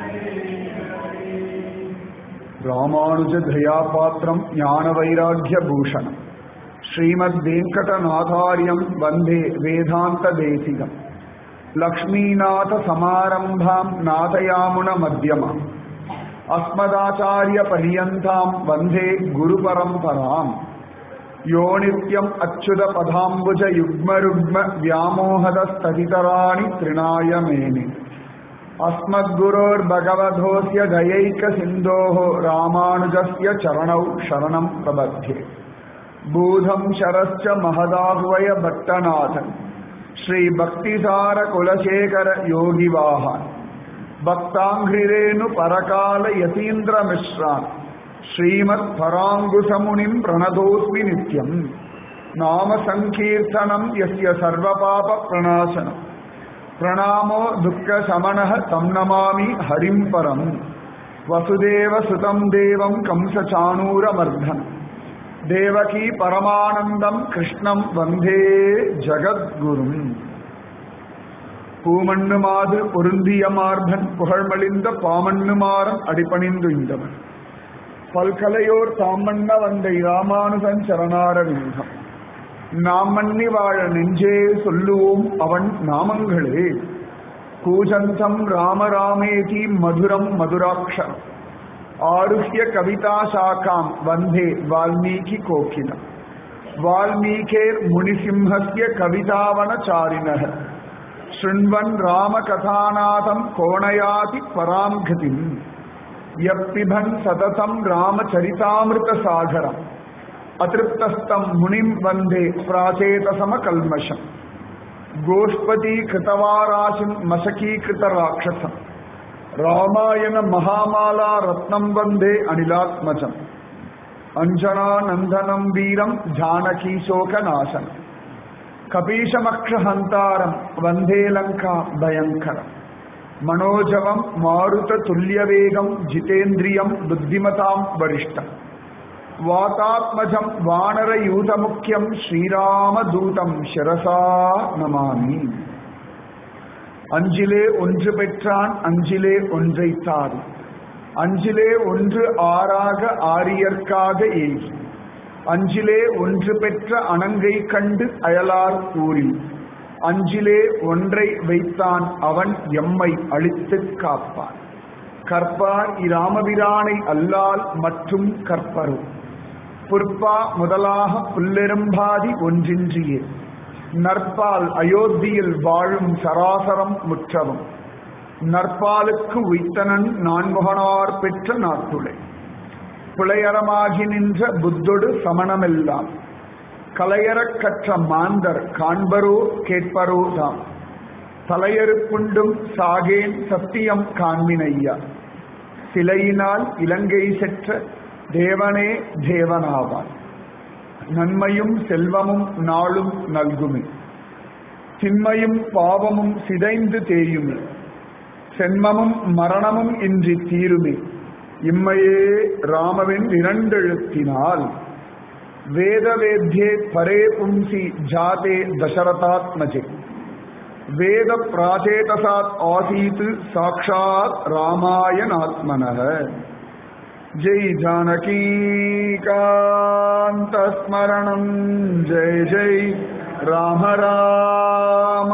ராமானுஜ தயாபாத்திரம் ஞான வைராக்கிய பூஷணம் ஸ்ரீமத் வெங்கடநாதாரியம் வந்தே வேதாந்த தேசிகம் லக்ஷ்மீநாத சமாரம்பாம் நாதயாமுன மத்தியமாம் அஸ்மதாச்சாரிய பரியந்தாம் வந்தே குரு பரம்பராம் யோ நித்யம் அச்சுத பதாம்புஜ யுக்மருக்ம வியாமோகத ஸ்ததிதராணி திருணாய மேனி अस्मद्गुरोर्भगवधोऽस्य दयैकसिन्धोः रामानुजस्य चरणौ शरणं प्रबध्ये बूधं शरश्च महदाह्वय भट्टनाथन् श्रीभक्तिसारकुलशेखर योगिवाहान् भक्ताङ्घ्रिरेणु परकाल यतीन्द्रमिश्रान् श्रीमत्पराङ्गुसमुनिं प्रणतोऽस्मि नित्यम् नाम सङ्कीर्तनं यस्य सर्वपापप्रणाशनम् प्रणामो दुःखशमनः तं नमामि हरिं परम् वसुदेवसुतं देवं कंसचाणूरमर्धन् देवकी परमानन्दं कृष्णं वन्दे ஜகத்குரும் பூமண்ணு மாது பொருந்திய மார்பன் புகழ்மலிந்த பாமண்ணுமாறன் அடிபணிந்து இந்தவன் பல்கலையோர் தாமண்ண வந்தை ராமானுஜன் சரணாரவிந்தம் நாம் மன்னி வாழ நெஞ்சே சொல்லுவோம் அவன் நாமங்களே கூஜந்தம் ராமராமேதி மதுரம் மதுராட்சரம் ஆருஹ்ய கவிதா சாக்காம் வந்தே வால்மீகி கோகிலம் வால்மீகேர் முனிசிம்ஹஸ்ய கவிதாவனச்சாரிணः शृण्वन् रामकथानाथम् कोणयाति पराम् गतिम् यप्पिबन् सततम् रामचरितामृतसागरम् अतृप्तस्तम् मुनिम् वन्दे प्राचेतसमकल्मषम् गोष्पतीकृतवाराशिम् मशकीकृतराक्षसम् रामायण महामाला रत्नम् वन्दे अनिलात्मजम् अञ्जनानन्दनम् वीरम् जानकीशोकनाशनम् कपीशमक्षहन्तारम् वन्दे लङ्का भयङ्करम् मनोजवम् मारुततुल्यवेगम् जितेन्द्रियम् बुद्धिमताम् वरिष्ठम् வாதாத்மஜம் வானரயூதமுக்கியம் ஸ்ரீராமதூதம் சிரசா நமாமி அஞ்சிலே ஒன்று பெற்றான் அஞ்சிலே ஒன்றை தாவி அஞ்சிலே ஒன்று ஆறாக ஆரியர்க்காக ஏகி அஞ்சிலே ஒன்று பெற்ற அணங்கை கண்டு அயலார் ஊரில் அஞ்சிலே ஒன்றை வைத்தான் அவன் எம்மை அழித்துக் காப்பான் கற்பார் இராமபிரானை அல்லால் மற்றும் கற்பரும் புற்பா முதலாக புல்லெரும்பாதி ஒன்றின்றியே நற்பால் அயோத்தியில் வாழும் சராசரம் முற்றவும் நற்பாலுக்கு உய்த்தனன் நான்முகனார் பெற்ற நாட்டுளை புலையரமாகி நின்ற புத்தொடு சமணமெல்லாம் கலையறக் கற்ற மாந்தர் காண்பரோ கேட்பரோ தாம் தலையறுப்புண்டும் சாகேன் சத்தியம் காண்மினையா சிலையினால் இலங்கை செற்ற தேவனே தேவனாவான் நன்மையும் செல்வமும் நாளும் நல்குமே திண்மையும் பாவமும் சிதைந்து தேயுமே சென்மமும் மரணமும் இன்றி தீருமே இம்மையே ராமவின் இரண்டெழுத்தினால் வேத வேத்யே பரே பும்சி ஜாதே தசரதாத்மஜே வேத பிராச்சேதசாத் ஆசீத் சாட்சாத் ராமாயணாத்மனः जय जानकीकान्तस्मरणं जय जय राम राम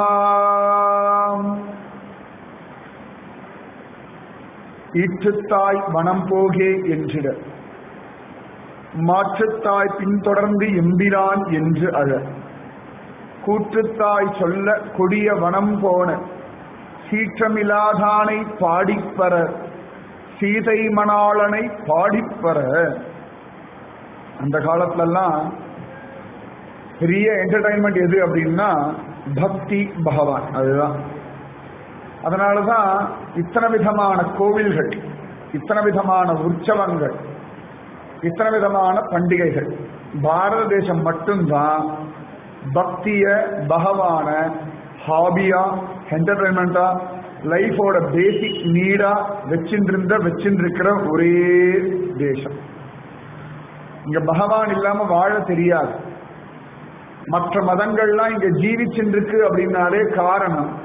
ஈற்றுத்தாய் வனம் போகே என்றிட மாற்றுத்தாய் பின்தொடர்ந்து எம்பிரான் என்று அழ கூற்றுத்தாய் சொல்ல கொடிய வனம் போன சீற்றமிலாதானை பாடிப்பற சீதை மணாளனை பாடிப்பற அந்த காலத்துலலாம் பெரிய என்டர்டைன்மெண்ட் எது அப்படின்னா பக்தி பகவான் அதுதான் அதனாலதான் இத்தனை விதமான கோவில்கள் இத்தனை விதமான உற்சவங்கள் இத்தனை விதமான பண்டிகைகள் பாரத தேசம் மட்டும்தான் பக்திய பகவான ஹாபியா என்டர்டைன்மெண்டா லைஃபோட பேசிக் நீடா வச்சின்றிருந்த வச்சின்றிருக்கிற ஒரே தேசம் இங்க பகவான் இல்லாம வாழ தெரியாது மற்ற மதங்கள்லாம் இங்க ஜீவிச்சுருக்கு அப்படின்னாலே காரணம்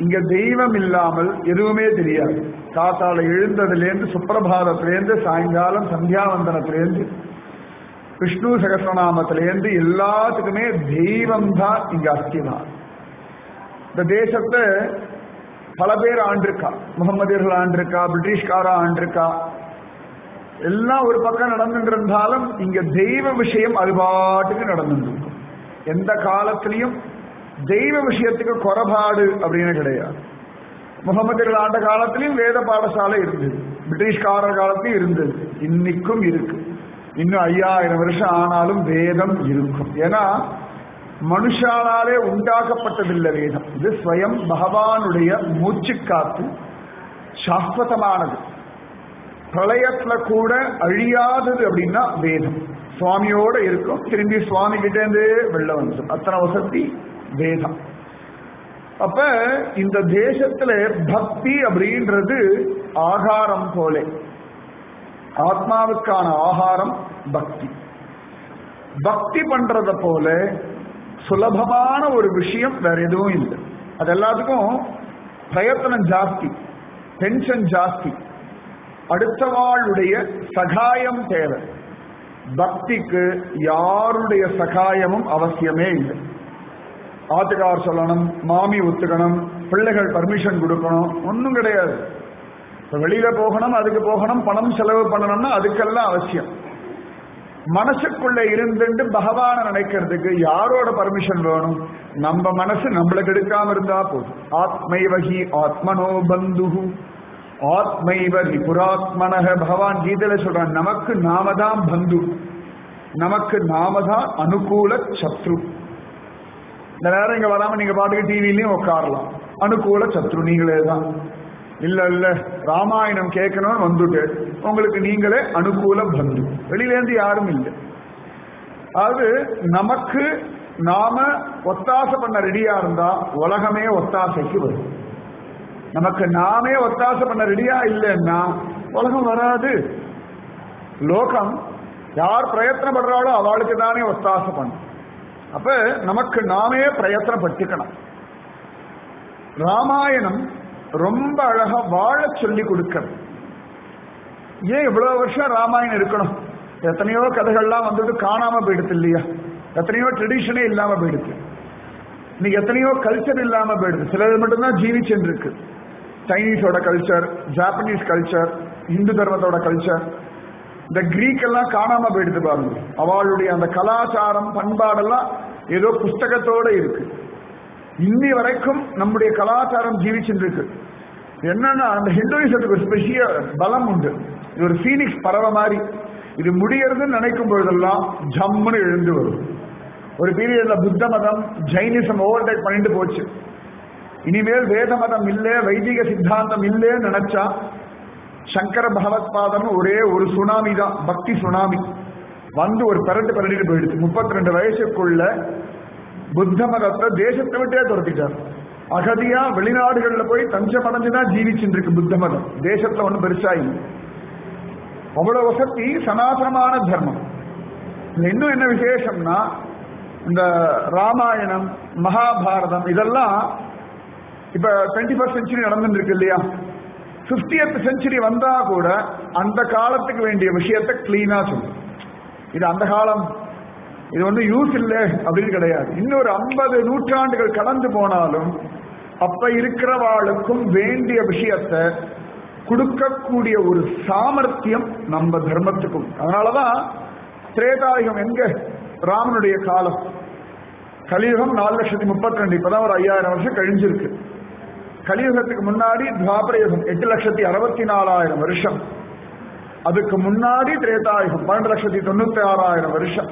இங்க தெய்வம் இல்லாமல் எதுவுமே தெரியாது காத்தால எழுந்ததுலேருந்து சுப்பிரபாதத்திலேருந்து சாயங்காலம் சந்தியாவந்தனத்திலேருந்து விஷ்ணு சகசிரநாமத்திலேருந்து எல்லாத்துக்குமே தெய்வம் தான் இங்க அஸ்திதான் இந்த தேசத்தை பல பேர் ஆண்டிருக்கா முகமதியர்கள் ஆண்டிருக்கா பிரிட்டிஷ்காரா ஆண்டிருக்கா எல்லாம் ஒரு பக்கம் நடந்துட்டு இருந்தாலும் இங்க தெய்வ விஷயம் அது பாட்டுக்கு நடந்துட்டு இருக்கும் எந்த காலத்திலையும் தெய்வ விஷயத்துக்கு குறைபாடு அப்படின்னு கிடையாது முகமதியர்கள் ஆண்ட காலத்திலையும் வேத பாடசாலை இருந்தது பிரிட்டிஷ்காரர் காலத்திலும் இருந்தது இன்னைக்கும் இருக்கு இன்னும் ஐயாயிரம் வருஷம் ஆனாலும் வேதம் இருக்கும் ஏன்னா மனுஷாலாலே உண்டாக்கப்பட்டதில்லை வேதம் இது ஸ்வயம் பகவானுடைய மூச்சு காத்து சாஸ்வதமானது பிரளயத்துல கூட அழியாதது அப்படின்னா வேதம் சுவாமியோட இருக்கும் திரும்பி சுவாமி கிட்டேருந்தே வெளில வந்துடும் அத்தனை வசதி வேதம் அப்ப இந்த தேசத்துல பக்தி அப்படின்றது ஆகாரம் போல ஆத்மாவுக்கான ஆகாரம் பக்தி பக்தி பண்றத போல சுலபமான ஒரு விஷயம் வேற எதுவும் இல்லை அது எல்லாத்துக்கும் பிரயத்தனம் ஜாஸ்தி டென்ஷன் ஜாஸ்தி அடுத்தவாளுடைய சகாயம் தேவை பக்திக்கு யாருடைய சகாயமும் அவசியமே இல்லை ஆத்துக்கார் சொல்லணும் மாமி ஒத்துக்கணும் பிள்ளைகள் பர்மிஷன் கொடுக்கணும் ஒன்றும் கிடையாது இப்ப வெளியில போகணும் அதுக்கு போகணும் பணம் செலவு பண்ணணும்னா அதுக்கெல்லாம் அவசியம் மனசுக்குள்ள இருந்துட்டு பகவான நினைக்கிறதுக்கு யாரோட பர்மிஷன் வேணும் நம்ம மனசு நம்மளுக்கு எடுக்காம இருந்தா போதும் ஆத்மைவகி ஆத்மனோ பந்து ஆத்மைவ ரிபுராத்மனக பகவான் கீதையில சொல்றான் நமக்கு நாம தான் பந்து நமக்கு நாம தான் அனுகூல சத்ரு இந்த நேரம் இங்க வராம நீங்க பாட்டுக்கு டிவிலையும் உட்காரலாம் அனுகூல சத்ரு நீங்களே தான் இல்ல இல்ல ராமாயணம் கேட்கணும்னு வந்துட்டு உங்களுக்கு நீங்களே அனுகூல பந்து வெளியில இருந்து யாரும் இல்லை அது நமக்கு நாம ஒத்தாசை பண்ண ரெடியா இருந்தா உலகமே ஒத்தாசைக்கு வரும் நமக்கு நாமே ஒத்தாசை பண்ண ரெடியா இல்லைன்னா உலகம் வராது லோகம் யார் பிரயத்தனப்படுறாளோ அவளுக்கு தானே ஒத்தாசை பண்ணும் அப்ப நமக்கு நாமே பிரயத்தனப்பட்டுக்கணும் ராமாயணம் ரொம்ப அழகா வாழ சொல்லி கொடுக்கிறது ஏன் இவ்வளவு வருஷம் ராமாயணம் இருக்கணும் எத்தனையோ கதைகள்லாம் வந்துட்டு காணாம போயிடுது இல்லையா எத்தனையோ ட்ரெடிஷனே இல்லாம போயிடுது இன்னைக்கு எத்தனையோ கல்ச்சர் இல்லாம போயிடுது சிலது மட்டும்தான் ஜீவிச்சுட்டு இருக்கு சைனீஸோட கல்ச்சர் ஜாப்பனீஸ் கல்ச்சர் இந்து தர்மத்தோட கல்ச்சர் இந்த கிரீக் எல்லாம் காணாம போயிடுது பாருங்க அவளுடைய அந்த கலாச்சாரம் பண்பாடெல்லாம் ஏதோ புஸ்தகத்தோட இருக்கு இன்னி வரைக்கும் நம்முடைய கலாச்சாரம் ஜீவிச்சுட்டு இருக்கு என்னன்னா அந்த ஹிந்துயிசத்துக்கு ஒரு ஸ்பெஷிய பலம் உண்டு இது ஒரு ஃபீனிக்ஸ் பறவை மாதிரி இது முடியறதுன்னு நினைக்கும் பொழுதெல்லாம் ஜம்முன்னு எழுந்து வரும் ஒரு பீரியட்ல புத்த மதம் ஜைனிசம் ஓவர் டேக் பண்ணிட்டு போச்சு இனிமேல் வேத மதம் இல்ல வைதிக சித்தாந்தம் இல்லைன்னு நினைச்சா சங்கர பகவத்பாதம் ஒரே ஒரு சுனாமி தான் பக்தி சுனாமி வந்து ஒரு பரட்டு பரட்டிட்டு போயிடுச்சு முப்பத்தி ரெண்டு வயசுக்குள்ள புத்த மதத்தை தேசத்தை விட்டே துரத்திட்டார் அகதியா வெளிநாடுகள்ல போய் தஞ்சம் அடைஞ்சுதான் ஜீவிச்சுட்டு இருக்கு புத்த மதம் தேசத்துல ஒன்றும் பெருசா இல்லை அவ்வளவு வசதி சனாதனமான தர்மம் இதுல இன்னும் என்ன விசேஷம்னா இந்த ராமாயணம் மகாபாரதம் இதெல்லாம் இப்ப டுவெண்ட்டி ஃபர்ஸ்ட் செஞ்சுரி நடந்துட்டு இருக்கு இல்லையா பிப்டியத் செஞ்சுரி வந்தா கூட அந்த காலத்துக்கு வேண்டிய விஷயத்தை கிளீனா சொல்லும் இது அந்த காலம் இது வந்து யூஸ் இல்லை அப்படின்னு கிடையாது இன்னொரு ஐம்பது நூற்றாண்டுகள் கடந்து போனாலும் அப்ப இருக்கிறவாளுக்கும் வேண்டிய விஷயத்தை கொடுக்கக்கூடிய ஒரு சாமர்த்தியம் நம்ம தர்மத்துக்கும் அதனாலதான் திரேதாயுகம் எங்க ராமனுடைய காலம் கலியுகம் நாலு லட்சத்தி முப்பத்தி ரெண்டு இப்பதான் ஒரு ஐயாயிரம் வருஷம் கழிஞ்சிருக்கு கலியுகத்துக்கு முன்னாடி துவாபர யுகம் எட்டு லட்சத்தி அறுபத்தி நாலாயிரம் வருஷம் அதுக்கு முன்னாடி திரேதாயுகம் பன்னெண்டு லட்சத்தி தொண்ணூத்தி ஆறாயிரம் வருஷம்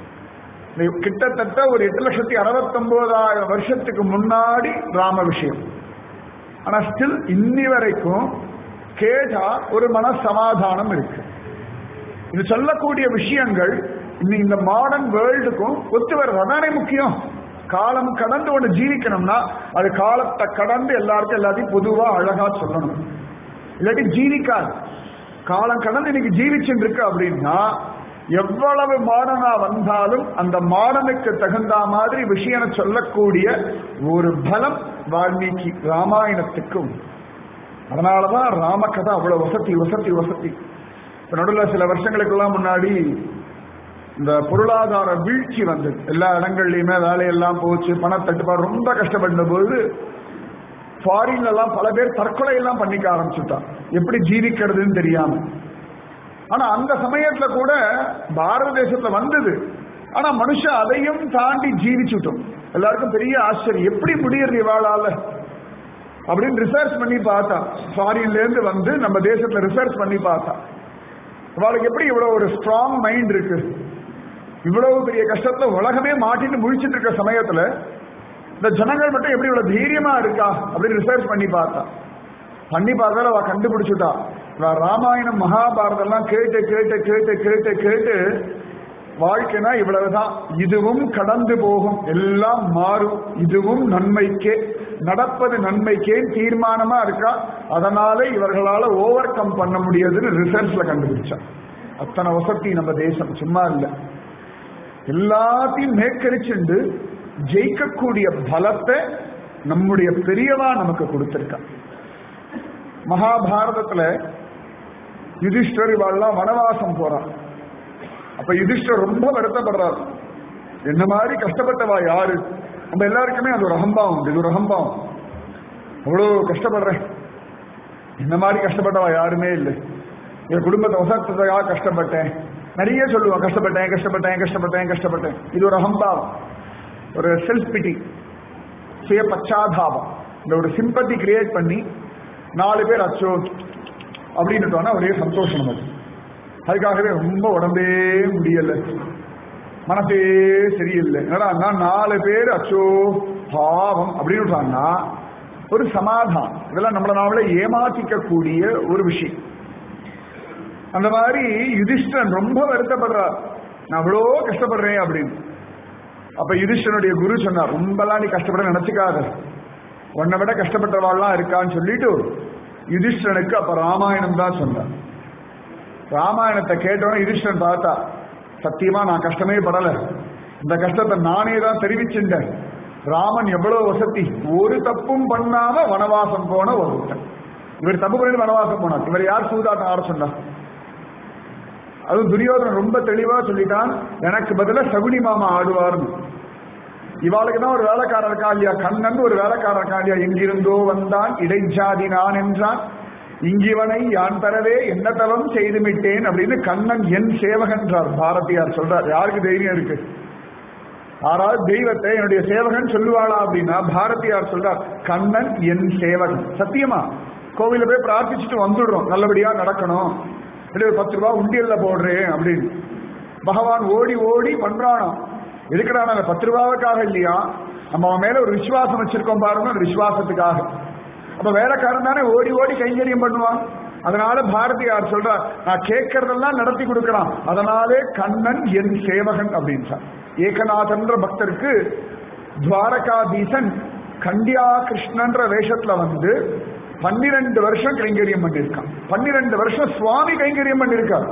இது கிட்டத்தட்ட ஒரு எட்டு லட்சத்தி அறுபத்தி ஒன்பதாயிரம் வருஷத்துக்கு முன்னாடி ராம விஷயம் ஆனா ஸ்டில் இன்னி வரைக்கும் கேட்டா ஒரு மன சமாதானம் இருக்கு இது சொல்லக்கூடிய விஷயங்கள் இன்னைக்கு இந்த மாடர்ன் வேர்ல்டுக்கும் ஒத்து வர்றது அதானே முக்கியம் காலம் கடந்து ஒன்று ஜீவிக்கணும்னா அது காலத்தை கடந்து எல்லாருக்கும் எல்லாத்தையும் பொதுவா அழகா சொல்லணும் இல்லாட்டி ஜீவிக்காது காலம் கடந்து இன்னைக்கு ஜீவிச்சுட்டு இருக்கு அப்படின்னா எவ்வளவு மாடனா வந்தாலும் அந்த மாடனுக்கு தகுந்த மாதிரி விஷயம் சொல்லக்கூடிய ஒரு பலம் வால்மீகி ராமாயணத்துக்கும் அதனாலதான் ராமகதை அவ்வளவு வசதி வசதி வசதி இப்ப நடுவில் சில வருஷங்களுக்கெல்லாம் முன்னாடி இந்த பொருளாதார வீழ்ச்சி வந்தது எல்லா இடங்கள்லயுமே வேலையெல்லாம் போச்சு பணத்தட்டுப்பாடு ரொம்ப கஷ்டப்பட்ட போது ஃபாரின்ல எல்லாம் பல பேர் தற்கொலை எல்லாம் பண்ணிக்க ஆரம்பிச்சுட்டான் எப்படி ஜீவிக்கிறதுன்னு தெரியாம ஆனா அந்த சமயத்துல கூட பாரத தேசத்துல வந்தது ஆனா மனுஷன் அதையும் தாண்டி ஜீவிச்சுட்டோம் எல்லாருக்கும் பெரிய ஆச்சரியம் எப்படி முடியறது இவாளால அப்படின்னு ரிசர்ச் பண்ணி பார்த்தா ஃபாரின்ல இருந்து வந்து நம்ம தேசத்துல ரிசர்ச் பண்ணி பார்த்தா இவாளுக்கு எப்படி இவ்வளவு ஒரு ஸ்ட்ராங் மைண்ட் இருக்கு இவ்வளவு பெரிய கஷ்டத்துல உலகமே மாட்டின்னு முழிச்சிட்டு இருக்க சமயத்துல இந்த ஜனங்கள் மட்டும் எப்படி இவ்வளவு தைரியமா இருக்கா அப்படின்னு ரிசர்ச் பண்ணி பார்த்தா பண்ணி பார்த்தா அவ கண்டுபிடிச்சுட்டா இவ ராமாயணம் மகாபாரதம் எல்லாம் கேட்டு கேட்டு கேட்டு கேட்டு கேட்டு வாழ்க்கைனா இவ்வளவுதான் இதுவும் கடந்து போகும் எல்லாம் மாறும் இதுவும் நன்மைக்கே நடப்பது நன்மைக்கே தீர்மானமா இருக்கா அதனால இவர்களால ஓவர் கம் பண்ண முடியாதுன்னு ரிசர்ச்ல கண்டுபிடிச்சா அத்தனை வசதி நம்ம தேசம் சும்மா இல்லை எல்லாத்தையும் மேற்கரிச்சுண்டு ஜெயிக்கக்கூடிய பலத்தை நம்முடைய பெரியவா நமக்கு கொடுத்திருக்கா மகாபாரதத்துல யுதிஷ்டர் இவாள்லாம் வனவாசம் போறான் அப்ப யுதிஷ்டர் ரொம்ப வருத்தப்படுறார் என்ன மாதிரி கஷ்டப்பட்டவா யாரு நம்ம எல்லாருக்குமே அது ஒரு அகம்பாவம் உண்டு இது ஒரு அகம்பாவம் அவ்வளோ கஷ்டப்படுறேன் என்ன மாதிரி கஷ்டப்பட்டவா யாருமே இல்லை என் குடும்பத்தை வசத்ததுக்காக கஷ்டப்பட்டேன் நிறைய சொல்லுவான் கஷ்டப்பட்டேன் கஷ்டப்பட்டேன் கஷ்டப்பட்டேன் கஷ்டப்பட்டேன் இது ஒரு அகம்பாவம் ஒரு செல்ஃப் பிட்டி சுய பச்சாதாபம் இந்த ஒரு சிம்பத்தி கிரியேட் பண்ணி நாலு பேர் அச்சோ அப்படின்னுட்டோன்னா ஒரே சந்தோஷம் நமக்கு அதுக்காகவே ரொம்ப உடம்பே முடியல மனசே சரியில்லை என்னடா நாலு பேர் அச்சோ பாவம் அப்படின்னு ஒரு சமாதானம் இதெல்லாம் நம்மள நாமளே ஏமாத்திக்க கூடிய ஒரு விஷயம் அந்த மாதிரி யுதிஷ்டன் ரொம்ப வருத்தப்படுறார் நான் அவ்வளோ கஷ்டப்படுறேன் அப்படின்னு அப்ப யுதிஷ்டனுடைய குரு சொன்னார் ரொம்பலாம் நீ கஷ்டப்பட நினைச்சுக்காத உன்னை விட கஷ்டப்பட்டவாள்லாம் இருக்கான்னு சொல்லிட்டு யுதிஷ்டனுக்கு அப்ப ராமாயணம் தான் சொன்னார் ராமாயணத்தை கேட்டவன யுதிஷ்டன் பார்த்தா சத்தியமா நான் கஷ்டமே படல இந்த கஷ்டத்தை நானே தான் தெரிவிச்சுட்டேன் ராமன் எவ்வளவு வசதி ஒரு தப்பும் பண்ணாம வனவாசம் போன ஒருத்தன் இவர் தப்பு பண்ணி வனவாசம் போனார் இவர் யார் சூதாட்டம் ஆட சொன்னார் அதுவும் துரியோதனன் ரொம்ப தெளிவா சொல்லிட்டான் எனக்கு பதிலா சகுனி மாமா ஆடுவார்னு இவாளுக்கு தான் ஒரு வேலைக்காரர் இருக்கா இல்லையா கண்ணன் ஒரு வேலைக்காரர் இருக்கா இல்லையா எங்கிருந்தோ வந்தான் இடைஜாதி நான் என்றான் இங்கிவனை யான் பெறவே என்ன தவம் செய்துவிட்டேன் அப்படின்னு கண்ணன் என் சேவகன்றார் பாரதியார் சொல்றார் யாருக்கு தைரியம் இருக்கு யாராவது தெய்வத்தை என்னுடைய சேவகன் சொல்லுவாளா அப்படின்னா பாரதியார் சொல்றார் கண்ணன் என் சேவகன் சத்தியமா கோவில போய் பிரார்த்திச்சுட்டு வந்துடுறோம் நல்லபடியா நடக்கணும் இல்லை ஒரு பத்து ரூபாய் உண்டியல்ல போடுறேன் அப்படின்னு பகவான் ஓடி ஓடி பண்றானோ எதுக்குறான அந்த பத்து ரூபாவுக்காக இல்லையா நம்ம அவன் மேல ஒரு விசுவாசம் வச்சிருக்கோம் பாருங்க அந்த விசுவாசத்துக்காக அப்ப வேலைக்காரன் தானே ஓடி ஓடி கைங்கரியம் பண்ணுவான் அதனால பாரதியார் சொல்றார் நான் கேட்கறதெல்லாம் நடத்தி கொடுக்கறான் அதனாலே கண்ணன் என் சேவகன் அப்படின்னு ஏகநாதன்ற பக்தருக்கு துவாரகாதீசன் கண்டியா கிருஷ்ணன்ற வேஷத்துல வந்து பன்னிரண்டு வருஷம் கைங்கரியம் பண்ணிருக்கான் பன்னிரண்டு வருஷம் சுவாமி கைங்கரியம் பண்ணிருக்கார்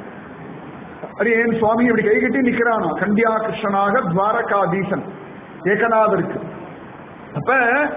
அது ஏன் சுவாமி இப்படி கைகட்டி நிக்கிறானா கண்டியா கிருஷ்ணனாக துவாரகாதீசன் ஏகநாதருக்கு அப்ப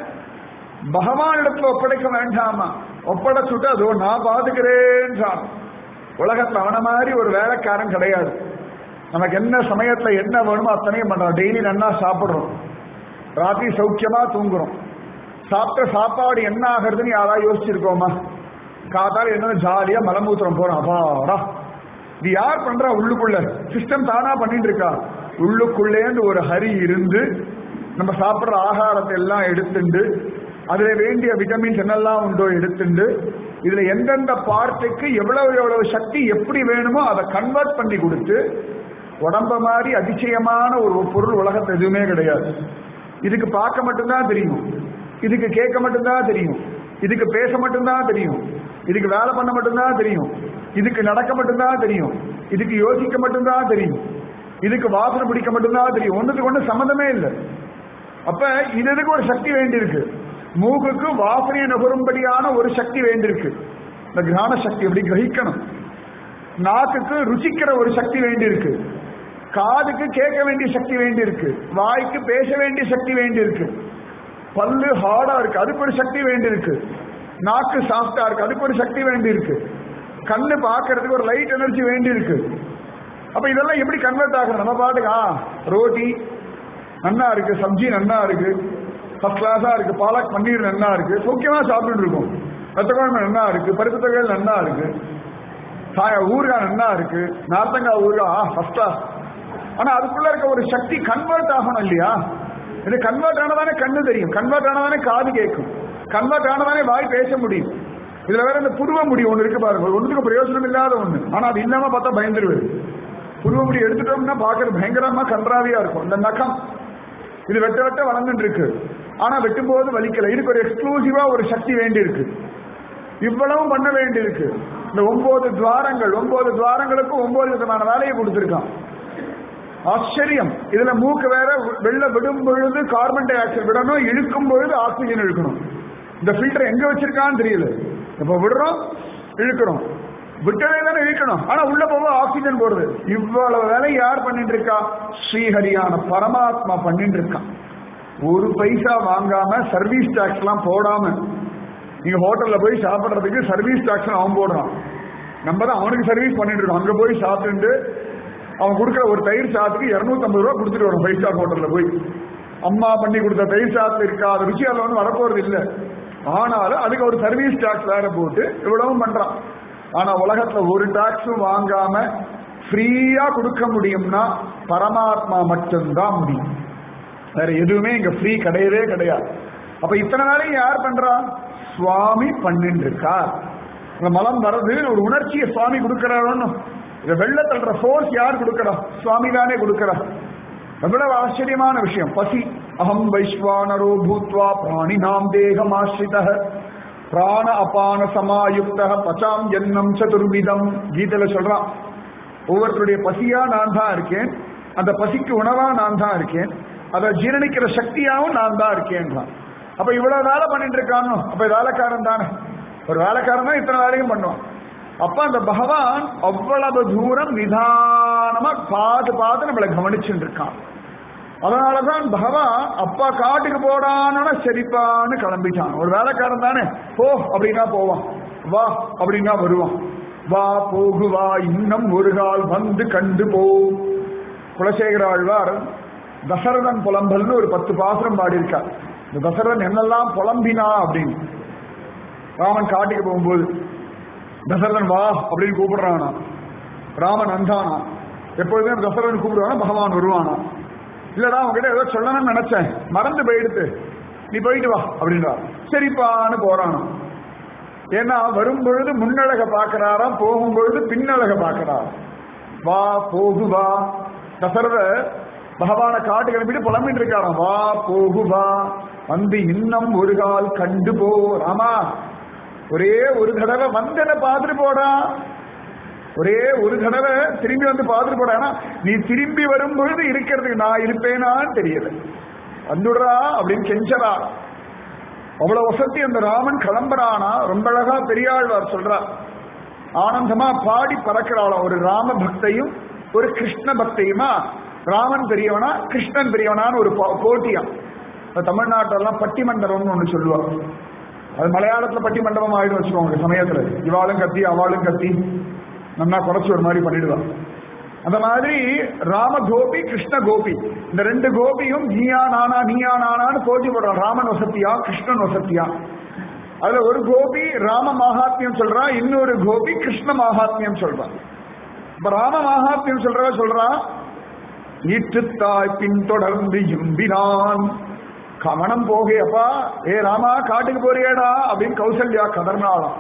பகவான் இடத்துல ஒப்படைக்க வேண்டாமா ஒப்படைச்சுட்டு அதோ நான் பாத்துக்கிறேன்றான் உலகத்துல அவன மாதிரி ஒரு வேலைக்காரன் கிடையாது நமக்கு என்ன சமயத்துல என்ன வேணுமோ அத்தனையும் பண்றோம் டெய்லி நன்னா சாப்பிடுறோம் ராத்திரி சௌக்கியமா தூங்குறோம் சாப்பிட்ட சாப்பாடு என்ன ஆகிறதுன்னு யாராவது யோசிச்சிருக்கோமா காத்தால என்ன ஜாலியா மலமூத்திரம் போறோம் அப்பாடா இது யார் பண்றா உள்ளுக்குள்ள சிஸ்டம் தானா பண்ணிட்டு இருக்கா உள்ளுக்குள்ளேந்து ஒரு ஹரி இருந்து நம்ம சாப்பிடுற ஆகாரத்தை எல்லாம் எடுத்துண்டு அதுல வேண்டிய விட்டமின்ஸ் என்னெல்லாம் உண்டோ எடுத்துண்டு இதுல எந்தெந்த பார்ட்டுக்கு எவ்வளவு எவ்வளவு சக்தி எப்படி வேணுமோ அதை கன்வெர்ட் பண்ணி கொடுத்து உடம்ப மாதிரி அதிசயமான ஒரு பொருள் உலகத்துல எதுவுமே கிடையாது இதுக்கு பார்க்க மட்டும்தான் தெரியும் இதுக்கு கேட்க மட்டும்தான் தெரியும் இதுக்கு பேச மட்டும்தான் தெரியும் இதுக்கு வேலை பண்ண மட்டும்தான் தெரியும் இதுக்கு நடக்க மட்டும்தான் தெரியும் இதுக்கு யோசிக்க மட்டும்தான் தெரியும் இதுக்கு வாசனை பிடிக்க மட்டும்தான் தெரியும் ஒன்றுக்கு ஒன்று சம்மந்தமே இல்லை அப்ப இது இதுக்கு ஒரு சக்தி வேண்டியிருக்கு மூக்குக்கு வாசனையை நுகரும்படியான ஒரு சக்தி வேண்டியிருக்கு இந்த கிரான சக்தி எப்படி கிரகிக்கணும் நாக்குக்கு ருச்சிக்கிற ஒரு சக்தி வேண்டியிருக்கு காதுக்கு கேட்க வேண்டிய சக்தி வேண்டியிருக்கு வாய்க்கு பேச வேண்டிய சக்தி வேண்டியிருக்கு பல்லு ஹார்டா இருக்கு அதுக்கு ஒரு சக்தி வேண்டி இருக்கு நாக்கு சாஃப்டா இருக்கு அதுக்கு ஒரு சக்தி வேண்டி இருக்கு கண்ணு பார்க்கறதுக்கு ஒரு லைட் எனர்ஜி வேண்டி இருக்கு அப்ப இதெல்லாம் எப்படி கன்வெர்ட் ஆகுது நம்ம பாட்டுக்கு ஆ ரோட்டி நன்னா இருக்கு சப்ஜி நன்னா இருக்கு ஃபர்ஸ்ட் கிளாஸா இருக்கு பாலக் பன்னீர் நன்னா இருக்கு சௌக்கியமா சாப்பிட்டு இருக்கோம் ரத்த குழம்பு நன்னா இருக்கு பருப்பு தொகைகள் நன்னா இருக்கு சாய ஊறுகாய் நன்னா இருக்கு நார்த்தங்காய் ஊறுகாய் ஃபர்ஸ்ட் கிளாஸ் ஆனா அதுக்குள்ள இருக்க ஒரு சக்தி கன்வெர்ட் ஆகணும் இல்லையா இது கன்வெர்ட் ஆனதானே கண்ணு தெரியும் கன்வெர்ட் ஆனதானே காது கேட்கும் கன்வெர்ட் ஆனதானே வாய் பேச முடியும் இதுல வேற இந்த புருவ முடி ஒண்ணு இருக்கு பாருங்க ஒண்ணுக்கு பிரயோஜனம் இல்லாத ஒண்ணு ஆனா அது இல்லாம பார்த்தா பயந்துருவது புருவ முடி எடுத்துட்டோம்னா பாக்குறது பயங்கரமா கன்றாவியா இருக்கும் இந்த நகம் இது வெட்ட வெட்ட வளர்ந்துட்டு இருக்கு ஆனா வெட்டும் போது வலிக்கல இதுக்கு ஒரு எக்ஸ்க்ளூசிவா ஒரு சக்தி வேண்டி இருக்கு இவ்வளவும் பண்ண வேண்டி இருக்கு இந்த ஒன்பது துவாரங்கள் ஒன்பது துவாரங்களுக்கும் ஒன்பது விதமான வேலையை கொடுத்திருக்கான் ஆச்சரியம் இதுல மூக்கு வேற வெள்ள விடும் பொழுது கார்பன் டை ஆக்சைடு விடணும் இழுக்கும் பொழுது ஆக்சிஜன் இழுக்கணும் இந்த ஃபில்டர் எங்க வச்சிருக்கான்னு தெரியல இப்ப விடுறோம் இழுக்கிறோம் விட்டதே தானே இழுக்கணும் ஆனா உள்ள போக ஆக்சிஜன் போடுது இவ்வளவு வேலை யார் பண்ணிட்டு இருக்கா ஸ்ரீஹரியான பரமாத்மா பண்ணிட்டு இருக்கான் ஒரு பைசா வாங்காம சர்வீஸ் டாக்ஸ் எல்லாம் போடாம நீங்க ஹோட்டல்ல போய் சாப்பிடுறதுக்கு சர்வீஸ் டாக்ஸ் அவன் போடுறான் நம்ம தான் அவனுக்கு சர்வீஸ் பண்ணிட்டு இருக்கோம் அங்க போய் சாப்பிட்டு அவன் கொடுக்குற ஒரு தயிர் சாதத்துக்கு இருநூத்தம்பது ரூபா கொடுத்துட்டு வரும் ஃபைவ் ஸ்டார் ஹோட்டல்ல போய் அம்மா பண்ணி கொடுத்த தயிர் சாதத்துல இருக்காத ருச்சி அதில் ஒன்றும் வரப்போறது இல்லை ஆனாலும் அதுக்கு ஒரு சர்வீஸ் டாக்ஸ் வேற போட்டு இவ்வளவும் பண்றான் ஆனா உலகத்துல ஒரு டாக்ஸும் வாங்காம ஃப்ரீயா கொடுக்க முடியும்னா பரமாத்மா மட்டும்தான் முடியும் வேற எதுவுமே இங்க ஃப்ரீ கிடையவே கிடையாது அப்ப இத்தனை வேலையும் யார் பண்றா சுவாமி பண்ணிட்டு இருக்கார் இந்த மலம் வர்றது ஒரு உணர்ச்சியை சுவாமி கொடுக்கிறாரோன்னு இதை வெள்ள தள்ளுற ஃபோர்ஸ் யார் கொடுக்கறா சுவாமி தானே கொடுக்கறா எவ்வளவு ஆச்சரியமான விஷயம் பசி அகம் வைஸ்வானரோ பூத்வா பிராணி நாம் தேகம் ஆசிரித பிராண அபான சமாயுக்த பச்சாம் ஜன்னம் சதுர்விதம் கீதையில சொல்றான் ஒவ்வொருத்தருடைய பசியா நான் தான் இருக்கேன் அந்த பசிக்கு உணவா நான் தான் இருக்கேன் அதை ஜீரணிக்கிற சக்தியாவும் நான் தான் இருக்கேன்றான் அப்ப இவ்வளவு வேலை பண்ணிட்டு இருக்கானோ அப்ப வேலைக்காரன் தானே ஒரு வேலைக்காரன் தான் இத்தனை வேலையும் பண்ணுவான் அப்ப அந்த பகவான் அவ்வளவு தூரம் நிதானமா பார்த்து பார்த்து நம்மளை கவனிச்சுட்டு இருக்கான் அதனாலதான் பகவான் அப்பா காட்டுக்கு போடான்னு சரிப்பான்னு கிளம்பிட்டான் ஒரு வேலைக்காரன் தானே போ அப்படின்னா போவான் வா அப்படின்னா வருவான் வா போகு வா இன்னும் ஒரு கால் வந்து கண்டு போ குலசேகர ஆழ்வார் தசரதன் புலம்பல்னு ஒரு பத்து பாசுரம் பாடியிருக்கார் இந்த தசரதன் என்னெல்லாம் புலம்பினா அப்படின்னு ராமன் காட்டுக்கு போகும்போது தசரதன் வா அப்படின்னு கூப்பிடுறானா ராமன் அந்தானா எப்பொழுதுமே தசரதன் கூப்பிடுவானா பகவான் வருவானா இல்லடா உங்ககிட்ட ஏதோ சொல்லணும்னு நினைச்சேன் மறந்து போயிடுத்து நீ போயிட்டு வா அப்படின்றார் சரிப்பான்னு போறானா ஏன்னா வரும் பொழுது முன்னழக பார்க்கிறாராம் போகும் பொழுது பின்னழக பார்க்கிறார் வா போகு வா தசரத பகவான காட்டு கிளம்பிட்டு புலம்பிட்டு இருக்காராம் வா போகு வா வந்து இன்னும் ஒரு கால் கண்டு போ ராமா ஒரே ஒரு தடவை வந்தன பார்த்துட்டு போடா ஒரே ஒரு தடவை திரும்பி வந்து பார்த்துட்டு போடா ஆனா, நீ திரும்பி வரும் பொழுது இருக்கிறதுக்கு நான் இருப்பேனான்னு தெரியல வந்துடுறா அப்படின்னு கெஞ்சரா அவ்வளவு வசதி அந்த ராமன் கிளம்புறானா ரொம்ப அழகா பெரியாழ்வார் சொல்றா ஆனந்தமா பாடி பறக்கிறாளாம் ஒரு ராம பக்தையும் ஒரு கிருஷ்ண பக்தையுமா ராமன் பெரியவனா கிருஷ்ணன் பெரியவனான்னு ஒரு போ- போட்டியாம் இப்ப தமிழ்நாட்டெல்லாம் பட்டிமண்டபம்னு ஒண்ணு சொல்லுவாங்க அது மலையாளத்துல பட்டிமண்டபம் ஆயிடும் வச்சுக்கோங்க சமயத்துல இவாளும் கத்தி அவளும் கத்தி நல்லா குறைச்சு ஒரு மாதிரி பண்ணிடுவான் அந்த மாதிரி ராம கோபி கிருஷ்ண கோபி இந்த ரெண்டு கோபியும் நீயா நானா நீயா நானான்னு போட்டி போடுறான் ராமன் வசத்தியா கிருஷ்ணன் வசத்தியா அதுல ஒரு கோபி ராம மகாத்மியம் சொல்றான் இன்னொரு கோபி கிருஷ்ண மகாத்மியம் சொல்றான் இப்ப ராம மகாத்மியம் சொல்றவ சொல்றான் ஈற்றுத்தாய் பின்தொடர்ந்து எம்பினான் கவனம் போகையப்பா ஏ ராமா காட்டுக்கு போறியேடா அப்படின்னு கௌசல்யா கதர்னாளாம்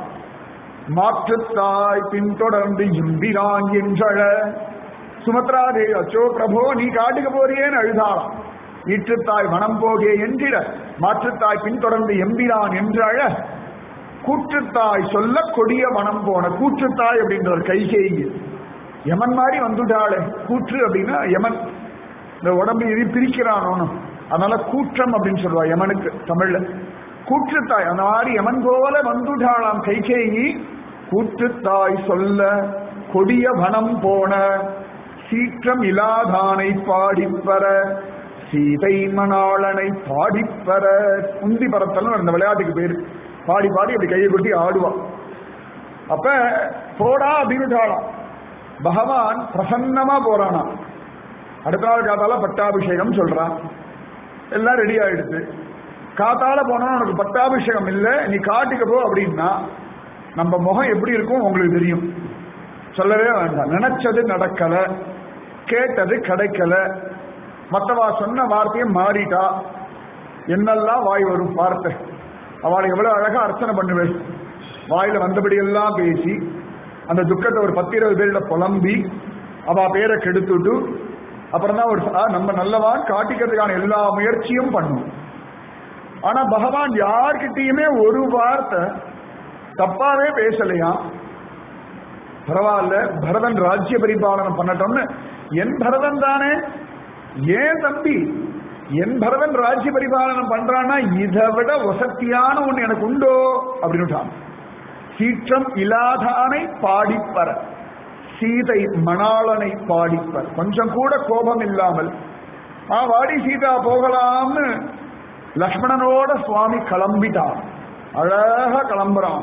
மாற்றுத்தாய் பின்தொடர்ந்து எம்பினான் என்றழ சுமத்ரா தேவி அச்சோ பிரபோ நீ காட்டுக்கு போறியேன்னு அழுதாளாம் ஈற்றுத்தாய் மனம் போகே என்றிட மாற்றுத்தாய் பின்தொடர்ந்து எம்பினான் என்றழ கூற்றுத்தாய் சொல்ல கொடிய மனம் போன கூற்றுத்தாய் அப்படின்ற ஒரு கைகேயி யமன் மாதிரி வந்துட்டாளே கூற்று அப்படின்னா யமன் இந்த உடம்பு இது பிரிக்கிறானோன்னு அதனால கூற்றம் அப்படின்னு சொல்லுவா யமனுக்கு தமிழ்ல கூற்றுத்தாய் அந்த மாதிரி யமன் போல வந்துட்டாளாம் கைகேயி கூற்றுத்தாய் சொல்ல கொடிய வனம் போன சீற்றம் இலாதானை பாடிப்பற சீதை மணாளனை பாடிப்பற குந்தி பரத்தலும் அந்த விளையாட்டுக்கு பேரு பாடி பாடி அப்படி கையை கொட்டி ஆடுவான் அப்ப போடா அப்படின்னு பகவான் பிரசன்னமா போறானா அடுத்த நாள் காத்தால பட்டாபிஷேகம் சொல்றான் எல்லாம் ரெடி ஆயிடுச்சு காத்தால போனா உனக்கு பட்டாபிஷேகம் இல்ல நீ காட்டுக்கு போ அப்படின்னா நம்ம முகம் எப்படி இருக்கும் உங்களுக்கு தெரியும் சொல்லவே வேண்டாம் நினைச்சது நடக்கல கேட்டது கிடைக்கல மற்றவா சொன்ன வார்த்தையை மாறிட்டா என்னெல்லாம் வாய் வரும் வார்த்தை அவளை எவ்வளவு அழகா அர்ச்சனை பண்ணுவேன் வாயில வந்தபடி எல்லாம் பேசி அந்த துக்கத்தை ஒரு பத்து இருபது பேரிட புலம்பி அவ பேரை கெடுத்துட்டு அப்புறம் தான் ஒரு ஆ, நம்ம நல்லவான் காட்டிக்கிறதுக்கான எல்லா முயற்சியும் பண்ணும் ஆனா பகவான் யார்கிட்டயுமே ஒரு வார்த்தை தப்பாவே பேசலையா பரவாயில்ல பரதன் ராஜ்ய பரிபாலனம் பண்ணட்டோம்னு என் பரதன் தானே ஏன் தம்பி என் பரதன் ராஜ்ய பரிபாலனம் பண்றான்னா இதை விட வசத்தியான ஒண்ணு எனக்கு உண்டோ அப்படின்னுட்டான் சீற்றம் இலாதானை பாடிப்பற சீதை மணாளனை பாடிப்பர் கொஞ்சம் கூட கோபம் இல்லாமல் ஆ வாடி சீதா போகலாம்னு லக்ஷ்மணனோட சுவாமி கிளம்பிட்டான் அழகா கிளம்புறான்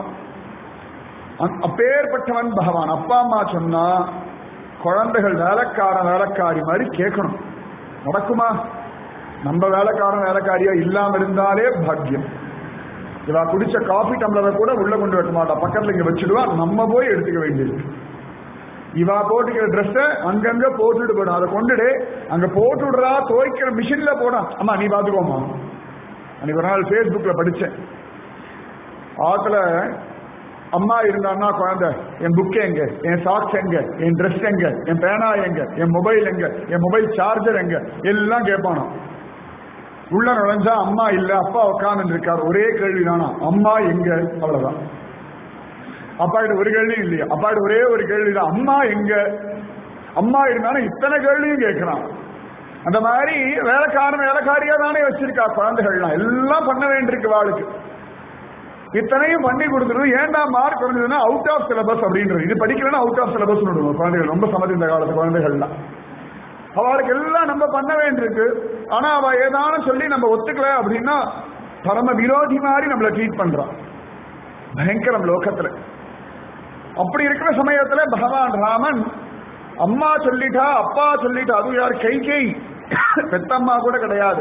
அ- அப்பேற்பட்டவன் பகவான் அப்பா அம்மா சொன்னா குழந்தைகள் வேலைக்காரன் வேலைக்காரி மாதிரி கேட்கணும் நடக்குமா நம்ம வேலைக்காரன் வேலைக்காரியா இல்லாம இருந்தாலே பாக்கியம் இவா குடிச்ச காஃபி டம்ளரை கூட உள்ள கொண்டு வைக்க மாட்டா பக்கத்துல இங்க வச்சிடுவா நம்ம போய் எடுத்துக்க வேண்டியது இவா போட்டுக்கிற ட்ரெஸ்ஸ அங்கங்க போட்டுட்டு போடும் அதை கொண்டுடு அங்க போட்டு விடுறா துவைக்கிற மிஷின்ல போடா அம்மா நீ பாத்துக்கோமா அன்னைக்கு ஒரு நாள் ஃபேஸ்புக்ல படிச்சேன் ஆத்துல அம்மா இருந்தான்னா குழந்தை என் புக் எங்க என் சாக்ஸ் எங்க என் ட்ரெஸ் எங்க என் பேனா எங்க என் மொபைல் எங்க என் மொபைல் சார்ஜர் எங்க எல்லாம் கேட்பானோ உள்ள நுழைஞ்சா அம்மா இல்ல அப்பா உட்கார்ந்து இருக்கார் ஒரே கேள்வி தானா அம்மா எங்க அவ்வளவுதான் அப்பா கிட்ட ஒரு கேள்வியும் இல்லையா அப்பா கிட்ட ஒரே ஒரு கேள்வி தான் அம்மா எங்க அம்மா இருந்தாலும் இத்தனை கேள்வியும் கேட்கிறான் அந்த மாதிரி வேலைக்காரன் வேலைக்காரியா தானே வச்சிருக்கா குழந்தைகள்லாம் எல்லாம் பண்ண வேண்டியிருக்கு வாளுக்கு இத்தனையும் பண்ணி கொடுத்துருது ஏன்டா மார்க் குறைஞ்சதுன்னா அவுட் ஆஃப் சிலபஸ் அப்படின்றது இது படிக்கலன்னா அவுட் ஆஃப் சிலபஸ் விடுவோம் குழந்தைகள் ரொம்ப சமதி இந்த காலத்து குழந்தைகள்லாம் அவளுக்கு எல்லாம் நம்ம பண்ண வேண்டியிருக்கு ஆனா அவ ஏதானும் சொல்லி நம்ம ஒத்துக்கல அப்படின்னா பரம விரோதி மாதிரி நம்மள ட்ரீட் பண்றான் பயங்கரம் லோகத்துல அப்படி இருக்கிற சமயத்துல பகவான் ராமன் அம்மா சொல்லிட்டா அப்பா சொல்லிட்டா அதுவும் யார் கை கை பெத்தம்மா கூட கிடையாது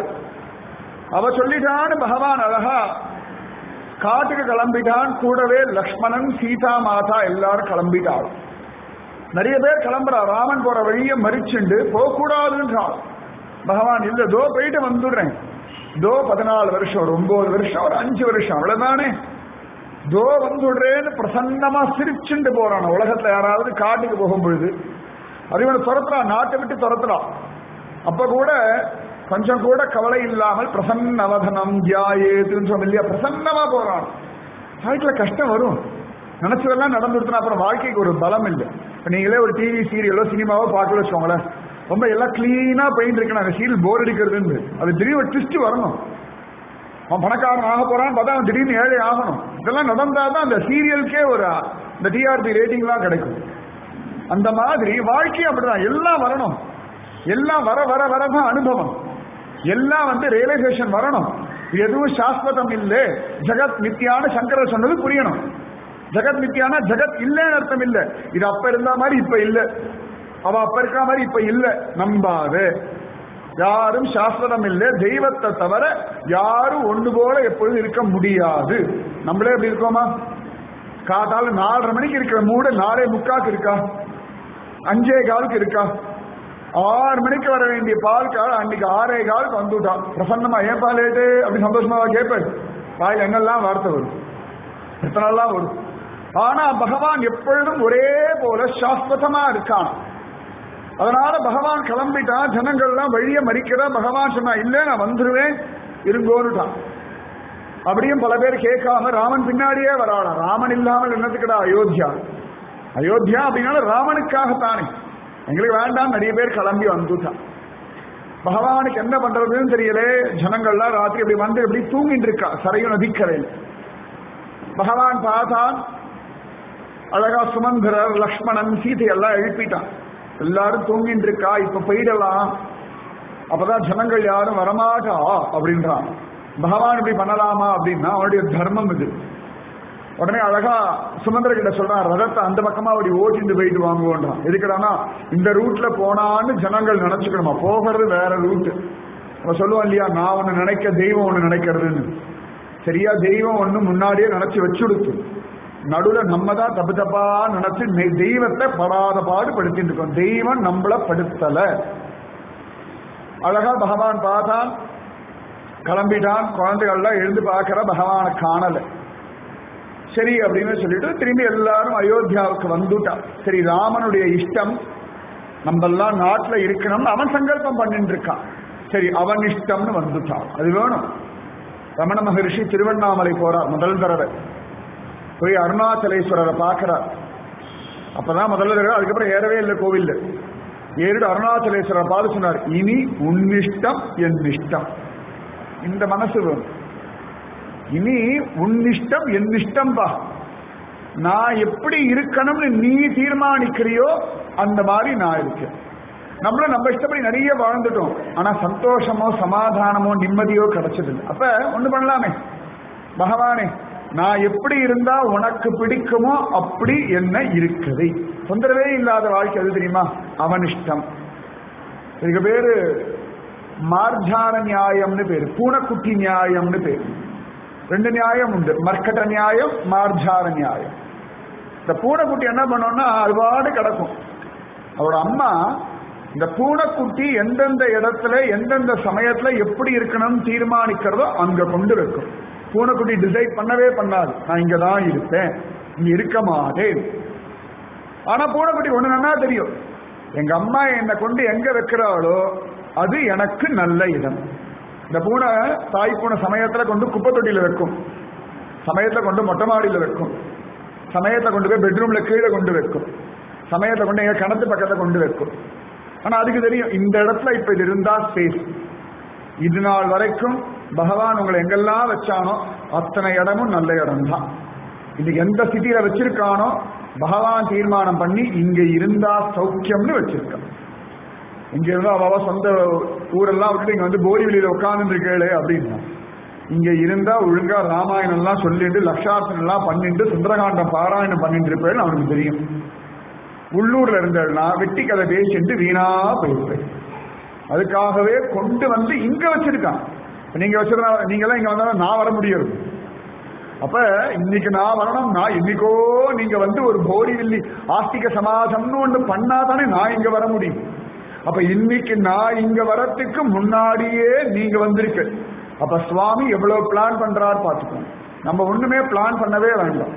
அவ சொல்லிட்டான்னு பகவான் அழகா காட்டுக்கு கிளம்பிட்டான் கூடவே லக்ஷ்மணன் சீதா மாதா எல்லாரும் கிளம்பிட்டாள் நிறைய பேர் கிளம்புறா ராமன் போற வழியை மறிச்சுண்டு போகக்கூடாதுன்றான் பகவான் இல்ல தோ போயிட்டு வந்துடுறேன் தோ பதினாலு வருஷம் ஒரு ஒன்பது வருஷம் ஒரு அஞ்சு வருஷம் அவ்வளவுதானே தோ வந்துடுறேன்னு பிரசன்னமா சிரிச்சுண்டு போறான் உலகத்துல யாராவது காட்டுக்கு போகும் பொழுது அது இவனை துரத்துறான் நாட்டை விட்டு துரத்துறான் அப்ப கூட கொஞ்சம் கூட கவலை இல்லாமல் பிரசன்னவதனம் தியாயேதுன்னு சொல்ல இல்லையா பிரசன்னமா போறான் வாழ்க்கையில கஷ்டம் வரும் நினைச்சதெல்லாம் நடந்துருச்சுன்னா அப்புறம் வாழ்க்கைக்கு ஒரு பலம் இல்லை இப்ப நீங்களே ஒரு டிவி சீரியலோ சினிமாவோ பார்க்கல வச்சுக்கோங்களேன் ரொம்ப எல்லாம் கிளீனா போயிட்டு இருக்கணும் அந்த சீரியல் போர் அடிக்கிறதுன்னு அது திடீர்னு ஒரு ட்விஸ்ட் வரணும் அவன் பணக்காரன் ஆக போறான்னு பார்த்தா அவன் திடீர்னு ஏழை ஆகணும் இதெல்லாம் நடந்தாதான் அந்த சீரியலுக்கே ஒரு இந்த டிஆர்பி ரேட்டிங்லாம் கிடைக்கும் அந்த மாதிரி வாழ்க்கையும் அப்படிதான் எல்லாம் வரணும் எல்லாம் வர வர வரதான் அனுபவம் எல்லாம் வந்து ரியலைசேஷன் வரணும் எதுவும் சாஸ்வதம் இல்லை ஜெகத் நித்தியான சங்கரர் சொன்னது புரியணும் ஜெகத் நித்தியானா ஜெகத் இல்லைன்னு அர்த்தம் இல்ல இது அப்ப இருந்த மாதிரி இப்ப இல்ல அவ அப்ப இருக்கிற மாதிரி இப்ப இல்ல நம்பாது யாரும் சாஸ்வதம் இல்லை தெய்வத்தை தவிர யாரும் ஒண்ணு போல எப்பொழுதும் இருக்க முடியாது நம்மளே எப்படி இருக்கோமா காத்தால நாலரை மணிக்கு இருக்கிற மூடு நாலே முக்காக்கு இருக்கா அஞ்சே காலுக்கு இருக்கா ஆறு மணிக்கு வர வேண்டிய பால் கால் அன்னைக்கு ஆறே காலுக்கு வந்துட்டான் பிரசன்னமா ஏன் பால் லேட்டு அப்படி சந்தோஷமாவா கேட்பேன் வாயில் என்னெல்லாம் வார்த்தை வரும் எத்தனெல்லாம் வரும் ஆனா பகவான் எப்பொழுதும் ஒரே போல சாஸ்வதமா இருக்கான் அதனால பகவான் கிளம்பிட்டான் ஜனங்கள்லாம் வழிய மறிக்கிறா பகவான் சொன்னா இல்ல நான் வந்துருவேன் இருங்கோன்னுட்டான் அப்படியும் பல பேர் கேட்காம ராமன் பின்னாடியே வராளாம் ராமன் இல்லாமல் என்னத்துக்குடா அயோத்தியா அயோத்தியா அப்படின்னால ராமனுக்காகத்தானே எங்களுக்கு வேண்டாம் நிறைய பேர் கிளம்பி வந்துட்டான் பகவானுக்கு என்ன பண்றதுன்னு தெரியலே ஜனங்கள்லாம் ராத்திரி இப்படி வந்து இப்படி தூங்கிட்டு இருக்கா சரையும் நதிக்கரையில் பகவான் பார்த்தான் அழகா சுமந்திரர் லக்ஷ்மணன் சீதை எல்லாம் எழுப்பிட்டான் எல்லாரும் தூங்கிட்டு இருக்கா இப்ப போயிடலாம் அப்பதான் ஜனங்கள் யாரும் வரமாட்டா அப்படின்றான் பகவான் இப்படி பண்ணலாமா அப்படின்னா அவனுடைய தர்மம் இது உடனே அழகா சுமந்திர கிட்ட சொல்றான் ரதத்தை அந்த பக்கமா அப்படி ஓட்டிட்டு போயிட்டு வாங்குவோன்றான் எதுக்குடானா இந்த ரூட்ல போனான்னு ஜனங்கள் நினைச்சுக்கணுமா போகிறது வேற ரூட் நம்ம சொல்லுவோம் இல்லையா நான் ஒண்ணு நினைக்க தெய்வம் ஒண்ணு நினைக்கிறதுன்னு சரியா தெய்வம் ஒண்ணு முன்னாடியே நினைச்சு வச்சுடுத்து நடுவுல நம்ம தான் தப்பு தப்பா நினைச்சு நெ- தெய்வத்தை படாத பாடு படுத்திட்டு இருக்கோம் தெய்வம் நம்மள படுத்தல அழகா பகவான் பார்த்தான் கிளம்பிட்டான் குழந்தைகள்லாம் எழுந்து பார்க்கிற பகவானை காணல சரி அப்படின்னு சொல்லிட்டு திரும்பி எல்லாரும் அயோத்தியாவுக்கு வந்துட்டான் சரி ராமனுடைய இஷ்டம் நம்ம எல்லாம் நாட்டுல இருக்கணும்னு அவன் சங்கல்பம் பண்ணிட்டு இருக்கான் சரி அவன் இஷ்டம்னு வந்துட்டான் அது வேணும் ரமண மகரிஷி திருவண்ணாமலை போறார் முதல் தடவை போய் அருணாச்சலேஸ்வரரை பார்க்கிறார் அப்பதான் முதல்ல தடவை அதுக்கப்புறம் ஏறவே இல்லை கோவில்ல ஏறிட்டு அருணாச்சலேஸ்வரரை பார்த்து சொன்னார் இனி உன்னிஷ்டம் என் இஷ்டம் இந்த மனசு வேணும் இனி உன்னிஷ்டம் என் இஷ்டம்பா நான் எப்படி இருக்கணும்னு நீ தீர்மானிக்கிறியோ அந்த மாதிரி நான் இருக்கேன் நம்மள நம்ம இஷ்டப்படி நிறைய வாழ்ந்துட்டோம் ஆனா சந்தோஷமோ சமாதானமோ நிம்மதியோ கிடைச்சதில்லை அப்ப ஒண்ணு பண்ணலாமே பகவானே நான் எப்படி இருந்தா உனக்கு பிடிக்குமோ அப்படி என்ன இருக்குது தொந்தரவே இல்லாத வாழ்க்கை அது தெரியுமா அவன் இஷ்டம் இதுக்கு பேரு மார்ஜான நியாயம்னு பேரு பூனைக்குட்டி நியாயம்னு பேரு ரெண்டு நியாயம் உண்டு மர்க்கட்ட நியாயம் மார்ஜார நியாயம் இந்த பூனைக்குட்டி என்ன பண்ணோம்னா அது பாடு கிடக்கும் அவரோட அம்மா இந்த பூனைக்குட்டி எந்தெந்த இடத்துல எந்தெந்த சமயத்துல எப்படி இருக்கணும்னு தீர்மானிக்கிறதோ அங்க கொண்டு வைக்கும் பூனைக்குட்டி டிசைட் பண்ணவே பண்ணாது நான் இங்க தான் இருப்பேன் இங்க இருக்க மாட்டேன் ஆனா பூனைக்குட்டி ஒண்ணு நன்னா தெரியும் எங்க அம்மா என்னை கொண்டு எங்க வைக்கிறாளோ அது எனக்கு நல்ல இடம் இந்த பூனை தாய் பூனை சமயத்துல கொண்டு குப்பை தொட்டியில வைக்கும் சமயத்துல கொண்டு மொட்டை மாடியில வைக்கும் சமயத்துல கொண்டு போய் பெட்ரூம்ல கீழே கொண்டு வைக்கும் சமயத்துல கொண்டு எங்க கிணத்து பக்கத்துல கொண்டு வைக்கும் ஆனா அதுக்கு தெரியும் இந்த இடத்துல இப்ப இது இருந்தா சேஃப் இது நாள் வரைக்கும் பகவான் உங்களை எங்கெல்லாம் வச்சானோ அத்தனை இடமும் நல்ல இடம் தான் இது எந்த சிட்டியில வச்சிருக்கானோ பகவான் தீர்மானம் பண்ணி இங்க இருந்தா சௌக்கியம்னு வச்சிருக்கான் இங்க இருந்தா அவ சொந்த ஊரெல்லாம் விட்டுட்டு இங்க வந்து போரிவெளியில உட்கார்ந்து இருக்கேளே அப்படின்னா இங்க இருந்தா ஒழுங்கா ராமாயணம் எல்லாம் சொல்லிட்டு லட்சார்த்தம் எல்லாம் பண்ணிட்டு சுந்தரகாண்டம் பாராயணம் பண்ணிட்டு இருப்பேன்னு அவனுக்கு தெரியும் உள்ளூர்ல இருந்தேன்னா வெட்டி கதை பேசிட்டு வீணா போயிருப்பேன் அதுக்காகவே கொண்டு வந்து இங்க வச்சிருக்கான் இப்ப நீங்க வச்சிருந்தா நீங்க எல்லாம் இங்க வந்தா நான் வர முடியாது அப்ப இன்னைக்கு நான் வரணும்னா இன்னைக்கோ நீங்க வந்து ஒரு போரிவில்லி ஆஸ்திக சமாதம்னு ஒண்ணு பண்ணாதானே நான் இங்க வர முடியும் அப்ப இன்னைக்கு நான் இங்க வரத்துக்கு முன்னாடியே நீங்க வந்திருக்கு அப்ப சுவாமி எவ்வளவு பிளான் பண்றாரு பாத்துக்கோங்க நம்ம ஒண்ணுமே பிளான் பண்ணவே வேண்டாம்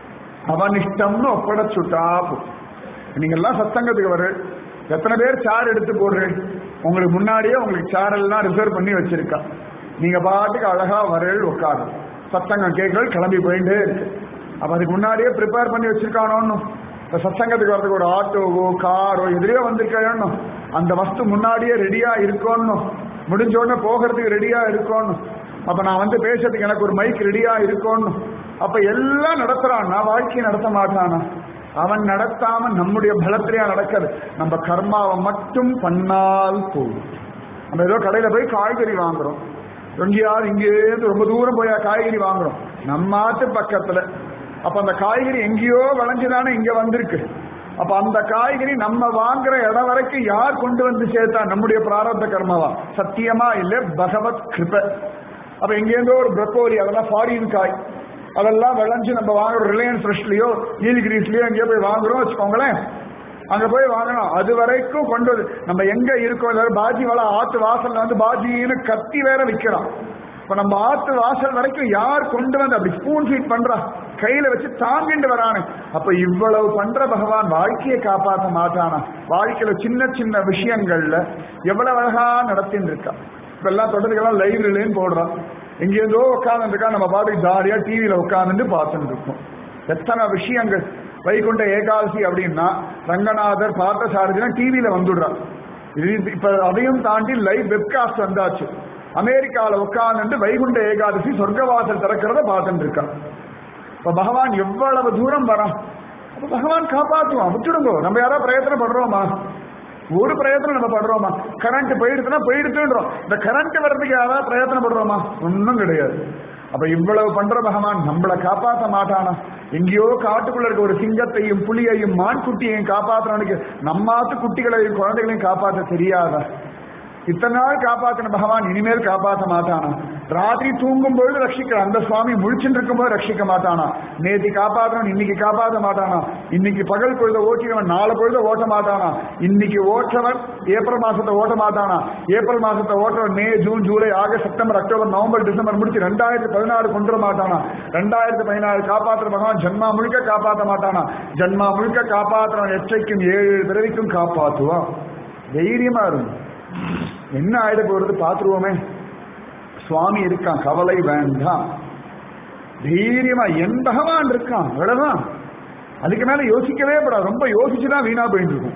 அவன் இஷ்டம்னு ஒப்படைச்சுட்டா போதும். நீங்க எல்லாம் சத்தங்கத்துக்கு வர எத்தனை பேர் சார் எடுத்து போடுறேன் உங்களுக்கு முன்னாடியே உங்களுக்கு சார் எல்லாம் ரிசர்வ் பண்ணி வச்சிருக்கா நீங்க பாட்டுக்கு அழகா வரல் உட்காரு சத்தங்கம் கேட்கறது கிளம்பி போயிட்டே இருக்கு அப்ப அதுக்கு முன்னாடியே ப்ரிப்பேர் பண்ணி வச்சிருக்கானோன்னு இப்ப சத்சங்கத்துக்கு வரதுக்கு ஒரு ஆட்டோவோ காரோ எதிரையோ வந்திருக்கணும் அந்த வஸ்து முன்னாடியே ரெடியா இருக்கணும் முடிஞ்ச உடனே போகிறதுக்கு ரெடியா இருக்கணும் அப்ப நான் வந்து பேசுறதுக்கு எனக்கு ஒரு மைக் ரெடியா இருக்கணும் அப்ப எல்லாம் நடத்துறான் நான் வாழ்க்கையை நடத்த மாட்டானா அவன் நடத்தாம நம்முடைய பலத்திலேயே நடக்கிறது நம்ம கர்மாவை மட்டும் பண்ணால் போதும் நம்ம ஏதோ கடையில போய் காய்கறி வாங்குறோம் எங்கேயாவது இங்கேருந்து ரொம்ப தூரம் போய் காய்கறி வாங்குறோம் நம்ம ஆத்து பக்கத்துல அப்ப அந்த காய்கறி எங்கேயோ விளைஞ்சுதானே இங்க வந்திருக்கு அப்ப அந்த காய்கறி நம்ம வாங்குற இடம் வரைக்கும் யார் கொண்டு வந்து சேர்த்தா நம்முடைய பிராரப்த கர்மாவா சத்தியமா இல்ல பகவத் கிருப அப்ப எங்கேருந்தோ ஒரு ப்ரக்கோலி அதெல்லாம் ஃபாரின் காய் அதெல்லாம் விளைஞ்சு நம்ம வாங்குறோம் ரிலையன்ஸ் ஃப்ரெஷ்லயோ நீலகிரிஸ்லயோ எங்கேயோ போய் வாங்குறோம் வச்சுக்கோங்களேன் அங்க போய் வாங்கணும் அது வரைக்கும் கொண்டு வந்து நம்ம எங்க இருக்கோம் எல்லாரும் பாஜி வள ஆத்து வாசல்ல வந்து பாஜின்னு கத்தி வேற விக்கிறோம் இப்ப நம்ம ஆத்து வாசல் வரைக்கும் யார் கொண்டு வந்து அப்படி ஸ்பூன் ஃபீட் பண்றா கையில வச்சு தாங்கிட்டு வரானு அப்ப இவ்வளவு பண்ற பகவான் வாழ்க்கையை காப்பாற்ற மாட்டானா வாழ்க்கையில சின்ன சின்ன விஷயங்கள்ல எவ்வளவு அழகா நடத்தின்னு இருக்கா இப்ப எல்லாம் தொடர்ந்துக்கெல்லாம் லைப்ரரியிலேன்னு போடுறான் எங்கேருந்தோ உட்காந்துருக்கா நம்ம பாட்டுக்கு ஜாலியா டிவியில உட்காந்துட்டு பார்த்துட்டு இருக்கோம் எத்தனை விஷயங்கள் வைகுண்ட ஏகாதசி அப்படின்னா ரங்கநாதர் பார்த்தசாரதினா டிவியில வந்துடுறான் இது இப்ப அதையும் தாண்டி லைவ் வெப்காஸ்ட் வந்தாச்சு அமெரிக்கால உட்கார்ந்து வைகுண்ட ஏகாதசி சொர்க்கவாசல் திறக்கிறத பார்த்துட்டு இருக்கான் இப்ப பகவான் எவ்வளவு தூரம் வரான் அப்ப பகவான் காப்பாற்றுவான் விட்டுடுங்கோ நம்ம யாரோ பிரயத்தனம் பண்றோமா ஒரு பிரயத்தனம் நம்ம படுறோமா கரண்ட் போயிடுச்சுன்னா போயிடுச்சுன்றோம் இந்த கரண்ட் வர்றதுக்கு யாராவது பிரயத்தனப்படுறோமா ஒன்றும் கிடையாது அப்ப இவ்வளவு பண்ற பகவான் நம்மளை காப்பாற்ற மாட்டானா எங்கேயோ காட்டுக்குள்ள இருக்க ஒரு சிங்கத்தையும் புலியையும் மான் குட்டியையும் காப்பாத்துறவனுக்கு நம்மாத்து குட்டிகளையும் குழந்தைகளையும் காப்பாற்ற தெரியாதா இத்தனை நாள் காப்பாத்தின பகவான் இனிமேல் காப்பாற்ற மாட்டானா ராத்திரி தூங்கும் பொழுது ரட்சிக்கிறான் அந்த சுவாமி முழிச்சுட்டு இருக்கும்போது ரட்சிக்க மாட்டானா நேத்தி காப்பாற்றவன் இன்னைக்கு காப்பாற்ற மாட்டானா இன்னைக்கு பகல் பொழுத ஓட்டினவன் நாலு பொழுத ஓட்ட மாட்டானா இன்னைக்கு ஓட்டவன் ஏப்ரல் மாசத்தை ஓட்ட மாட்டானா ஏப்ரல் மாசத்தை ஓட்டவன் May June July August September October November December முடிச்சு ரெண்டாயிரத்தி பதினாறு கொண்டு வர மாட்டானா ரெண்டாயிரத்தி பதினாறு காப்பாற்றுற பகவான் ஜன்மா முழுக்க காப்பாற்ற மாட்டானா ஜன்மா முழுக்க காப்பாற்றுறவன் எச்சைக்கும் ஏழு பிறவிக்கும் காப்பாற்றுவான் தைரியமா இருக்கும் என்ன ஆயிட போறது பாத்துருவோமே சுவாமி இருக்கான் கவலை வேண்டாம் தைரியமா என் பகவான் இருக்கான் அவ்வளவுதான் அதுக்கு மேல யோசிக்கவே கூடாது ரொம்ப யோசிச்சுதான் வீணா போயிட்டு இருக்கும்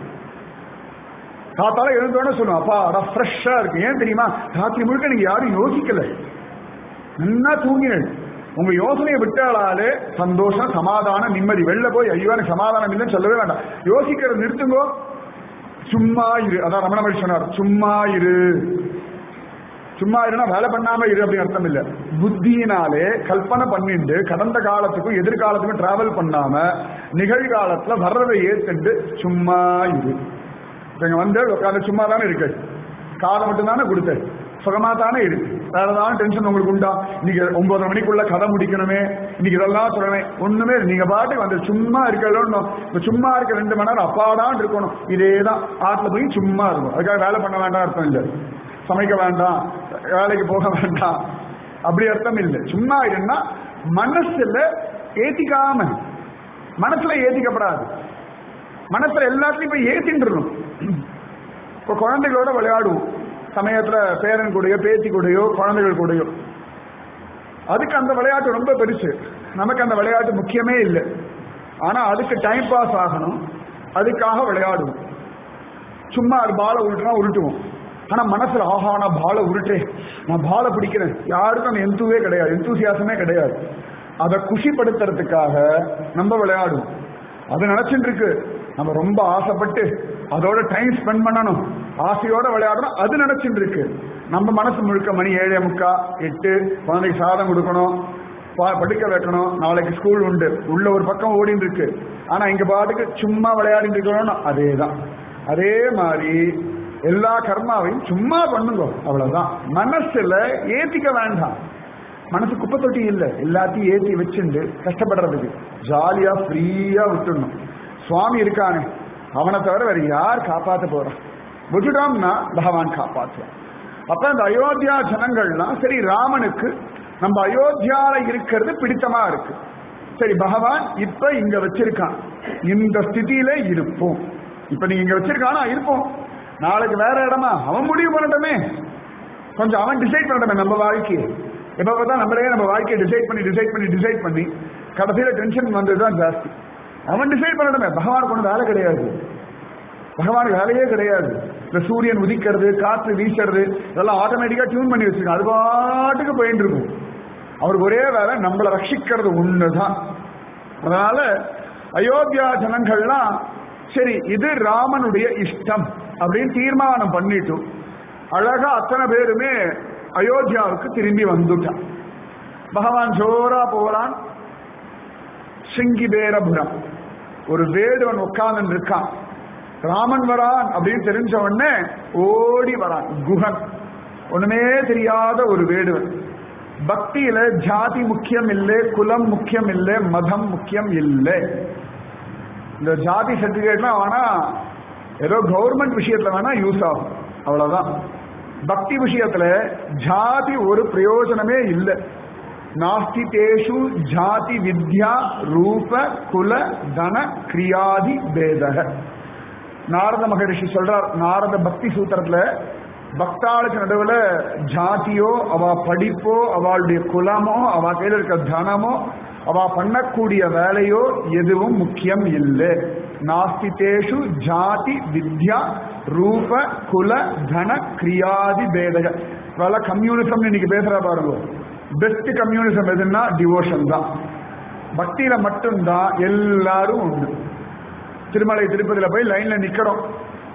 காத்தால எழுந்தோட சொல்லுவோம் அப்பா அடா ஃப்ரெஷ்ஷா இருக்கு ஏன் தெரியுமா ராத்திரி முழுக்க நீங்க யாரும் யோசிக்கல நல்லா தூங்கினேன் உங்க யோசனையை விட்டாலே சந்தோஷம் சமாதானம் நிம்மதி வெளில போய் ஐயோ எனக்கு சமாதானம் இல்லைன்னு சொல்லவே வேண்டாம் யோசிக்கிறத நிறுத்துங்கோ சும்மா இரு அதான் ரமண மகர்ஷி சொன்னார் சும்மா இரு சும்மா இருனா வேலை பண்ணாம இரு அப்படின்னு அர்த்தம் இல்ல புத்தியினாலே கல்பனை பண்ணிட்டு கடந்த காலத்துக்கும் எதிர்காலத்துக்கும் டிராவல் பண்ணாம நிகழ்காலத்துல வர்றதை ஏத்துண்டு சும்மா இரு இப்ப இங்க வந்து உட்காந்து சும்மா தானே இருக்கு காலம் மட்டும் தானே கொடுத்தேன் சுகமா தானே இருக்கு வேற ஏதாவது டென்ஷன் உங்களுக்கு உண்டா இன்னைக்கு ஒன்பதரை மணிக்குள்ள கதை முடிக்கணுமே இன்னைக்கு இதெல்லாம் சொல்லணுமே ஒண்ணுமே இல்லை. நீங்க பாட்டுக்கு வந்து சும்மா இருக்கணும் இப்ப சும்மா இருக்க ரெண்டு மணி நேரம் அப்பாதான் இருக்கணும் இதேதான் ஆத்துல போய் சும்மா இருக்கும் அதுக்காக வேலை பண்ண வேண்டாம் அர்த்தம் இல்லை சமைக்க வேண்டாம் வேலைக்கு போக வேண்டாம் அப்படி அர்த்தம் இல்லை சும்மா இருந்தா மனசுல ஏத்திக்காம மனசுல ஏத்திக்கப்படாது மனசுல எல்லாத்தையும் போய் ஏத்தின்றணும் இப்போ குழந்தைகளோட விளையாடுவோம் சமயத்துல பேரன் கூடயோ பேத்தி கூடயோ குழந்தைகள் கூடயோ அதுக்கு அந்த விளையாட்டு ரொம்ப பெருசு நமக்கு அந்த விளையாட்டு முக்கியமே இல்லை ஆனா அதுக்கு டைம் பாஸ் ஆகணும் அதுக்காக விளையாடுவோம் சும்மா அது பாலை உருட்டுனா உருட்டுவோம் ஆனா மனசுல ஆஹா நான் பாலை உருட்டுறேன் நான் பாலை பிடிக்கிறேன் யாருக்கும் அந்த எந்தூவே கிடையாது எந்தூசியாசமே கிடையாது அதை குஷிப்படுத்துறதுக்காக நம்ம விளையாடுவோம் அது நினைச்சுட்டு இருக்கு நம்ம ரொம்ப ஆசைப்பட்டு அதோட டைம் ஸ்பெண்ட் பண்ணணும் ஆசையோட விளையாடணும் அது நினைச்சுட்டு இருக்கு நம்ம மனசு முழுக்க மணி ஏழே முக்கா எட்டு குழந்தைக்கு சாதம் கொடுக்கணும் பா- படுக்க வைக்கணும் நாளைக்கு ஸ்கூல் உண்டு உள்ள ஒரு பக்கம் ஓடிட்டு இருக்கு ஆனா இங்க பாட்டுக்கு சும்மா விளையாடிட்டு இருக்கணும் அதேதான் அதே மாதிரி எல்லா கர்மாவையும் சும்மா பண்ணுங்க அவ்வளவுதான் மனசுல ஏத்திக்க வேண்டாம் மனசு குப்பை தொட்டி இல்ல எல்லாத்தையும் ஏத்தி வச்சுண்டு கஷ்டப்படுறதுக்கு ஜாலியா ஃப்ரீயா விட்டுடணும் சுவாமி இருக்கானே அவனை தவிர வேற யார் காப்பாத்த போறான் விட்டுட்டோம்னா பகவான் காப்பாற்றுவான் அப்ப இந்த அயோத்தியா ஜனங்கள்லாம் சரி ராமனுக்கு நம்ம அயோத்தியால இருக்கிறது பிடித்தமா இருக்கு சரி பகவான் இப்ப இங்க வச்சிருக்கான் இந்த ஸ்திதியில இருப்போம் இப்ப நீங்க இங்க வச்சிருக்கானா இருப்போம் நாளைக்கு வேற இடமா அவன் முடிவு பண்ணட்டுமே கொஞ்சம் அவன் டிசைட் பண்ணட்டுமே நம்ம வாழ்க்கையை எப்ப பார்த்தா நம்மளே நம்ம வாழ்க்கையை டிசைட் பண்ணி டிசைட் பண்ணி டிசைட் பண்ணி கடைசியில டென்ஷன் வந்ததுதான் ஜாஸ்தி அவன் டிசைட் பண்ணட்டுமே பகவானுக்கு ஒன்றும் வேலை கிடையாது பகவானுக்கு வேலையே கிடையாது இந்த சூரியன் உதிக்கிறது காற்று வீசுறது இதெல்லாம் ஆட்டோமேட்டிக்கா டியூன் பண்ணி வச்சிருக்கான் அது பாட்டுக்கு போயிட்டு இருக்கும் அவருக்கு ஒரே வேலை நம்மளை ரட்சிக்கிறது ஒண்ணுதான் அதனால அயோத்தியா ஜனங்கள்லாம் சரி இது ராமனுடைய இஷ்டம் அப்படின்னு தீர்மானம் பண்ணிட்டு அழகா அத்தனை பேருமே அயோத்தியாவுக்கு திரும்பி வந்துட்டான் பகவான் ஜோரா போறான் சிங்கிபேரபுரம் ஒரு வேடுவன் உட்கார்ந்து இருக்கான் ராமன் வரான் அப்படின்னு தெரிஞ்ச உடனே ஓடி வரான் குஹன் ஒண்ணுமே தெரியாத ஒரு வேடுவன் பக்தியில ஜாதி முக்கியம் இல்லை குலம் முக்கியம் இல்லை மதம் முக்கியம் இல்லை இந்த ஜாதி சர்டிபிகேட்லாம் வேணா ஏதோ கவர்மெண்ட் விஷயத்துல வேணா யூஸ் ஆகும் அவ்வளவுதான் பக்தி விஷயத்துல ஜாதி ஒரு பிரயோஜனமே இல்லை நாஸ்தி தேஷு ஜாதி வித்யா ரூப குல தன கிரியாதி பேதக நாரத மகரிஷி சொல்றார் நாரத பக்தி சூத்திரத்துல பக்தாளுக்கு நடுவுல ஜாதியோ அவ படிப்போ அவளுடைய குலமோ அவ கையில இருக்க தனமோ அவ பண்ணக்கூடிய வேலையோ எதுவும் முக்கியம் இல்லை நாஸ்திதேஷு ஜாதி வித்யா ரூப குல தன கிரியாதி பேதக வேலை கம்யூனிசம் இன்னைக்கு பேசுறா பாருங்க பெஸ்ட் கம்யூனிசம் எதுன்னா டிவோஷன் தான் பக்தியில மட்டும்தான் எல்லாரும் உண்டு திருமலை திருப்பதியில போய் லைன்ல நிக்கிறோம்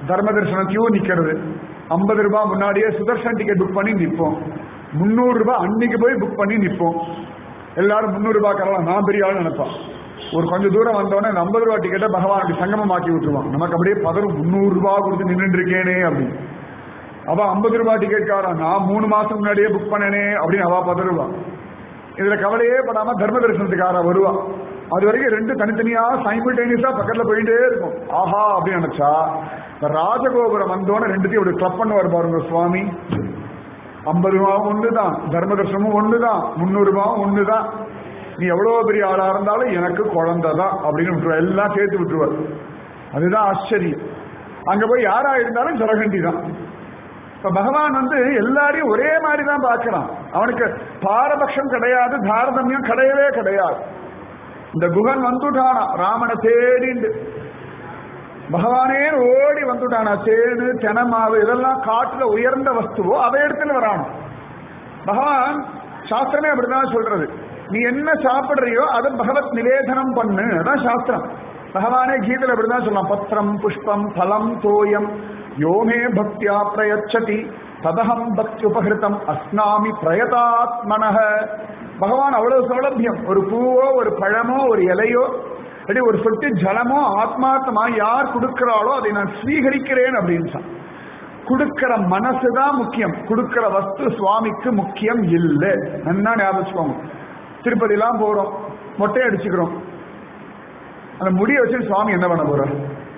தர்ம தரிசனம் கியூ நிக்கிறது ஐம்பது ரூபாய் முன்னாடியே சுதர்ஷன் டிக்கெட் புக் பண்ணி நிற்போம் முந்நூறு ரூபாய் அன்னைக்கு போய் புக் பண்ணி நிற்போம் எல்லாரும் முந்நூறு ரூபாய் கரலாம் நான் பெரிய ஆள் நினைப்பான் ஒரு கொஞ்சம் தூரம் வந்தோடனே இந்த ஐம்பது ரூபாய் டிக்கெட்டை பகவான் அப்படி சங்கமமாக்கி விட்டுருவான் நமக்கு அப்படியே பதறும் முந்நூறு ரூபாய் கொடுத்து நின்றுட்டு இருக்கேனே அப்படின்னு அவ ஐம்பது ரூபாய் டிக்கெட் காரன் நான் மூணு மாசம் முன்னாடியே புக் பண்ணனே அப்படின்னு அவ பதறுவான் இதுல கவலையே படாம தர்ம தரிசனத்துக்கார வருவா அது வரைக்கும் ரெண்டு தனித்தனியா சைமில்டேனியஸா பக்கத்துல போயிட்டே இருக்கும் ஆஹா அப்படின்னு நினைச்சா இந்த ராஜகோபுரம் வந்தோன்னு ரெண்டுத்தையும் ஒரு கிளப் பண்ணுவார் பாருங்க சுவாமி ஐம்பது ரூபாவும் ஒண்ணுதான் தர்ம தரிசனமும் ஒண்ணுதான் முந்நூறு ரூபாவும் ஒண்ணுதான் நீ எவ்வளவு பெரிய ஆளா இருந்தாலும் எனக்கு குழந்தை தான் அப்படின்னு விட்டுருவா எல்லாம் சேர்த்து விட்டுருவார் அதுதான் ஆச்சரியம் அங்க போய் யாரா இருந்தாலும் ஜரகண்டி தான் இப்ப பகவான் வந்து எல்லாரையும் ஒரே மாதிரி தான் பார்க்கிறான் அவனுக்கு பாரபட்சம் கிடையாது தாரதமியம் கிடையவே கிடையாது இந்த குகன் வந்துட்டானா ராமனை தேடிண்டு பகவானே ஓடி வந்துட்டானா தேடு தெனமாவு இதெல்லாம் காட்டுல உயர்ந்த வஸ்துவோ அதை எடுத்துன்னு வரானோ பகவான் சாஸ்திரமே அப்படிதான் சொல்றது நீ என்ன சாப்பிடுறியோ அதை பகவத் நிவேதனம் பண்ணு அதான் சாஸ்திரம் பகவானே கீதையில அப்படிதான் சொல்லலாம் பத்திரம் புஷ்பம் பலம் தோயம் யோமே பக்தியா பிரயச்சதி ததகம் பக்தி உபகிருத்தம் அஸ்னாமி பிரயதாத்மனக பகவான் அவ்வளவு சௌலபியம் ஒரு பூவோ ஒரு பழமோ ஒரு இலையோ இல்லாட்டி ஒரு சொட்டு ஜலமோ ஆத்மார்த்தமா யார் கொடுக்கிறாளோ அதை நான் ஸ்வீகரிக்கிறேன் அப்படின்னு சொன்னான். கொடுக்கிற மனசு தான் முக்கியம் கொடுக்கிற வஸ்து சுவாமிக்கு முக்கியம் இல்லை நல்லா ஞாபகம் வச்சுக்கோங்க திருப்பதிலாம் போறோம் மொட்டை அடிச்சுக்கிறோம் அந்த முடியை வச்சு சுவாமி என்ன பண்ண போறார்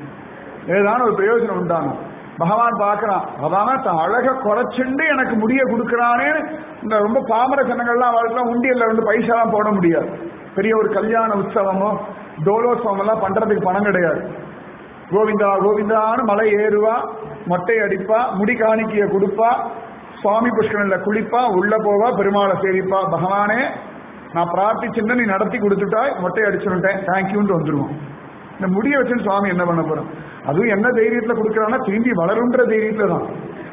ஏதான ஒரு பிரயோஜனம் உண்டான பகவான் பார்க்கறான் அதான தன் அழக குறைச்சுண்டு எனக்கு முடிய கொடுக்கறானேன்னு இந்த ரொம்ப பாமர ஜனங்கள்லாம் அவளுக்குலாம் உண்டியல்ல வந்து பைசாலாம் போட முடியாது பெரிய ஒரு கல்யாண உற்சவமோ டோலோத்சவம் எல்லாம் பண்றதுக்கு பணம் கிடையாது கோவிந்தா கோவிந்தான்னு மலை ஏறுவா மொட்டை அடிப்பா முடி காணிக்கைய கொடுப்பா சுவாமி புஷ்கரன்ல குளிப்பா உள்ள போவா பெருமாளை சேவிப்பா பகவானே நான் பிரார்த்திச்சிருந்தேன் நீ நடத்தி கொடுத்துட்டாய் மொட்டை அடிச்சுட்டேன் தேங்க்யூன்ட்டு வந்துருவோம் இந்த முடிய வச்சுன்னு சுவாமி என்ன பண்ண போறோம் அதுவும் என்ன தைரியத்துல கொடுக்கறான்னா திரும்பி வளருன்ற தைரியத்துல தான்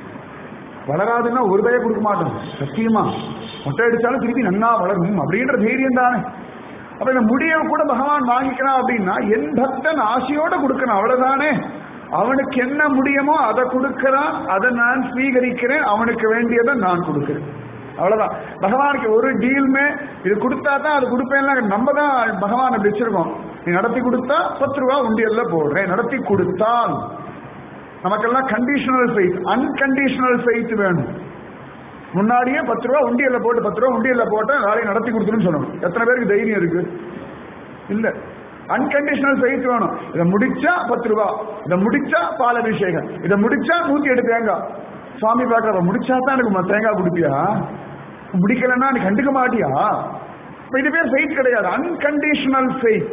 வளராதுன்னா ஒரு தய கொடுக்க மாட்டோம் சத்தியமா மொட்டை அடிச்சாலும் திருப்பி நன்னா வளரும் அப்படின்ற தைரியம் தானே அப்ப இந்த முடியை கூட பகவான் வாங்கிக்கிறான் அப்படின்னா என் பக்தன் ஆசையோட கொடுக்கணும் அவ்வளவுதானே அவனுக்கு என்ன முடியுமோ அதை கொடுக்கறான் அதை நான் ஸ்வீகரிக்கிறேன் அவனுக்கு வேண்டியதை நான் கொடுக்கிறேன் அவ்வளவுதான் பகவானுக்கு ஒரு டீலுமே இது கொடுத்தா தான் அது கொடுப்பேன் நம்ம தான் பகவானை வச்சிருக்கோம் நீ நடத்தி கொடுத்தா பத்து ரூபா உண்டியல்ல போடுறேன் நடத்தி கொடுத்தால் நமக்கெல்லாம் கண்டிஷனல் ஃபெய்த் அன்கண்டிஷனல் ஃபெய்த் வேணும் முன்னாடியே பத்து ரூபா உண்டியல்ல போட்டு பத்து ரூபா உண்டியல்ல போட்டு வேலையை நடத்தி கொடுத்துருன்னு சொல்லணும் எத்தனை பேருக்கு தைரியம் இருக்கு இல்ல அன்கண்டிஷனல் ஃபெய்த் வேணும் இதை முடிச்சா பத்து ரூபா இதை முடிச்சா பால் அபிஷேகம் இதை முடிச்சா நூத்தி எட்டு தேங்காய் சுவாமி பார்க்கற முடிச்சா தான் எனக்கு ம- தேங்காய் கொடுப்பியா முடிக்கலன்னா நீ கண்டுக்க மாட்டியா இப்ப இது பேர் ஃபெய்த் கிடையாது அன்கண்டிஷனல் ஃபெய்த்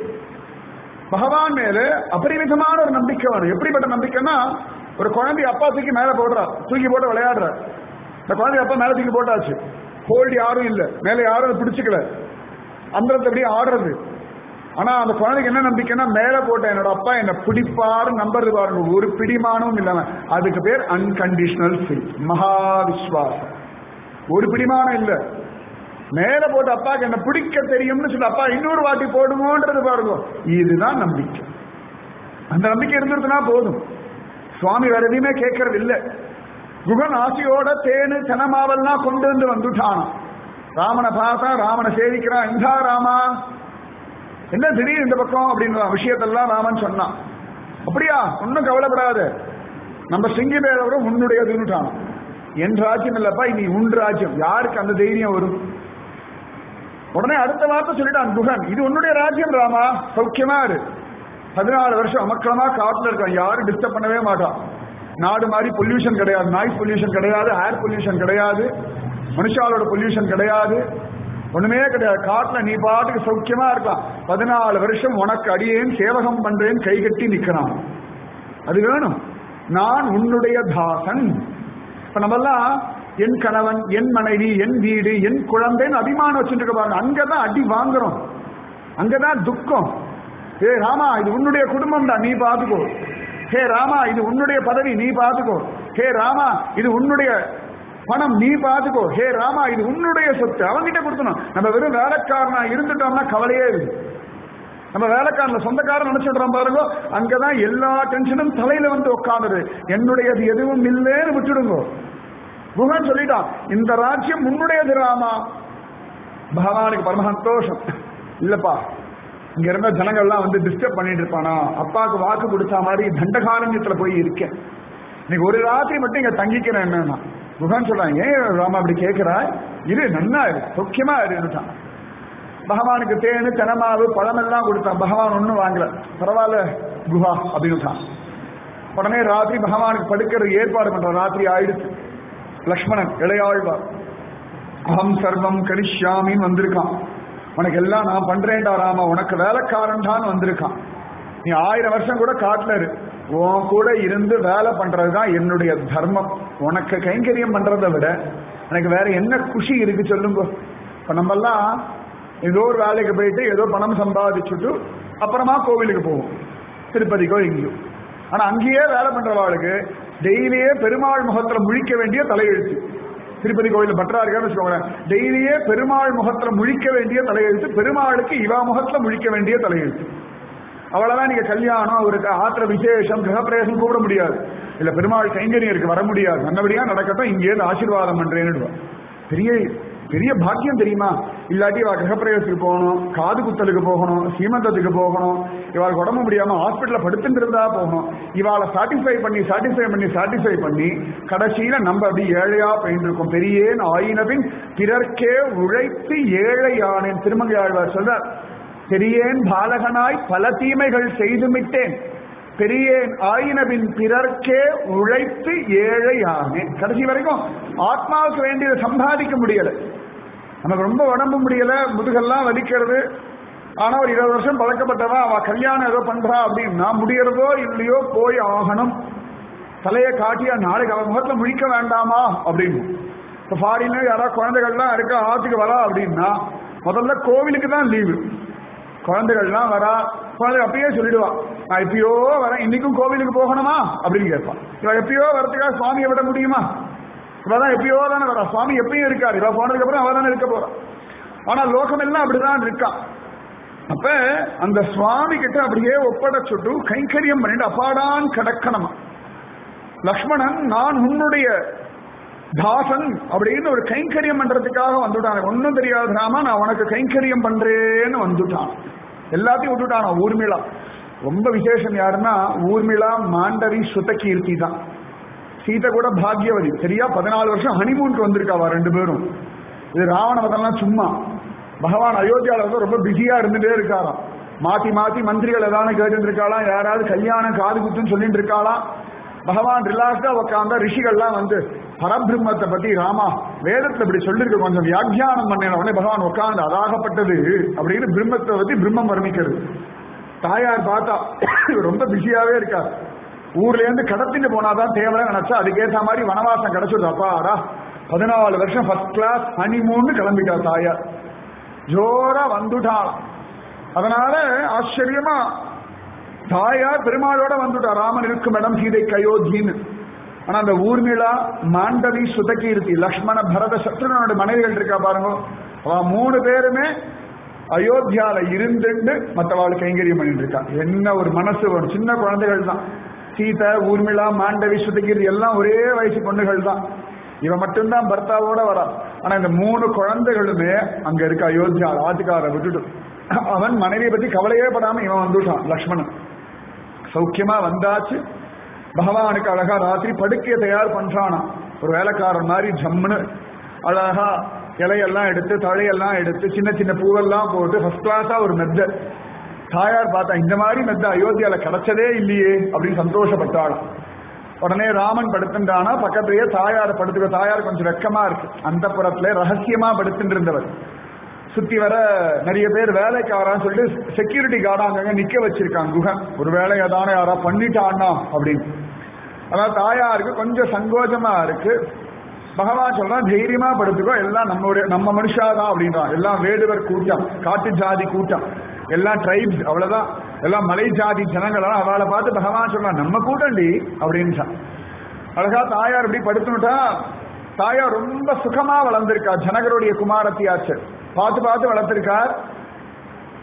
பகவான் மேல அபரிமிதமான ஒரு நம்பிக்கை வேணும் எப்படிப்பட்ட நம்பிக்கைன்னா ஒரு குழந்தை அப்பா தூக்கி மேல போடுறா தூக்கி போட்டு விளையாடுற இந்த குழந்தை அப்பா மேல தூக்கி போட்டாச்சு ஹோல்டு யாரும் இல்ல மேல யாரும் அதை பிடிச்சுக்கல அந்தரத்தை அப்படியே ஆடுறது ஆனா அந்த குழந்தைக்கு என்ன நம்பிக்கைன்னா மேல போட்ட என்னோட அப்பா என்ன பிடிப்பாரு நம்புறது பாருங்க ஒரு பிடிமானமும் இல்லாம அதுக்கு பேர் அன்கண்டிஷனல் ஃபெய்த் மகா விஸ்வாசம் ஒரு பிடிமானம் இல்ல மேல போட்டு அப்பாக்கு என்ன பிடிக்க தெரியும்னு சொல்லி அப்பா இன்னொரு வாட்டி போடுமோன்றது பாருங்க இதுதான் நம்பிக்கை அந்த நம்பிக்கை இருந்துருச்சுன்னா போதும் சுவாமி வேற எதையுமே கேட்கறது இல்ல குகன் ஆசையோட தேனு தெனமாவெல்லாம் கொண்டு வந்து வந்துட்டானாம் ராமனை பார்த்தா ராமனை சேவிக்கிறான் இந்தா ராமா என்ன திடீர் இந்த பக்கம் அப்படின்ற விஷயத்தெல்லாம் ராமன் சொன்னான் அப்படியா ஒன்றும் கவலைப்படாத நம்ம சிங்கி பேரவரும் உன்னுடையதுன்னுட்டான் என் ராஜ்யம் இல்லப்பா இனி உன் ராஜ்யம் யாருக்கு அந்த தைரியம் வரும் உடனே அடுத்த வார்த்தை சொல்லிட்டான் குகன் இது உன்னுடைய ராஜ்யம் ராமா சௌக்கியமா இரு பதினாலு வருஷம் அமக்கலமா காட்டுல இருக்கான் யாரும் டிஸ்டர்ப் பண்ணவே மாட்டான் நாடு மாதிரி பொல்யூஷன் கிடையாது நாய்ஸ் பொல்யூஷன் கிடையாது ஏர் பொல்யூஷன் கிடையாது மனுஷாலோட பொல்யூஷன் கிடையாது ஒண்ணுமே கிடையாது காட்டுல நீ பாட்டுக்கு சௌக்கியமா இருக்கலாம் பதினாலு வருஷம் உனக்கு அடியேன் சேவகம் பண்றேன் கை கட்டி நிக்கிறான் அது வேணும் நான் உன்னுடைய தாசன் இப்ப நம்மெல்லாம் என் கணவன் என் மனைவி என் வீடு என் குழந்தைன்னு அபிமானம் வச்சுட்டு இருக்க பாருங்க அங்கதான் அடி வாங்குறோம் அங்கதான் துக்கம் ஏ ராமா இது உன்னுடைய குடும்பம் தான் நீ பாத்துக்கோ ஹே ராமா இது உன்னுடைய பதவி நீ பாத்துக்கோ ஹே ராமா இது உன்னுடைய பணம் நீ பாத்துக்கோ ஹே ராமா இது உன்னுடைய சொத்து அவன்கிட்ட கொடுக்கணும் நம்ம வெறும் வேலைக்காரனா இருந்துட்டோம்னா கவலையே இருக்கு நம்ம வேலைக்காரல சொந்தக்காரன் நினைச்சிடுறோம் பாருங்க அங்கதான் எல்லா டென்ஷனும் தலையில வந்து உட்காந்துரு என்னுடையது எதுவும் இல்லைன்னு விட்டுடுங்க குகன் சொல்லிட்டான் இந்த ராஜ்யம் உன்னுடையது ராமா பகவானுக்கு பரம சந்தோஷம் இல்லப்பா இங்க இருந்த ஜனங்கள்லாம் வந்து டிஸ்டர்ப் பண்ணிட்டு இருப்பானா அப்பாவுக்கு வாக்கு கொடுத்த மாதிரி தண்டகாரண்யத்துல போய் இருக்கேன் இன்னைக்கு ஒரு ராத்திரி மட்டும் இங்க தங்கிக்கிறேன் என்னன்னா குகான் சொல்றாங்க ஏன் ராமா அப்படி கேட்கிறா இரு நன்னா இரு சொக்கியமா இருந்துட்டான் பகவானுக்கு தேனு தெனமாவு பழமெல்லாம் கொடுத்தான் பகவான் ஒன்றும் வாங்கல பரவாயில்ல குஹா அப்படின்னுட்டான் உடனே ராத்திரி பகவானுக்கு படுக்கிற ஏற்பாடு பண்ற ராத்திரி ஆயிடுச்சு லக்ஷ்மணன் இளையாழ்வார் அகம் சர்வம் கரிஷ்யாமின்னு வந்திருக்கான் உனக்கு எல்லாம் நான் பண்றேன்டா ராமா உனக்கு வேலைக்காரன்டான்னு வந்திருக்கான் நீ ஆயிரம் வருஷம் கூட காட்டுல இரு உன் கூட இருந்து வேலை பண்றதுதான் என்னுடைய தர்மம் உனக்கு கைங்கரியம் பண்றதை விட எனக்கு வேற என்ன குஷி இருக்கு சொல்லுங்க இப்ப நம்ம எல்லாம் ஏதோ ஒரு வேலைக்கு போயிட்டு ஏதோ பணம் சம்பாதிச்சுட்டு அப்புறமா கோவிலுக்கு போவோம் திருப்பதிக்கோ எங்கேயோ ஆனா அங்கேயே வேலை பண்றவாளுக்கு டெய்லியே பெருமாள் முகத்துல முழிக்க வேண்டிய தலையெழுத்து திருப்பதி கோயில் பற்றா இருக்கான்னு வச்சுக்கோங்களேன் டெய்லியே பெருமாள் முகத்துல முழிக்க வேண்டிய தலையெழுத்து பெருமாளுக்கு இவா முகத்துல முழிக்க வேண்டிய தலையெழுத்து அவ்வளவுதான் நீங்க கல்யாணம் அவருக்கு ஆத்திர விசேஷம் கிரகப்பிரவேசம் கூப்பிட முடியாது இல்ல பெருமாள் கைங்கரியம் இருக்கு வர முடியாது நல்லபடியா நடக்கட்டும் இங்கே இருந்து ஆசீர்வாதம் பண்றேன்னு பெரிய பெரிய பாக்கியம் தெரியுமா இல்லாட்டி இவா கிரகப்பிரவேசத்துக்கு போகணும் காது குத்தலுக்கு போகணும் சீமந்தத்துக்கு போகணும் இவாளுக்கு உடம்பு முடியாம ஹாஸ்பிட்டல்ல படுத்துட்டு இருந்தா போகணும் இவாளை சாட்டிஸ்ஃபை பண்ணி சாட்டிஸ்ஃபை பண்ணி சாட்டிஸ்ஃபை பண்ணி கடைசியில நம்ம அப்படி ஏழையா போயிட்டு பெரியேன் ஆயினபின் பிறர்க்கே உழைத்து ஏழையானேன் திருமங்கையாழ்வார் சொல்றார் பெரியேன் பாலகனாய் பல தீமைகள் செய்துமிட்டேன் பெரியேன் ஆயினபின் பிறர்க்கே உழைத்து ஏழையானேன் கடைசி வரைக்கும் ஆத்மாவுக்கு வேண்டியதை சம்பாதிக்க முடியல நமக்கு ரொம்ப உடம்பு முடியல முதுகெல்லாம் வலிக்கிறது ஆனா ஒரு இருபது வருஷம் பழக்கப்பட்டவன் அவ கல்யாணம் ஏதோ பண்றா அப்படின்னா முடியறதோ இல்லையோ போய் ஆகணும் தலையை காட்டியா நாளைக்கு அவன் முகத்துல முழிக்க வேண்டாமா அப்படின்னு இப்ப ஃபாரின்ல யாராவது குழந்தைகள்லாம் இருக்க ஆத்துக்கு வரா அப்படின்னா முதல்ல கோவிலுக்கு தான் லீவு குழந்தைகள்லாம் வரா குழந்தை அப்பயே சொல்லிடுவா நான் எப்பயோ வரேன் இன்னைக்கும் கோவிலுக்கு போகணுமா அப்படின்னு கேட்பான் இவ எப்பயோ வரதுக்காக சுவாமியை விட முடியுமா இவதான் எப்பயோ தானே வரா சுவாமி எப்பயும் இருக்காரு இவ போனதுக்கு அப்புறம் அவ தானே இருக்க போறா ஆனா லோகம் எல்லாம் அப்படிதான் இருக்கா அப்ப அந்த சுவாமி கிட்ட அப்படியே ஒப்படைச்சுட்டு கைங்கரியம் பண்ணிட்டு அப்பாடான் கடக்கணுமா லக்ஷ்மணன் நான் உன்னுடைய தாசன் அப்படின்னு ஒரு கைங்கரியம் பண்றதுக்காக வந்துட்டான் ஒன்னும் தெரியாது ராமா நான் உனக்கு கைங்கரியம் பண்றேன்னு வந்துட்டான் எல்லாத்தையும் விட்டுட்டான் ஊர்மிளா ரொம்ப விசேஷம் யாருன்னா ஊர்மிளா மாண்டவி சுதகீர்த்தி தான் சீதை கூட பாக்யவதி சரியா பதினாலு வருஷம் ஹனிமூனுக்கு வந்திருக்காவா ரெண்டு பேரும் இது ராவணவதெல்லாம் சும்மா பகவான் அயோத்தியாவில் வந்து ரொம்ப பிஸியா இருந்துட்டே இருக்காராம் மாத்தி மாத்தி மந்திரிகள் ஏதாவது கேட்டு இருக்காளாம் யாராவது கல்யாணம் காது குத்துன்னு சொல்லிட்டு இருக்காளாம் பகவான் ரிலாக்ஸா உட்காந்தா ரிஷிகள்லாம் வந்து பரபிரம்மத்தை பத்தி ராமா வேதத்துல இப்படி சொல்லிருக்கு கொஞ்சம் வியாக்கியானம் பண்ண உடனே பகவான் உட்காந்து அதாகப்பட்டது அப்படின்னு பிரம்மத்தை பத்தி பிரம்மம் வர்ணிக்கிறது தாயார் பார்த்தா இவர் ரொம்ப பிஸியாவே இருக்கார் ஊர்ல இருந்து கடத்திட்டு போனாதான் தேவை நினைச்சா அதுக்கேற்ற மாதிரி வனவாசம் கிடைச்சது அப்பாடா பதினாலு வருஷம் ஃபர்ஸ்ட் கிளாஸ் ஹனிமூன்னு கிளம்பிட்டா தாயார் ஜோரா வந்துட்டாளாம் அதனால ஆச்சரியமா தாயார் பெருமாளோட வந்துட்டா ராமன் இருக்கும் இடம் சீதை கயோத்தின்னு ஆனா அந்த ஊர்மிளா மாண்டவி சுதகீர்த்தி லக்ஷ்மண பரத சத்ருனோட மனைவிகள் இருக்கா பாருங்க அவ மூணு பேருமே அயோத்தியால இருந்துட்டு மற்றவாள் கைங்கரியம் பண்ணிட்டு இருக்கா என்ன ஒரு மனசு ஒரு சின்ன குழந்தைகள் தான் சீதை ஊர்மிளா மாண்டவி சுதகீர்த்தி எல்லாம் ஒரே வயசு பொண்ணுகள் தான் இவன் மட்டும்தான் பர்த்தாவோட வரா ஆனா இந்த மூணு குழந்தைகளுமே அங்க இருக்க அயோத்தியா ஆத்துக்கார விட்டுட்டு அவன் மனைவியை பத்தி கவலையே படாம இவன் வந்துட்டான் லக்ஷ்மணன் சௌக்கியமா வந்தாச்சு பகவானுக்கு அழகா ராத்திரி படுக்கையை தயார் பண்றானா ஒரு வேலைக்காரன் மாதிரி ஜம்முன்னு அழகா இலையெல்லாம் எடுத்து தழையெல்லாம் எடுத்து சின்ன சின்ன பூவெல்லாம் போட்டு ஃபர்ஸ்ட் கிளாஸா ஒரு மெத்த தாயார் பார்த்தா இந்த மாதிரி மெத்த அயோத்தியால கிடைச்சதே இல்லையே அப்படின்னு சந்தோஷப்பட்டாளாம் உடனே ராமன் படுத்துட்டானா பக்கத்திலேயே தாயார் படுத்துக்க தாயார் கொஞ்சம் வெக்கமா இருக்கு அந்த புறத்துல ரகசியமா படுத்துட்டு இருந்தவர் சுத்தி வர நிறைய பேர் வேலைக்கு வரான்னு சொல்லிட்டு செக்யூரிட்டி கார்டா அங்கங்க நிக்க வச்சிருக்காங்க குகன் ஒரு வேலை ஏதான யாரா பண்ணிட்டான்னா அப்படின்னு அதாவது தாயாருக்கு கொஞ்சம் சங்கோஜமா இருக்கு பகவான் சொல்றான் தைரியமா படுத்துக்கோ எல்லாம் நம்மளுடைய நம்ம மனுஷாதான் அப்படின்றான் எல்லாம் வேடுவர் கூட்டம் காட்டு ஜாதி கூட்டம் எல்லாம் ட்ரைப்ஸ் அவ்வளவுதான் எல்லாம் மலை ஜாதி ஜனங்கள் அவளை பார்த்து பகவான் சொல்றான் நம்ம கூட்டண்டி அப்படின்னு அழகா தாயார் இப்படி படுத்துனுட்டா தாயார் ரொம்ப சுகமா வளர்ந்திருக்கா ஜனகருடைய குமாரத்தியாச்சு பார்த்து பார்த்து வளர்த்திருக்கார்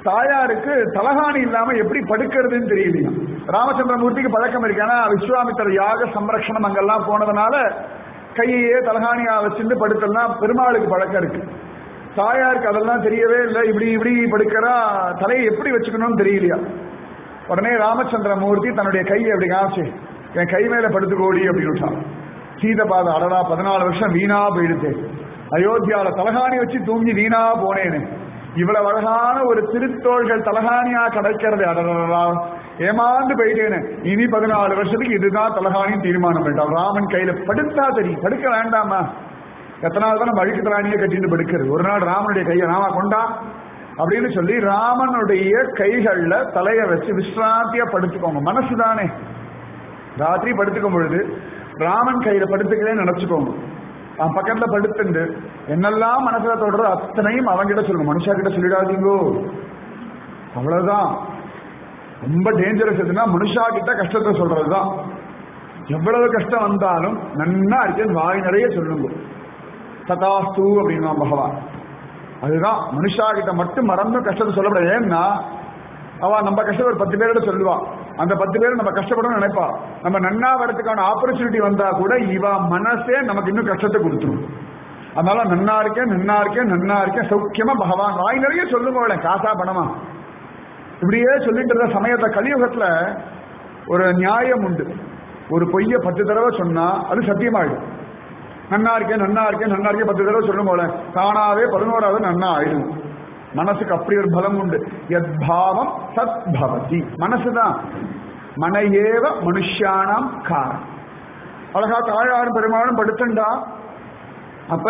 தாயாருக்கு தலகாணி இல்லாம எப்படி படுக்கிறதுன்னு தெரியலையா ராமச்சந்திரமூர்த்திக்கு பழக்கம் இருக்கு ஆனா விஸ்வாமித்தர் யாக சம்ரக்ஷணம் அங்கெல்லாம் போனதுனால கையையே தலகாணியா வச்சுட்டு படுத்தலாம் பெருமாளுக்கு பழக்கம் இருக்கு தாயாருக்கு அதெல்லாம் தெரியவே இல்லை இப்படி இப்படி படுக்கிறா தலையை எப்படி வச்சுக்கணும்னு தெரியலையா உடனே ராமச்சந்திரமூர்த்தி தன்னுடைய கையை அப்படி காமிச்சு என் கை மேல படுத்துக்கோடி அப்படின்னு விட்டான் சீதபாத அடடா பதினாலு வருஷம் வீணா போயிடுது அயோத்தியால தலகாணி வச்சு தூங்கி வீணா போனேன்னு இவ்வளவு அழகான ஒரு திருத்தோள்கள் தலகாணியா கிடைக்கிறது அடடா ஏமாந்து போயிட்டேன்னு இனி பதினாலு வருஷத்துக்கு இதுதான் தலகாணின்னு தீர்மானம் பண்ணிட்டான் ராமன் கையில படுத்தா தெரியும் படுக்க வேண்டாமா எத்தனை நாள் தான் நம்ம அழுக்கு தலானியை கட்டிட்டு படுக்கிறது ஒரு நாள் ராமனுடைய கையை ராமா கொண்டா அப்படின்னு சொல்லி ராமனுடைய கைகள்ல தலைய வச்சு விஸ்ராந்தியா படுத்துக்கோங்க மனசுதானே ராத்திரி படுத்துக்கும் பொழுது ராமன் கையில படுத்துக்கிறேன்னு நினைச்சுக்கோங்க அவன் பக்கத்துல படுத்துண்டு என்னெல்லாம் மனசுல தொடர்றது அத்தனையும் அவங்கிட்ட சொல்லுங்க மனுஷா கிட்ட சொல்லிடாதீங்கோ அவ்வளவுதான் ரொம்ப டேஞ்சரஸ் எதுனா மனுஷா கிட்ட கஷ்டத்தை சொல்றதுதான் எவ்வளவு கஷ்டம் வந்தாலும் நன்னா இருக்கேன்னு வாய் நிறைய சொல்லுங்க ததாஸ்து அப்படின்னா பகவான் அதுதான் மனுஷா கிட்ட மட்டும் மறந்து கஷ்டத்தை சொல்லப்படாது ஏன்னா அவ நம்ம கஷ்டம் ஒரு பத்து பேரோட சொல்லுவா அந்த பத்து பேர் நம்ம கஷ்டப்படணும்னு நினைப்பா நம்ம நன்னா வரதுக்கான ஆப்பர்ச்சுனிட்டி வந்தா கூட இவ மனசே நமக்கு இன்னும் கஷ்டத்தை கொடுத்துரும் அதனால நன்னா இருக்கேன் நன்னா இருக்கேன் நன்னா இருக்கேன் சௌக்கியமா பகவான் வாய் நிறைய சொல்லுங்க காசா பணமா இப்படியே சொல்லிட்டு இருந்த சமயத்தை கலியுகத்துல ஒரு நியாயம் உண்டு ஒரு பொய்ய பத்து தடவை சொன்னா அது சத்தியமாயிடும் நன்னா இருக்கேன் நன்னா இருக்கேன் நன்னா இருக்கேன் பத்து தடவை சொல்லும் போல தானாவே பதினோராவது நன்னா ஆயிடும் மனசுக்கு அப்படி ஒரு பலம் உண்டு எத் பாவம் சத் பவதி மனசுதான் மனையேவ மனுஷானாம் காரம் அழகா தாயாரும் பெருமாளும் படுத்துண்டா அப்ப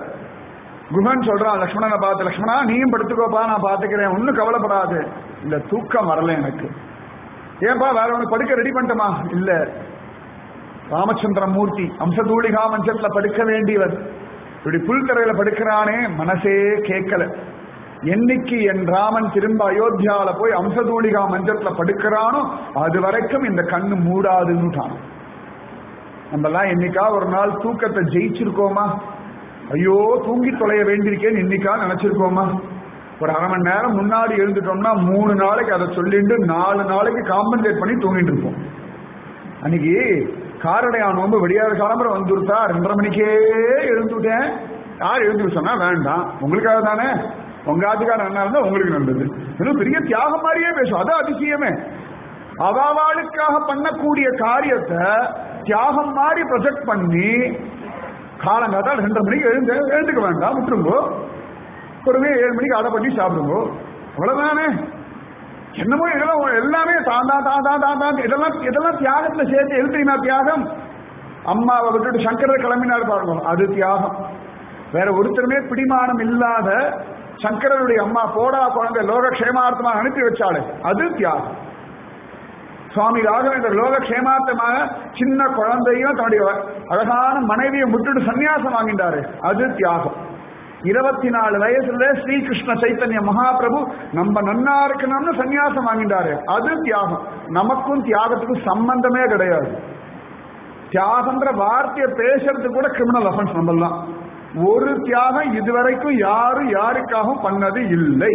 குஹன் சொல்றான் லக்ஷ்மணனை பார்த்து லக்ஷ்மணா நீயும் படுத்துக்கோப்பா நான் பாத்துக்கிறேன் ஒன்னும் கவலைப்படாது இல்ல தூக்கம் வரல எனக்கு ஏன்பா வேற உனக்கு படுக்க ரெடி பண்ணிட்டமா இல்ல ராமச்சந்திர மூர்த்தி அம்சதூளிகா மஞ்சத்துல படுக்க வேண்டியவர் இப்படி புல்தரையில படுக்கிறானே மனசே கேட்கல என்னைக்கு என் ராமன் திரும்ப அயோத்தியால போய் அம்சதூளிகா மஞ்சத்துல படுக்கிறானோ அது வரைக்கும் இந்த கண்ணு மூடாதுன்னுட்டான் நம்மலாம் என்னைக்கா ஒரு நாள் தூக்கத்தை ஜெயிச்சிருக்கோமா ஐயோ தூங்கி தொலைய வேண்டியிருக்கேன்னு இன்னைக்கா நினைச்சிருக்கோமா ஒரு அரை மணி நேரம் முன்னாடி எழுந்துட்டோம்னா மூணு நாளைக்கு அதை சொல்லிட்டு நாலு நாளைக்கு காம்பன்சேட் பண்ணி தூங்கிட்டு இருப்போம் அன்னைக்கு காரடையா நோம்பு வெடியாத கிளம்புற வந்துருத்தா ரெண்டரை மணிக்கே எழுந்துட்டேன் யார் எழுந்து சொன்னா வேண்டாம் உங்களுக்காக தானே உங்க ஆத்துக்காரன் என்ன இருந்தா உங்களுக்கு நல்லது இன்னும் பெரிய தியாகம் மாதிரியே பேசும் அது அதிசயமே அவாவாளுக்காக பண்ணக்கூடிய காரியத்தை தியாகம் மாதிரி ப்ரொஜெக்ட் பண்ணி காலங்காத்தால் ரெண்டரை மணிக்கு எழுந்து எழுந்துக்க வேண்டாம் விட்டுருங்கோ பொறுமையா ஏழு மணிக்கு ஆர்டர் பண்ணி சாப்பிடுங்கோ அவ்வளவுதானே என்னமோ இதெல்லாம் எல்லாமே தான் தான் தான் தான் தான் தான் இதெல்லாம் இதெல்லாம் தியாகத்துல சேர்த்து எது தெரியுமா தியாகம் அம்மாவை விட்டுட்டு சங்கரர் கிளம்பினார் பாருங்க அது தியாகம் வேற ஒருத்தருமே பிடிமானம் இல்லாத சங்கரருடைய அம்மா போடா குழந்தை லோக க்ஷேமார்த்தமா அனுப்பி வச்சாளே அது தியாகம் சுவாமி ராகவேந்தர் லோக க்ஷேமார்த்தமாக சின்ன குழந்தையும் தன்னுடைய அழகான மனைவியை முட்டுட்டு சன்னியாசம் வாங்கிட்டாரு அது தியாகம் இருபத்தி நாலு வயசுல ஸ்ரீகிருஷ்ண சைத்தன்ய மகாபிரபு நம்ம நன்னா இருக்கணும்னு சன்னியாசம் வாங்கிட்டாரு அது தியாகம் நமக்கும் தியாகத்துக்கும் சம்பந்தமே கிடையாது தியாகம்ன்ற வார்த்தையை பேசுறது கூட கிரிமினல் அஃபென்ஸ் நம்மலாம் ஒரு தியாகம் இதுவரைக்கும் யாரும் யாருக்காகவும் பண்ணது இல்லை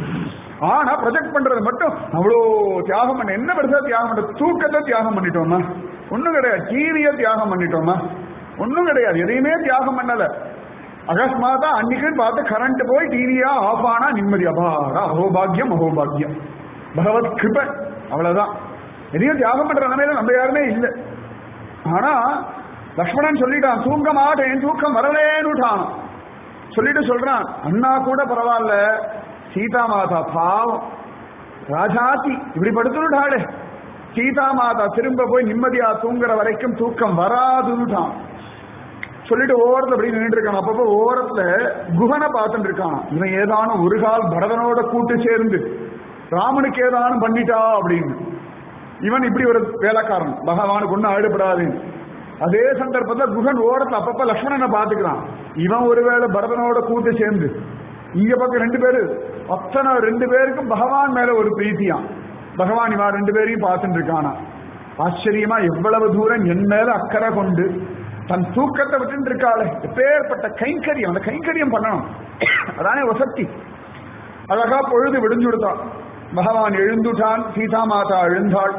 ஆனா ப்ரொஜெக்ட் பண்றது மட்டும் அவ்வளோ தியாகம் பண்ண என்ன பெருசா தியாகம் பண்ண தூக்கத்தை தியாகம் பண்ணிட்டோமா ஒண்ணும் கிடையாது டிவியை தியாகம் பண்ணிட்டோமா ஒண்ணும் கிடையாது எதையுமே தியாகம் பண்ணல அகஸ்மாதா அன்னைக்குன்னு பார்த்து கரண்ட் போய் டிவியா ஆஃப் ஆனா நிம்மதி அபாரா அகோபாகியம் அகோபாகியம் பகவத் கிருப அவ்வளவுதான் எதையும் தியாகம் பண்ற நிலைமையில நம்ம யாருமே இல்லை ஆனா லக்ஷ்மணன் சொல்லிட்டான் தூங்க மாட்டேன் தூக்கம் வரலேன்னுட்டான் சொல்லிட்டு சொல்றான் அண்ணா கூட பரவாயில்ல சீதா மாதா பாவம் ராஜாத்தி இப்படி படுத்துட்டாளே சீதா மாதா திரும்ப போய் நிம்மதியா தூங்குற வரைக்கும் தூக்கம் வராதுன்னுட்டான் சொல்லிட்டு ஓரத்துல அப்படி நின்றுட்டு இருக்கான் அப்பப்போ ஓரத்துல குகனை பார்த்துட்டு இருக்கான் இவன் ஏதானும் ஒரு கால் பரதனோட கூட்டு சேர்ந்து ராமனுக்கு ஏதானும் பண்ணிட்டா அப்படின்னு இவன் இப்படி ஒரு வேலைக்காரன் பகவானுக்கு ஒன்னும் ஆயிடப்படாது அதே சந்தர்ப்பத்தில் குகன் ஓரத்துல அப்பப்ப லக்ஷ்மணனை பாத்துக்கிறான் இவன் ஒருவேளை பரதனோட கூட்டு சேர்ந்து இங்க பக்கம் ரெண்டு பேரு அத்தனை ரெண்டு பேருக்கும் பகவான் மேல ஒரு பிரீத்தியாம் பகவான் இவன் ரெண்டு பேரையும் பார்த்துட்டு இருக்கானா ஆச்சரியமா எவ்வளவு தூரம் என் மேல அக்கறை கொண்டு தன் தூக்கத்தை விட்டு இருக்காளே எப்பேற்பட்ட கைங்கரியம் அந்த கைங்கரியம் பண்ணணும் அதானே வசத்தி அழகா பொழுது விடிஞ்சுடுத்தான் பகவான் எழுந்துட்டான் சீதா மாதா எழுந்தாள்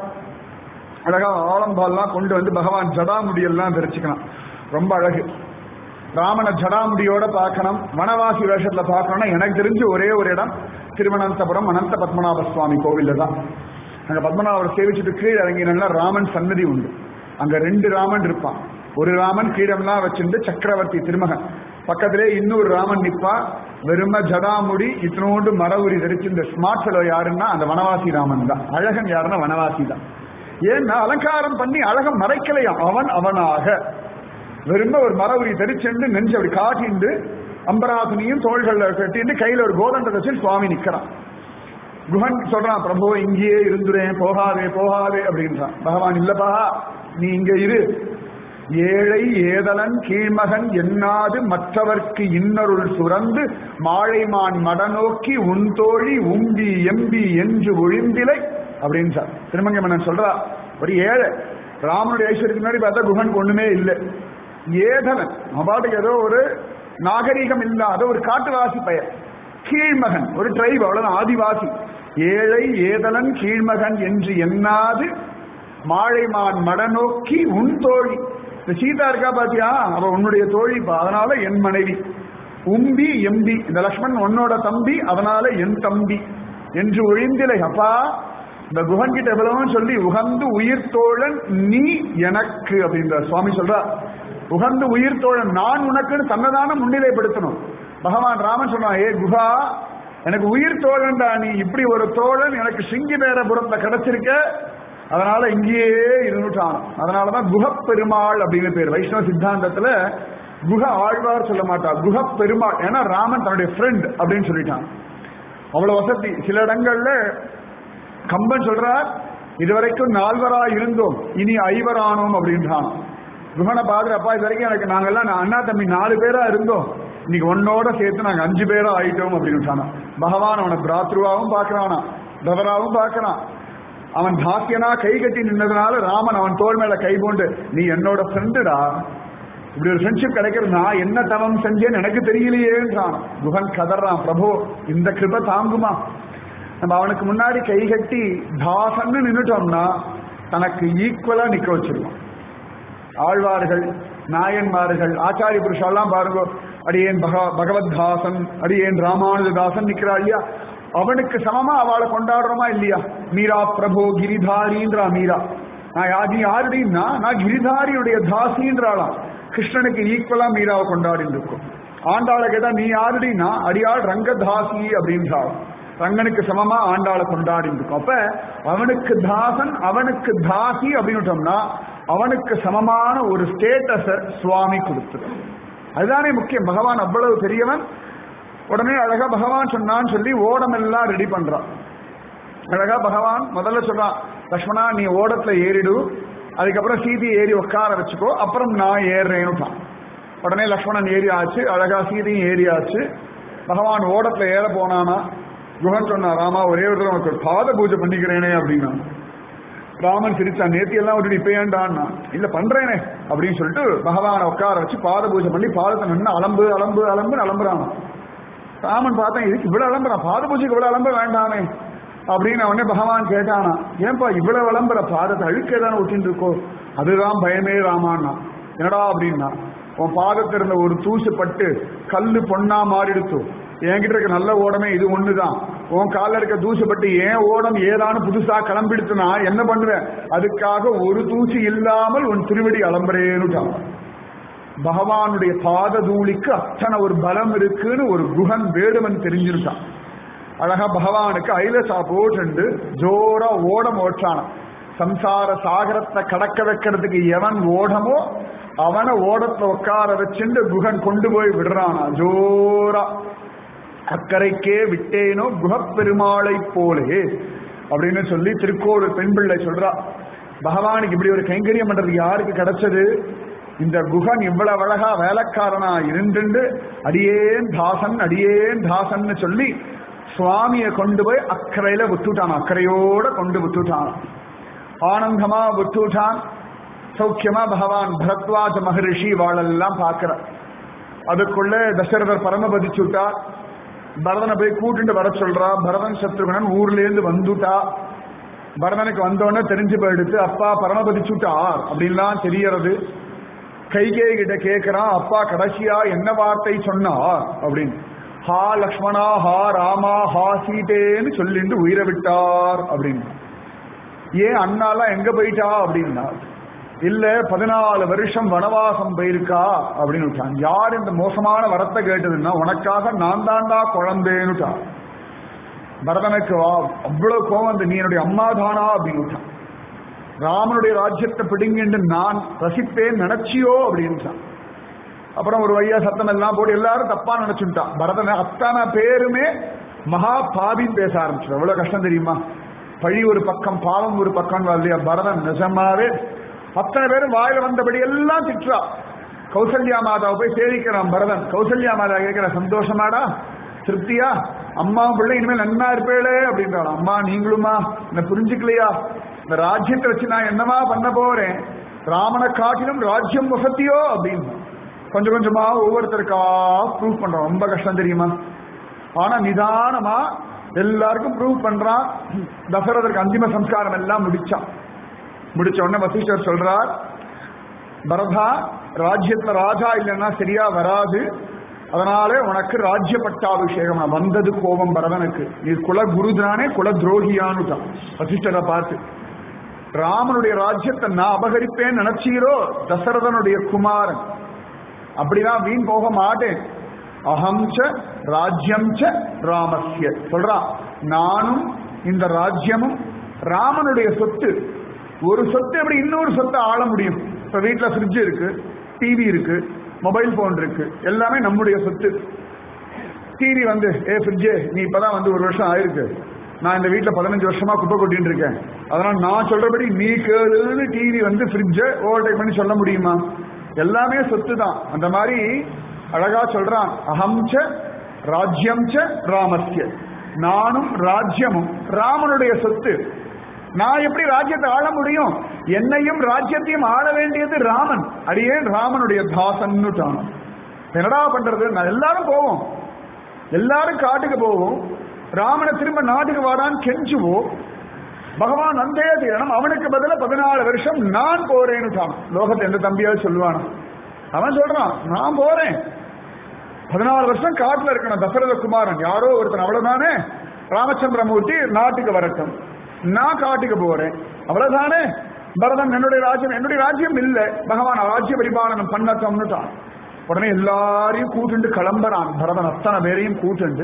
அழகா ஆலம்பால்லாம் கொண்டு வந்து பகவான் ஜடாமுடியெல்லாம் தெரிச்சுக்கலாம் ரொம்ப அழகு ராமனை ஜடாமுடியோட பார்க்கணும் வனவாசி வேஷத்துல பார்க்கணும்னா எனக்கு தெரிஞ்சு ஒரே ஒரு இடம் திருவனந்தபுரம் அனந்த பத்மநாப சுவாமி கோவில்ல தான் அங்க பத்மநாபரை சேவிச்சுட்டு கீழே இறங்கினா ராமன் சன்னதி உண்டு அங்க ரெண்டு ராமன் இருப்பான் ஒரு ராமன் கீழம்லாம் வச்சிருந்து சக்கரவர்த்தி திருமகன் பக்கத்திலே இன்னொரு ராமன் நிப்பா வெறும ஜடாமுடி இத்தனோண்டு மரவுரி தெரிச்சு இந்த ஸ்மார்ட் ஃபெலோ யாருன்னா அந்த வனவாசி ராமன் தான் அழகன் யாருன்னா வனவாசி தான் ஏன்னா அலங்காரம் பண்ணி அழகம் மறைக்கலையாம் அவன் அவனாக வெறும ஒரு மரவுரி தெரிச்சுண்டு நெஞ்சு அப்படி காட்டிண்டு அம்பராசனியும் தோள்கள்ல கட்டிட்டு கையில ஒரு கோதண்டத்தை வச்சு சுவாமி நிக்கிறான் குஹன் சொல்றான் பிரபு இங்கேயே இருந்துறேன் போகாதே போகாதே அப்படின்றான் பகவான் இல்லப்பா நீ இங்க இரு ஏழை ஏதலன் கீழ்மகன் எண்ணாது மற்றவர்க்கு இன்னருள் சுரந்து மாழைமான் மடநோக்கி உன் தோழி உம்பி எம்பி என்று ஒழிந்திலை அப்படின்றார் திருமங்கை மன்னன் சொல்றா ஒரு ஏழை ராமனுடைய ஐஸ்வர்யத்துக்கு முன்னாடி பார்த்தா குஹன் ஒண்ணுமே இல்லை ஏதலன் அவன் பாட்டுக்கு ஏதோ ஒரு நாகரீகம் இல்லாத ஒரு காட்டுவாசி பெயர் கீழ்மகன் ஒரு ட்ரைப் அவ்வளவுதான் ஆதிவாசி ஏழை ஏதலன் கீழ்மகன் என்று எண்ணாது மாழைமான் மடநோக்கி உன் தோழி இந்த சீதா இருக்கா பாத்தியா அவ உன்னுடைய தோழிப்பா அதனால என் மனைவி உம்பி எம்பி இந்த லக்ஷ்மண் உன்னோட தம்பி அதனால என் தம்பி என்று ஒழிந்திலை அப்பா இந்த குஹன் கிட்ட எவ்வளவும் சொல்லி உகந்து உயிர் தோழன் நீ எனக்கு அப்படின்ற சுவாமி சொல்றா உகந்து உயிர் தோழன் நான் உனக்குன்னு தன்னதான முன்னிலைப்படுத்தணும் பகவான் ராமன் சொன்னான் ஏ குஹா எனக்கு உயிர் தோழன்டா நீ இப்படி ஒரு தோழன் எனக்கு சிங்கி பேரபுரத்துல கிடைச்சிருக்க அதனால இங்கேயே இருந்துட்டான் அதனாலதான் குஹப் பெருமாள் அப்படின்னு பேர் வைஷ்ணவ சித்தாந்தத்துல குஹ ஆழ்வார் சொல்ல மாட்டார் குஹப் பெருமாள் ஏன்னா ராமன் தன்னுடைய ஃப்ரெண்ட் அப்படின்னு சொல்லிட்டான் அவ்வளவு வசதி சில இடங்கள்ல கம்பன் சொல்றார் இதுவரைக்கும் நால்வரா இருந்தோம் இனி ஐவரானோம் அப்படின்றான் குஹனை பாக்குறப்பா இது வரைக்கும் எனக்கு நாங்கெல்லாம் நான் அண்ணா தம்பி நாலு பேரா இருந்தோம் இன்னைக்கு ஒன்னோட சேர்த்து நாங்க அஞ்சு பேரா ஆயிட்டோம் அப்படின்னு பகவான் அவனை பிராத்ருவாவும் பாக்குறானா தவறாவும் பாக்குறான் அவன் தாக்கியனா கை கட்டி நின்னதுனால ராமன் அவன் தோல் மேல கை போண்டு நீ என்னோட ஃப்ரெண்டுடா இப்படி ஒரு ஃப்ரெண்ட்ஷிப் கிடைக்கிறது நான் என்ன தவம் செஞ்சேன்னு எனக்கு தெரியலையேன்றான் குஹன் கதறான் பிரபு இந்த கிருப தாங்குமா நம்ம அவனுக்கு முன்னாடி கை கட்டி தாசன்னு நின்னுட்டோம்னா தனக்கு ஈக்குவலா நிக்க வச்சிருவான் ஆழ்வார்கள் நாயன்மார்கள் ஆச்சாரிய புருஷெல்லாம் பாருங்க அடியேன் பக பகவத் தாசன் அடியேன் ராமானுஜதாசன் நிக்கிறா இல்லையா அவனுக்கு சமமா அவளை கொண்டாடுறோமா இல்லையா மீரா பிரபு கிரிதாரின்றா மீரா நான் யாதி யாருடின்னா நான் கிரிதாரியுடைய தாசின்றாளாம் கிருஷ்ணனுக்கு ஈக்குவலா மீராவை கொண்டாடிட்டு இருக்கும் ஆண்டாளை கேட்டா நீ யாருடின்னா அடியாள் ரங்கதாசி அப்படின்றாள் ரங்கனுக்கு சமமா ஆண்டாளை கொண்டாடிட்டு இருக்கும் அப்ப அவனுக்கு தாசன் அவனுக்கு தாசி அப்படின்னுட்டோம்னா அவனுக்கு சமமான ஒரு ஸ்டேட்டஸ சுவாமி கொடுத்துரும் அதுதானே முக்கியம் பகவான் அவ்வளவு பெரியவன் உடனே அழகா பகவான் சொன்னான்னு சொல்லி ஓடம் எல்லாம் ரெடி பண்றான் அழகா பகவான் முதல்ல சொல்றான் லக்ஷ்மணா நீ ஓடத்துல ஏறிடு அதுக்கப்புறம் சீதி ஏறி உட்கார வச்சுக்கோ அப்புறம் நான் ஏறுறேன்னுட்டான் உடனே லக்ஷ்மணன் ஏறி ஆச்சு அழகா சீதையும் ஏறி ஆச்சு பகவான் ஓடத்துல ஏற போனானா குஹன் சொன்னா ராமா ஒரே ஒரு தடவை உனக்கு ஒரு பாத பூஜை பண்ணிக்கிறேனே அப்படின்னா ராமன் சிரிச்சான் நேத்தி எல்லாம் விட்டு இப்ப ஏன்டான்னா இல்ல பண்றேனே அப்படின்னு சொல்லிட்டு பகவானை உட்கார வச்சு பாத பூஜை பண்ணி பாதத்தை நின்று அலம்பு அலம்பு அலம்பு அலம்புறான் ராமன் பார்த்தேன் இதுக்கு இவ்வளவு அலம்புறான் பாத பூஜைக்கு இவ்வளவு அலம்ப வேண்டாமே அப்படின்னு உடனே பகவான் கேட்டானா ஏன்பா இவ்வளவு விளம்பர பாதத்தை அழுக்க தானே ஒட்டின்னு இருக்கோ அதுதான் பயமே ராமான்னா என்னடா அப்படின்னா உன் பாதத்தில் இருந்த ஒரு தூசு பட்டு கல்லு பொண்ணா மாறிடுத்து என்கிட்ட இருக்க நல்ல ஓடமே இது ஒண்ணுதான் உன் காலில் இருக்க தூசு பட்டு ஏன் ஓடம் ஏதானு புதுசா கிளம்பிடுத்துனா என்ன பண்ணுவேன் அதுக்காக ஒரு தூசி இல்லாமல் உன் திருவடி அலம்பரேன்னுட்டான் பகவானுடைய பாத தூளிக்கு அத்தனை ஒரு பலம் இருக்குன்னு ஒரு குஹன் வேடுவன் தெரிஞ்சிருக்கான் அழகா பகவானுக்கு ஐலசா போட்டு ஜோரா ஓடம் ஓட்டான சம்சார சாகரத்தை கடக்க வைக்கிறதுக்கு எவன் ஓடமோ அவனை ஓடத்துல உட்கார வச்சுட்டு குகன் கொண்டு போய் விடுறானா ஜோரா அக்கறைக்கே விட்டேனோ குகப்பெருமாளை போலே அப்படின்னு சொல்லி திருக்கோவில் பெண் பிள்ளை சொல்றா பகவானுக்கு இப்படி ஒரு கைங்கரியம் பண்றது யாருக்கு கிடைச்சது இந்த குகன் இவ்வளவு அழகா வேலைக்காரனா இருந்துண்டு அடியேன் தாசன் அடியேன் தாசன்னு சொல்லி சுவாமியை கொண்டு போய் அக்கறையில விட்டுட்டான் அக்கறையோட கொண்டு விட்டுட்டான் ஆனந்தமா விட்டுட்டான் சௌக்கியமா பகவான் பரத்வாஜ மகரிஷி வாழெல்லாம் பார்க்கிற அதுக்குள்ள தசரதர் பரமபதிச்சுட்டார் பரதனை போய் கூட்டிட்டு வர சொல்றா பரதன் சத்ருகனன் ஊர்ல இருந்து வந்துட்டா பரதனுக்கு வந்தோடனே தெரிஞ்சு போயிடுத்து அப்பா பரமபதி சுட்டார் அப்படின்லாம் தெரியறது கைகே கிட்ட கேட்கிறான் அப்பா கடைசியா என்ன வார்த்தை சொன்னார் அப்படின்னு ஹா லக்ஷ்மணா ஹா ராமா ஹா சீதேன்னு சொல்லிட்டு உயிரை விட்டார் அப்படின்னு ஏன் அண்ணாலாம் எங்க போயிட்டா அப்படின்னா இல்ல பதினாலு வருஷம் வனவாசம் போயிருக்கா அப்படின்னு விட்டான் யார் இந்த மோசமான வரத்தை கேட்டதுன்னா உனக்காக நான் தாண்டா குழந்தேன்னுட்டா பரதனுக்கு வா- அவ்வளவு கோவம் வந்து நீ என்னுடைய அம்மா தானா அப்படின்னு விட்டான் ராமனுடைய ராஜ்யத்தை பிடிங்கிட்டு நான் ரசிப்பேன் நினைச்சியோ அப்படின்ட்டான் அப்புறம் ஒரு வையா சத்தம் எல்லாம் போட்டு எல்லாரும் தப்பா நினைச்சுட்டான் பரதனை அத்தனை பேருமே மகா பாவின்னு பேச ஆரம்பிச்சு எவ்வளவு கஷ்டம் தெரியுமா பழி ஒரு பக்கம் பாவம் ஒரு பக்கம் இல்லையா பரதன் நிஜமாவே அத்தனை பேரும் வாயில வந்தபடி எல்லாம் திட்டுறா கௌசல்யா மாதாவை போய் சேவிக்கிறான் பரதன் கௌசல்யா மாதா கேட்கிற சந்தோஷமாடா திருப்தியா அம்மா பிள்ளை இனிமேல் நன்னா இருப்பேளே அப்படின்றாள் அம்மா நீங்களுமா என்ன புரிஞ்சுக்கலையா இந்த ராஜ்யத்தை வச்சு நான் என்னமா பண்ண போறேன் ராமனை காட்டிலும் ராஜ்யம் வசத்தியோ அப்படின்னு கொஞ்சம் கொஞ்சமா ஒவ்வொருத்தருக்கா ப்ரூவ் பண்றோம் ரொம்ப கஷ்டம் தெரியுமா ஆனா நிதானமா எல்லாருக்கும் ப்ரூவ் பண்றான் தசரதற்கு அந்திம சம்ஸ்காரம் எல்லாம் முடிச்சான் முடிச்ச உடனே வசிஷ்டர் சொல்றார் பரதா ராஜ்யத்துல ராஜா இல்லைன்னா சரியா வராது அதனால உனக்கு ராஜ்ய பட்டாபிஷேகம் நான் வந்தது கோபம் பரதனுக்கு நீ குல குருதானே குல துரோகியானுட்டான் வசிஷ்டரை பார்த்து ராமனுடைய ராஜ்யத்தை நான் அபகரிப்பேன்னு நினைச்சீரோ தசரதனுடைய குமாரன் அப்படிதான் வீண் போக மாட்டேன் அகம் ச ராஜ்யம் ச ராமஸ்ய சொல்றான் நானும் இந்த ராஜ்யமும் ராமனுடைய சொத்து ஒரு சொத்து எப்படி இன்னொரு சொத்தை ஆள முடியும் இப்ப வீட்டுல ஃப்ரிட்ஜ் இருக்கு டிவி இருக்கு மொபைல் போன் இருக்கு எல்லாமே நம்முடைய சொத்து டிவி வந்து ஏ ஃப்ரிட்ஜே நீ இப்பதான் வந்து ஒரு வருஷம் ஆயிருக்கு நான் இந்த வீட்டில் பதினஞ்சு வருஷமா குப்பை கொட்டிட்டு இருக்கேன் அதனால நான் சொல்றபடி நீ கேளுன்னு டிவி வந்து ஃப்ரிட்ஜை ஓவர்டேக் பண்ணி சொல்ல முடியுமா எல்லாமே சொத்து தான் அந்த மாதிரி அழகா சொல்றான் அகம் ச ராஜ்யம் ச ராமஸ்ய நானும் ராஜ்யமும் ராமனுடைய சொத்து நான் எப்படி ராஜ்யத்தை ஆள முடியும் என்னையும் ராஜ்யத்தையும் ஆள வேண்டியது ராமன் அடியேன் ராமனுடைய தாசன்னுட்டான் என்னடா பண்றது நான் எல்லாரும் போவோம் எல்லாரும் காட்டுக்கு போவோம் ராமனை திரும்ப நாட்டுக்கு வாடான்னு கெஞ்சுவோம் பகவான் வந்தே தீரணும் அவனுக்கு பதிலா பதினாலு வருஷம் நான் போறேன்னு தான் லோகத்தை எந்த தம்பியாவது சொல்லுவானா அவன் சொல்றான் நான் போறேன் பதினாலு வருஷம் காட்டுல இருக்கணும் தசரத குமாரன் யாரோ ஒருத்தன் அவ்வளவுதானே ராமச்சந்திரமூர்த்தி நாட்டுக்கு வரட்டும் நான் காட்டுக்கு போறேன் அவ்வளவுதானே பரதன் என்னுடைய ராஜ்யம் என்னுடைய ராஜ்யம் இல்ல பகவான் ராஜ்ய பரிபாலனம் பண்ணட்டோம்னுட்டான் உடனே எல்லாரையும் கூட்டுண்டு கிளம்புறான் பரதன் அத்தனை பேரையும் கூட்டுண்டு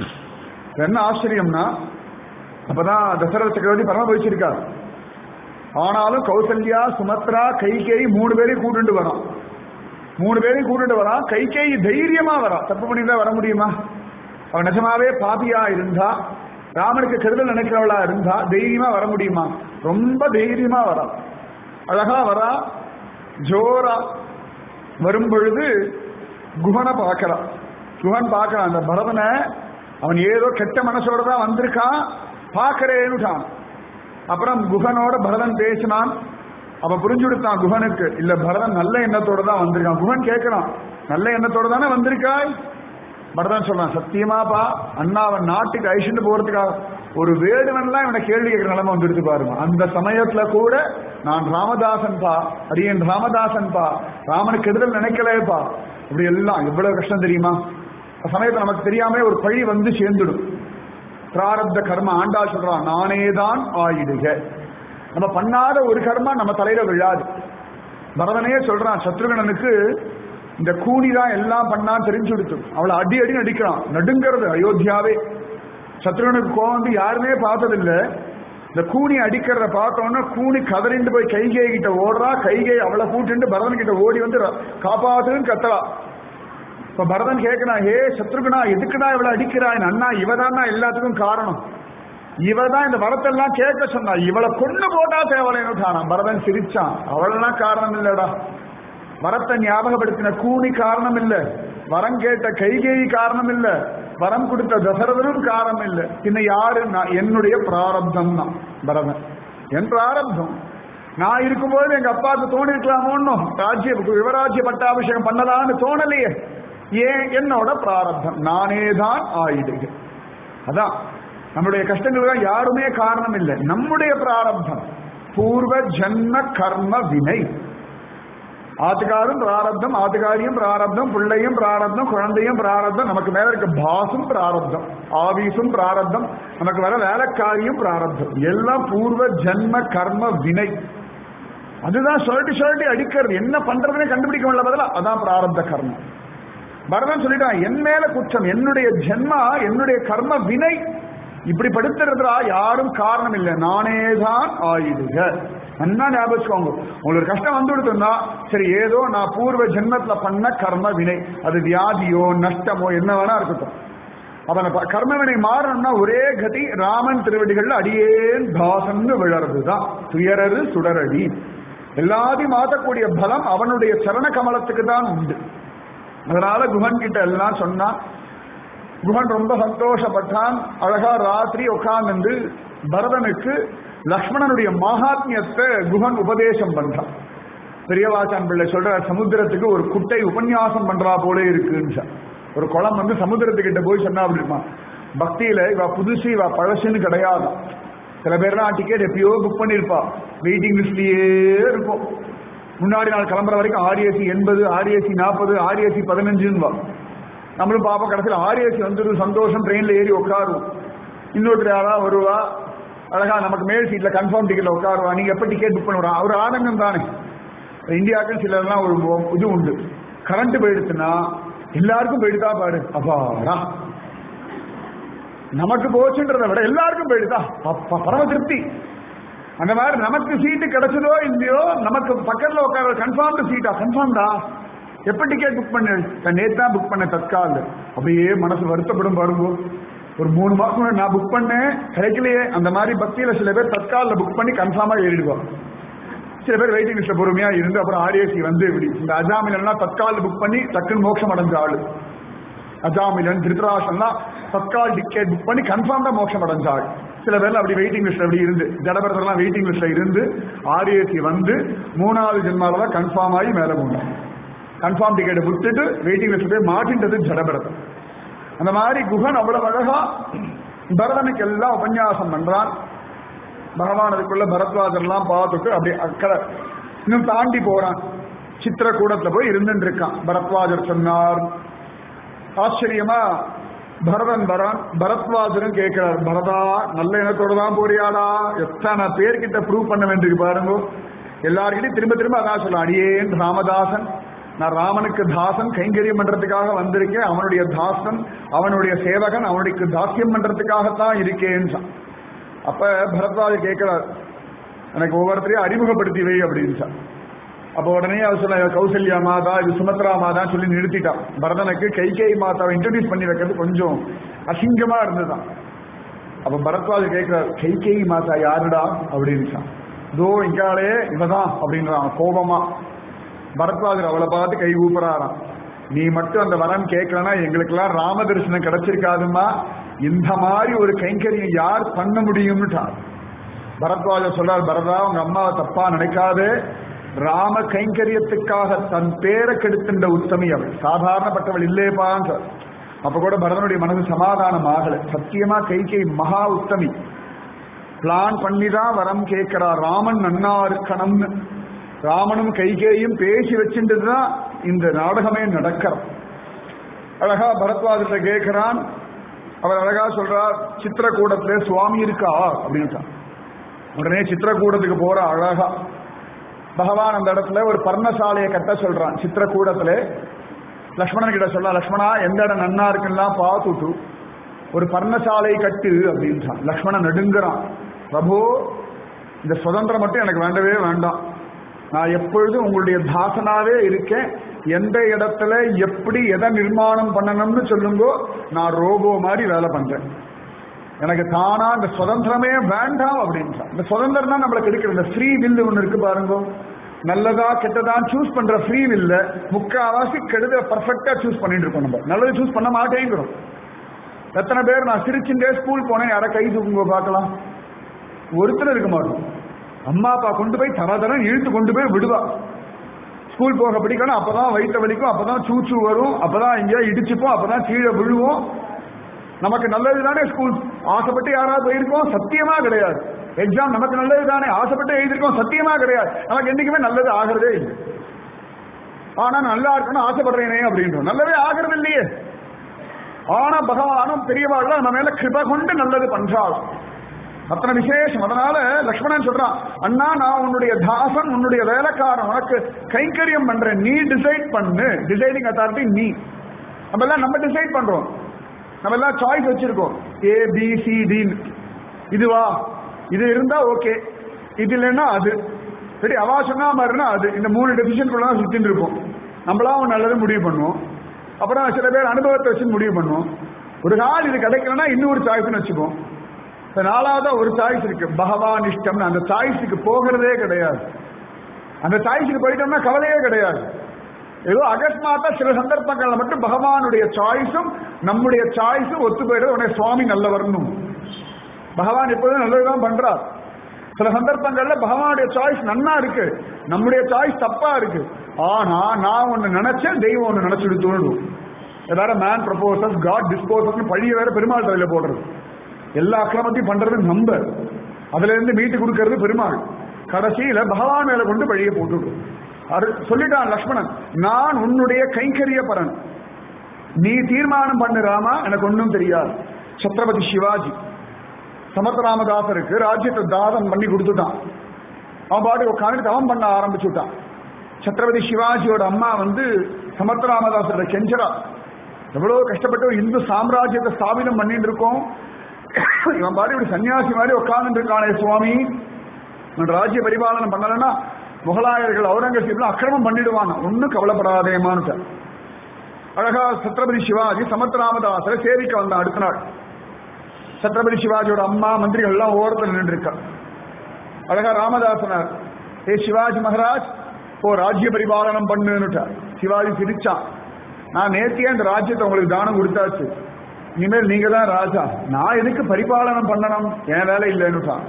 என்ன ஆச்சரியம்னா அப்பதான் தசரத சக்கரவர்த்தி பரம போயிச்சிருக்கார் ஆனாலும் கௌசல்யா சுமத்ரா கைகேயி மூணு பேரையும் கூட்டுண்டு வரான் மூணு பேரையும் கூட்டிட்டு வரான் கைகேயி தைரியமா வரா தப்பு பண்ணியிருந்தா வர முடியுமா அவன் நிஜமாவே பாபியா இருந்தா ராமனுக்கு கெடுதல் நினைக்கிறவளா இருந்தா தைரியமா வர முடியுமா ரொம்ப தைரியமா வரா அழகா வரா ஜோரா வரும் பொழுது குஹனை பார்க்கறான் குஹன் பார்க்கறான் அந்த பரதனை அவன் ஏதோ கெட்ட மனசோட தான் வந்திருக்கான் பார்க்கறேன்னுட்டான் அப்புறம் குஹனோட பரதன் பேசினான் அவ புரிஞ்சு கொடுத்தான் குஹனுக்கு இல்ல பரதன் நல்ல எண்ணத்தோட தான் வந்திருக்கான் குஹன் கேட்கறான் நல்ல எண்ணத்தோட தானே வந்திருக்காய் பரதன் சொல்றான் சத்தியமாப்பா அண்ணா அவன் நாட்டுக்கு அழிச்சுட்டு போறதுக்காக ஒரு வேடுவன்லாம் இவனை கேள்வி கேட்கிற நிலைமை வந்துடுது பாருங்க அந்த சமயத்துல கூட நான் ராமதாசன் பா அடியன் ராமதாசன் பா ராமனுக்கு கெடுதல் நினைக்கலையப்பா இப்படி எல்லாம் எவ்வளவு கஷ்டம் தெரியுமா அந்த சமயத்துல நமக்கு தெரியாம ஒரு பழி வந்து சேர்ந்துடும் பிராரப்த கர்ம ஆண்டாள் சொல்றான் நானே தான் ஆயிடுக நம்ம பண்ணாத ஒரு கர்மா நம்ம தலையில விழாது பரதனையே சொல்றான் சத்ருகணனுக்கு இந்த கூனி தான் எல்லாம் பண்ணா தெரிஞ்சு கொடுத்து அவளை அடி அடி நடிக்கிறான் நடுங்கிறது அயோத்தியாவே சத்ருகனுக்கு கோவம் வந்து யாருமே பார்த்ததில்ல இந்த கூனி அடிக்கிறத பார்த்தோன்னா கூனி கதறிண்டு போய் கைகை கிட்ட ஓடுறா கைகை அவளை கூட்டிட்டு பரதன் கிட்ட ஓடி வந்து ர- காப்பாத்துன்னு கத்துறா இப்ப பரதன் கேட்கிறான் ஹே சத்ருகனா எதுக்குடா இவளை அடிக்கிறாய் அண்ணா இவதான்னா எல்லாத்துக்கும் காரணம் இவதான் இந்த வரத்தெல்லாம் கேட்க சொன்னா இவளை கொண்டு போட்டா தேவலைன்னு பரதன் சிரிச்சான் அவளெல்லாம் காரணம் இல்லடா வரத்தை ஞாபகப்படுத்தின கூனி காரணம் இல்ல வரம் கேட்ட கைகேயி காரணம் இல்ல வரம் கொடுத்த தசரதனும் காரணம் இல்ல பின்ன யாரு நான் என்னுடைய பிராரப்தம் தான் பரதன் என் பிராரப்தம் நான் இருக்கும்போது எங்க அப்பாவுக்கு தோணி இருக்கலாமோன்னு ராஜ்ய யுவராஜ்ய பட்டாபிஷேகம் பண்ணலாம்னு தோணலையே ஏன் என்னோட பிராரப்தம் நானே தான் ஆயிடுக அதான் நம்முடைய கஷ்டங்களுக்கு யாருமே காரணம் இல்லை நம்முடைய பிராரப்தம் பூர்வ ஜன்ம கர்ம வினை ஆத்துக்காரும் பிராரப்தம் ஆத்துக்காரியும் பிராரப்தம் பிள்ளையும் பிராரப்தம் குழந்தையும் பிராரப்தம் நமக்கு மேல இருக்க பாசும் பிராரப்தம் ஆபீஸும் பிராரப்தம் நமக்கு வர வேலைக்காரியும் பிராரப்தம் எல்லாம் பூர்வ ஜன்ம கர்ம வினை அதுதான் சொல்லிட்டு சொல்லிட்டு அடிக்கிறது என்ன பண்றதுனே கண்டுபிடிக்க முடியல பதிலா அதான் பிராரப்த கர்மம் பரதன் சொல்லிட்டான் என் மேல குற்றம் என்னுடைய ஜென்மா என்னுடைய கர்ம வினை இப்படி படுத்துறதுல யாரும் காரணம் இல்லை நானே தான் ஆயிடுக நல்லா ஞாபகம் வச்சுக்கோங்க உங்களுக்கு கஷ்டம் வந்து கொடுத்துருந்தா சரி ஏதோ நான் பூர்வ ஜென்மத்துல பண்ண கர்ம வினை அது வியாதியோ நஷ்டமோ என்ன வேணா இருக்கட்டும் அவனை கர்ம வினை மாறணும்னா ஒரே கதி ராமன் திருவடிகள்ல அடியேன் தாசன்னு விழறதுதான் துயரது சுடரடி எல்லாத்தையும் மாற்றக்கூடிய பலம் அவனுடைய சரண கமலத்துக்கு தான் உண்டு அதனால குஹன் கிட்ட எல்லாம் சொன்னா குஹன் ரொம்ப சந்தோஷப்பட்டான் அழகா ராத்திரி உட்கார்ந்து பரதனுக்கு லக்ஷ்மணனுடைய மகாத்மியத்தை குஹன் உபதேசம் பண்றான் பெரியவாச்சான் பிள்ளை சொல்ற சமுத்திரத்துக்கு ஒரு குட்டை உபன்யாசம் பண்றா போல இருக்குன்னு ஒரு குளம் வந்து சமுத்திரத்துக்கிட்ட போய் சொன்னா அப்படி இருப்பான் பக்தியில இவ புதுசு இவ பழசுன்னு கிடையாது சில பேர்லாம் டிக்கெட் எப்பயோ புக் பண்ணிருப்பா வெயிட்டிங் லிஸ்ட்லயே இருக்கும் முன்னாடி நாள் கிளம்புற வரைக்கும் ஆர்ஏசி எண்பது ஆர்ஏசி நாற்பது ஆர்ஏசி பதினஞ்சுன்னு வா நம்மளும் பார்ப்போம் கடைசியில் ஆர்ஏசி வந்துடும் சந்தோஷம் ட்ரெயினில் ஏறி உட்காருவோம் இன்னொருத்தர் யாராவது வருவா அழகா நமக்கு மேல் சீட்ல கன்ஃபார்ம் டிக்கெட்ல உட்காருவா நீங்க எப்ப டிக்கெட் புக் பண்ணுறா அவர் ஆனந்தம் தானே இந்தியாவுக்கு சிலர்லாம் ஒரு இது உண்டு கரண்ட் போயிடுச்சுன்னா எல்லாருக்கும் போயிடுதா பாரு அப்பாடா நமக்கு போச்சுன்றதை விட எல்லாருக்கும் போயிடுதா அப்ப பரம திருப்தி அந்த மாதிரி நமக்கு சீட்டு கிடைச்சதோ இல்லையோ நமக்கு பக்கத்துல உட்கார கன்ஃபார்ம்டு சீட்டா கன்ஃபார்ம்டா எப்ப டிக்கெட் புக் பண்ண நேத்து தான் புக் பண்ண தற்கால் அப்படியே மனசு வருத்தப்படும் பாருங்க ஒரு மூணு மாசம் நான் புக் பண்ணேன் கிடைக்கலையே அந்த மாதிரி பக்தியில சில பேர் தற்காலில் புக் பண்ணி கன்ஃபார்மா ஏறிடுவோம் சில பேர் வெயிட்டிங் லிஸ்ட்ல பொறுமையா இருந்து அப்புறம் ஆர்ஏசி வந்து இப்படி இந்த அஜாமிலாம் தற்காலில் புக் பண்ணி டக்குன்னு மோட்சம் அடைஞ்ச ஆளு அஜாமிலன் திருத்தராசன்லாம் தற்கால் டிக்கெட் புக் பண்ணி கன்ஃபார்ம்டா மோட்சம் அடைஞ்சாள் சில பேர்ல அப்படி வெயிட்டிங் லிஸ்ட்ல அப்படி இருந்து ஜடபரதெல்லாம் வெயிட்டிங் லிஸ்ட்ல இருந்து ஆர்ஏசி வந்து மூணாவது ஜென்மால தான் கன்ஃபார்ம் ஆகி மேல போனான் கன்ஃபார்ம் டிக்கெட்டை விட்டுட்டு வெயிட்டிங் லிஸ்ட்ல போய் மாட்டின்றது ஜடபரதம் அந்த மாதிரி குகன் அவ்வளவு அழகா பரதனுக்கு எல்லாம் உபன்யாசம் பண்றான் பகவான் அதுக்குள்ள பரத்வாஜர்லாம் பார்த்துட்டு அப்படி அக்கறை இன்னும் தாண்டி போறான் சித்திரக்கூடத்துல போய் இருந்துட்டு இருக்கான் பரத்வாஜர் சொன்னார் ஆச்சரியமா பரதன் வரான் பரத்வாஜரும் கேட்கிறார் பரதா நல்ல இனத்தோட தான் போறியாடா எத்தனை பேர்கிட்ட ப்ரூவ் பண்ண வேண்டியிருக்கு பாருங்க எல்லார்கிட்டையும் திரும்ப திரும்ப அதான் சொல்ல அடியேன் ராமதாசன் நான் ராமனுக்கு தாசன் கைங்கரியம் பண்றதுக்காக வந்திருக்கேன் அவனுடைய தாசன் அவனுடைய சேவகன் அவனுக்கு தாசியம் பண்றதுக்காகத்தான் இருக்கேன் அப்ப பரத்வாஜ கேட்கிறார் எனக்கு ஒவ்வொருத்தரையும் அறிமுகப்படுத்தி வை அப்படின்னு அப்போ உடனே அவர் சொல்ல கௌசல்யா மாதா இது சுமத்ரா மாதான்னு சொல்லி நிறுத்திட்டான் பரதனுக்கு கைகேயி மாதாவை இன்ட்ரடியூஸ் பண்ணி வைக்கிறது கொஞ்சம் அசிங்கமா இருந்ததுதான் அப்ப பரத்வாஜ கேட்கிறார் கைகேயி மாதா யாருடா அப்படின்னு தோ இங்காலே இவதான் அப்படின்றான் கோபமா பரத்வாஜர் அவளை பார்த்து கை ஊப்புறாராம் நீ மட்டும் அந்த வரம் கேட்கலன்னா எங்களுக்கெல்லாம் ராம தரிசனம் கிடைச்சிருக்காதுமா இந்த மாதிரி ஒரு கைங்கரியம் யார் பண்ண முடியும்னுட்டார் பரத்வாஜர் சொல்றார் பரதா உங்க அம்மாவை தப்பா நினைக்காதே ராம கைங்கரியத்துக்காக தன் பேரை கெடுத்துட்ட உத்தமி அவள் சாதாரணப்பட்டவள் இல்லேப்பான்னு அப்ப கூட பரதனுடைய மனசு சமாதானம் ஆகல சத்தியமா கைகை மகா உத்தமி பிளான் பண்ணிதான் வரம் கேட்கிறார் ராமன் நன்னா இருக்கணும்னு ராமனும் கைகேயும் பேசி வச்சுட்டுதான் இந்த நாடகமே நடக்கிறது அழகா பரத்வாஜத்தை கேட்கிறான் அவர் அழகா சொல்றார் சித்திரக்கூடத்துல சுவாமி இருக்கா அப்படின்ட்டான் உடனே சித்திரக்கூடத்துக்கு போற அழகா பகவான் அந்த இடத்துல ஒரு பர்ணசாலையை கட்ட சொல்றான் சித்திரக்கூடத்துல லக்ஷ்மணன் கிட்ட சொல்ல லக்ஷ்மணா எந்த இடம் நன்னா இருக்குன்னா பார்த்துட்டு ஒரு பர்ணசாலை கட்டு அப்படின்றான் லக்ஷ்மணன் நடுங்குறான் பிரபு இந்த சுதந்திரம் மட்டும் எனக்கு வேண்டவே வேண்டாம் நான் எப்பொழுதும் உங்களுடைய தாசனாவே இருக்கேன் எந்த இடத்துல எப்படி எதை நிர்மாணம் பண்ணணும்னு சொல்லுங்கோ நான் ரோபோ மாதிரி வேலை பண்றேன் எனக்கு தானா இந்த சுதந்திரமே வேண்டாம் அப்படின்றான் இந்த சுதந்திரம் தான் நம்மளுக்கு இருக்கிற இந்த ஃப்ரீ வில்லு ஒன்று இருக்கு பாருங்க நல்லதா கெட்டதா சூஸ் பண்ற ஃப்ரீ வில்ல முக்காவாசி கெடுத பர்ஃபெக்டா சூஸ் பண்ணிட்டு இருக்கோம் நம்ம நல்லது சூஸ் பண்ண மாட்டேங்கிறோம் எத்தனை பேர் நான் சிரிச்சுட்டே ஸ்கூல் போனேன் யாரை கை தூக்குங்க பார்க்கலாம் ஒருத்தர் இருக்க மாட்டோம் அம்மா அப்பா கொண்டு போய் தர தரம் இழுத்து கொண்டு போய் விடுவா ஸ்கூல் போக பிடிக்கணும் அப்பதான் வயிற்று வலிக்கும் அப்பதான் சூச்சு வரும் அப்பதான் எங்கேயா இடிச்சுப்போம் அப்பதான் கீழே விழுவோம் நமக்கு நல்லது தானே ஸ்கூல் ஆசைப்பட்டு யாராவது போயிருக்கோம் சத்தியமா கிடையாது எக்ஸாம் நமக்கு நல்லது தானே ஆசைப்பட்டு எழுதிருக்கோம் சத்தியமா கிடையாது நமக்கு என்னைக்குமே நல்லது ஆகிறதே இல்லை ஆனா நல்லா இருக்கணும் ஆசைப்படுறேனே அப்படின்றோம் நல்லதே ஆகிறது இல்லையே ஆனா பகவானும் பெரியவாள் நம்ம மேல கிருப கொண்டு நல்லது பண்றாளாம் அத்தனை விசேஷம் அதனால லக்ஷ்மணன் சொல்றான் அண்ணா நான் உன்னுடைய தாசன் உன்னுடைய வேலைக்காரன் உனக்கு கைங்கரியம் பண்றேன் நீ டிசைட் பண்ணு டிசைடிங் அத்தாரிட்டி நீ நம்ம எல்லாம் நம்ம டிசைட் பண்றோம் நம்ம எல்லாம் சாய்ஸ் வச்சிருக்கோம் ஏ பி சி டி இதுவா இது இருந்தா ஓகே இது இல்லைன்னா அது சரி அவா சொன்னா மாதிரினா அது இந்த மூணு டெசிஷனுக்குள்ள தான் சுத்தின்னு இருப்போம் நம்மளா ஒரு நல்லது முடிவு பண்ணுவோம் அப்புறம் சில பேர் அனுபவத்தை வச்சு முடிவு பண்ணுவோம் ஒரு நாள் இது கிடைக்கலன்னா இன்னொரு சாய்ஸ்னு வச்சுப்போம் இப்ப நாலாவதா ஒரு சாய்ஸ் இருக்கு பகவான் இஷ்டம்னு அந்த சாய்ஸுக்கு போகிறதே கிடையாது அந்த சாய்ஸுக்கு போயிட்டோம்னா கவலையே கிடையாது ஏதோ அகஸ்மாத்தா சில சந்தர்ப்பங்கள்ல மட்டும் பகவானுடைய சாய்ஸும் நம்முடைய சாய்ஸும் ஒத்து போயிடுறது உடனே சுவாமி நல்ல வரணும் பகவான் எப்போதும் நல்லதுதான் பண்றார் சில சந்தர்ப்பங்கள்ல பகவானுடைய சாய்ஸ் நன்னா இருக்கு நம்முடைய சாய்ஸ் தப்பா இருக்கு ஆனா நான் ஒண்ணு நினைச்சேன் தெய்வம் ஒண்ணு நினைச்சுட்டு தோணும் வேற மேன் ப்ரப்போசஸ் காட் டிஸ்போசஸ் பழிய வேற பெருமாள் தலையில போடுறது எல்லா அக்கிரமத்தையும் பண்றது நம்ப அதுல இருந்து மீட்டு கொடுக்கறது பெருமாள் கடைசியில பகவான் மேல கொண்டு பழிய போட்டுடும் அரு- சொல்லிட்டான் லக்ஷ்மணன் நான் உன்னுடைய கைங்கரிய பரன் நீ தீர்மானம் பண்ணு ராமா எனக்கு ஒன்றும் தெரியாது சத்ரபதி சிவாஜி சமர்த்த ராமதாசருக்கு ராஜ்யத்தை தாதம் பண்ணி கொடுத்துட்டான் அவன் பாட்டு உட்காந்து தவம் பண்ண ஆரம்பிச்சுட்டான் சத்ரபதி சிவாஜியோட அம்மா வந்து சமர்த்த ராமதாசரோட கெஞ்சரா எவ்வளவு கஷ்டப்பட்டு ஒரு இந்து சாம்ராஜ்யத்தை ஸ்தாபிதம் பண்ணிட்டு இருக்கோம் இவன் பாட்டு இப்படி சன்னியாசி மாதிரி உட்கார்ந்து இருக்கானே சுவாமி இவன் ராஜ்ய பரிபாலனம் பண்ணலன்னா முகலாயர்கள் அவுரங்கசீப்ல அக்கிரமம் பண்ணிடுவான் ஒன்னும் கவலைப்படாதேமான்னு அழகா சத்ரபதி சிவாஜி சமர்த்த ராமதாசரை சேவிக்க வந்தான் அடுத்த நாள் சத்ரபதி சிவாஜியோட அம்மா மந்திரிகள் எல்லாம் ஓரத்தில் நின்று இருக்கா அழகா ராமதாசனார் ஏ சிவாஜி மகாராஜ் ஓ ராஜ்ய பரிபாலனம் பண்ணுன்னுட்டார் சிவாஜி சிரிச்சான் நான் நேத்தியே அந்த ராஜ்யத்தை உங்களுக்கு தானம் கொடுத்தாச்சு இனிமேல் நீங்க தான் ராஜா நான் எதுக்கு பரிபாலனம் பண்ணணும் என் வேலை இல்லைன்னுட்டான்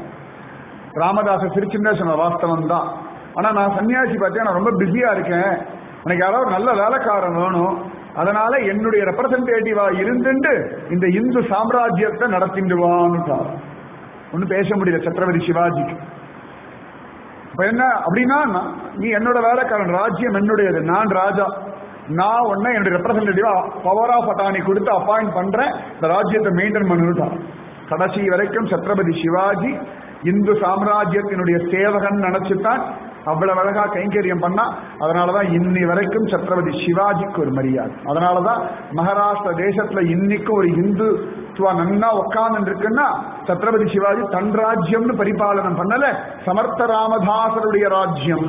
ராமதாச சிரிச்சுன்னு சொன்ன வாஸ்தவம் தான் ஆனா நான் சன்னியாசி பார்த்தேன் நான் ரொம்ப பிஸியா இருக்கேன் எனக்கு யாராவது ஒரு நல்ல வேலைக்காரன் வேணும் அதனால என்னுடைய ரெப்ரசன்டேட்டிவா இருந்துட்டு இந்த இந்து சாம்ராஜ்யத்தை நடத்திடுவான்னுட்டார் ஒன்னும் பேச முடியல சத்ரபதி சிவாஜிக்கு இப்ப என்ன அப்படின்னா நான்- நீ என்னோட வேலைக்காரன் ராஜ்யம் என்னுடையது நான் ராஜா நான் உன்னை என்னுடைய ரெப்ரசன்டேட்டிவா பவர் ஆஃப் அட்டானி கொடுத்து அப்பாயிண்ட் பண்றேன் இந்த ராஜ்யத்தை மெயின்டைன் பண்ணிட்டான் கடைசி வரைக்கும் சத்ரபதி சிவாஜி இந்து சாம்ராஜ்யத்தினுடைய சேவகன் நினைச்சுத்தான் அவ்வளவு அழகா கைங்கரியம் பண்ணா அதனாலதான் இன்னி வரைக்கும் சத்ரபதி சிவாஜிக்கு ஒரு மரியாதை அதனாலதான் மகாராஷ்டிர தேசத்துல இன்னைக்கும் ஒரு இந்துத்துவ நன்னா உட்கார்ந்து இருக்குன்னா சத்ரபதி சிவாஜி தன் ராஜ்யம்னு பரிபாலனம் பண்ணல சமர்த்த ராமதாசருடைய ராஜ்யம்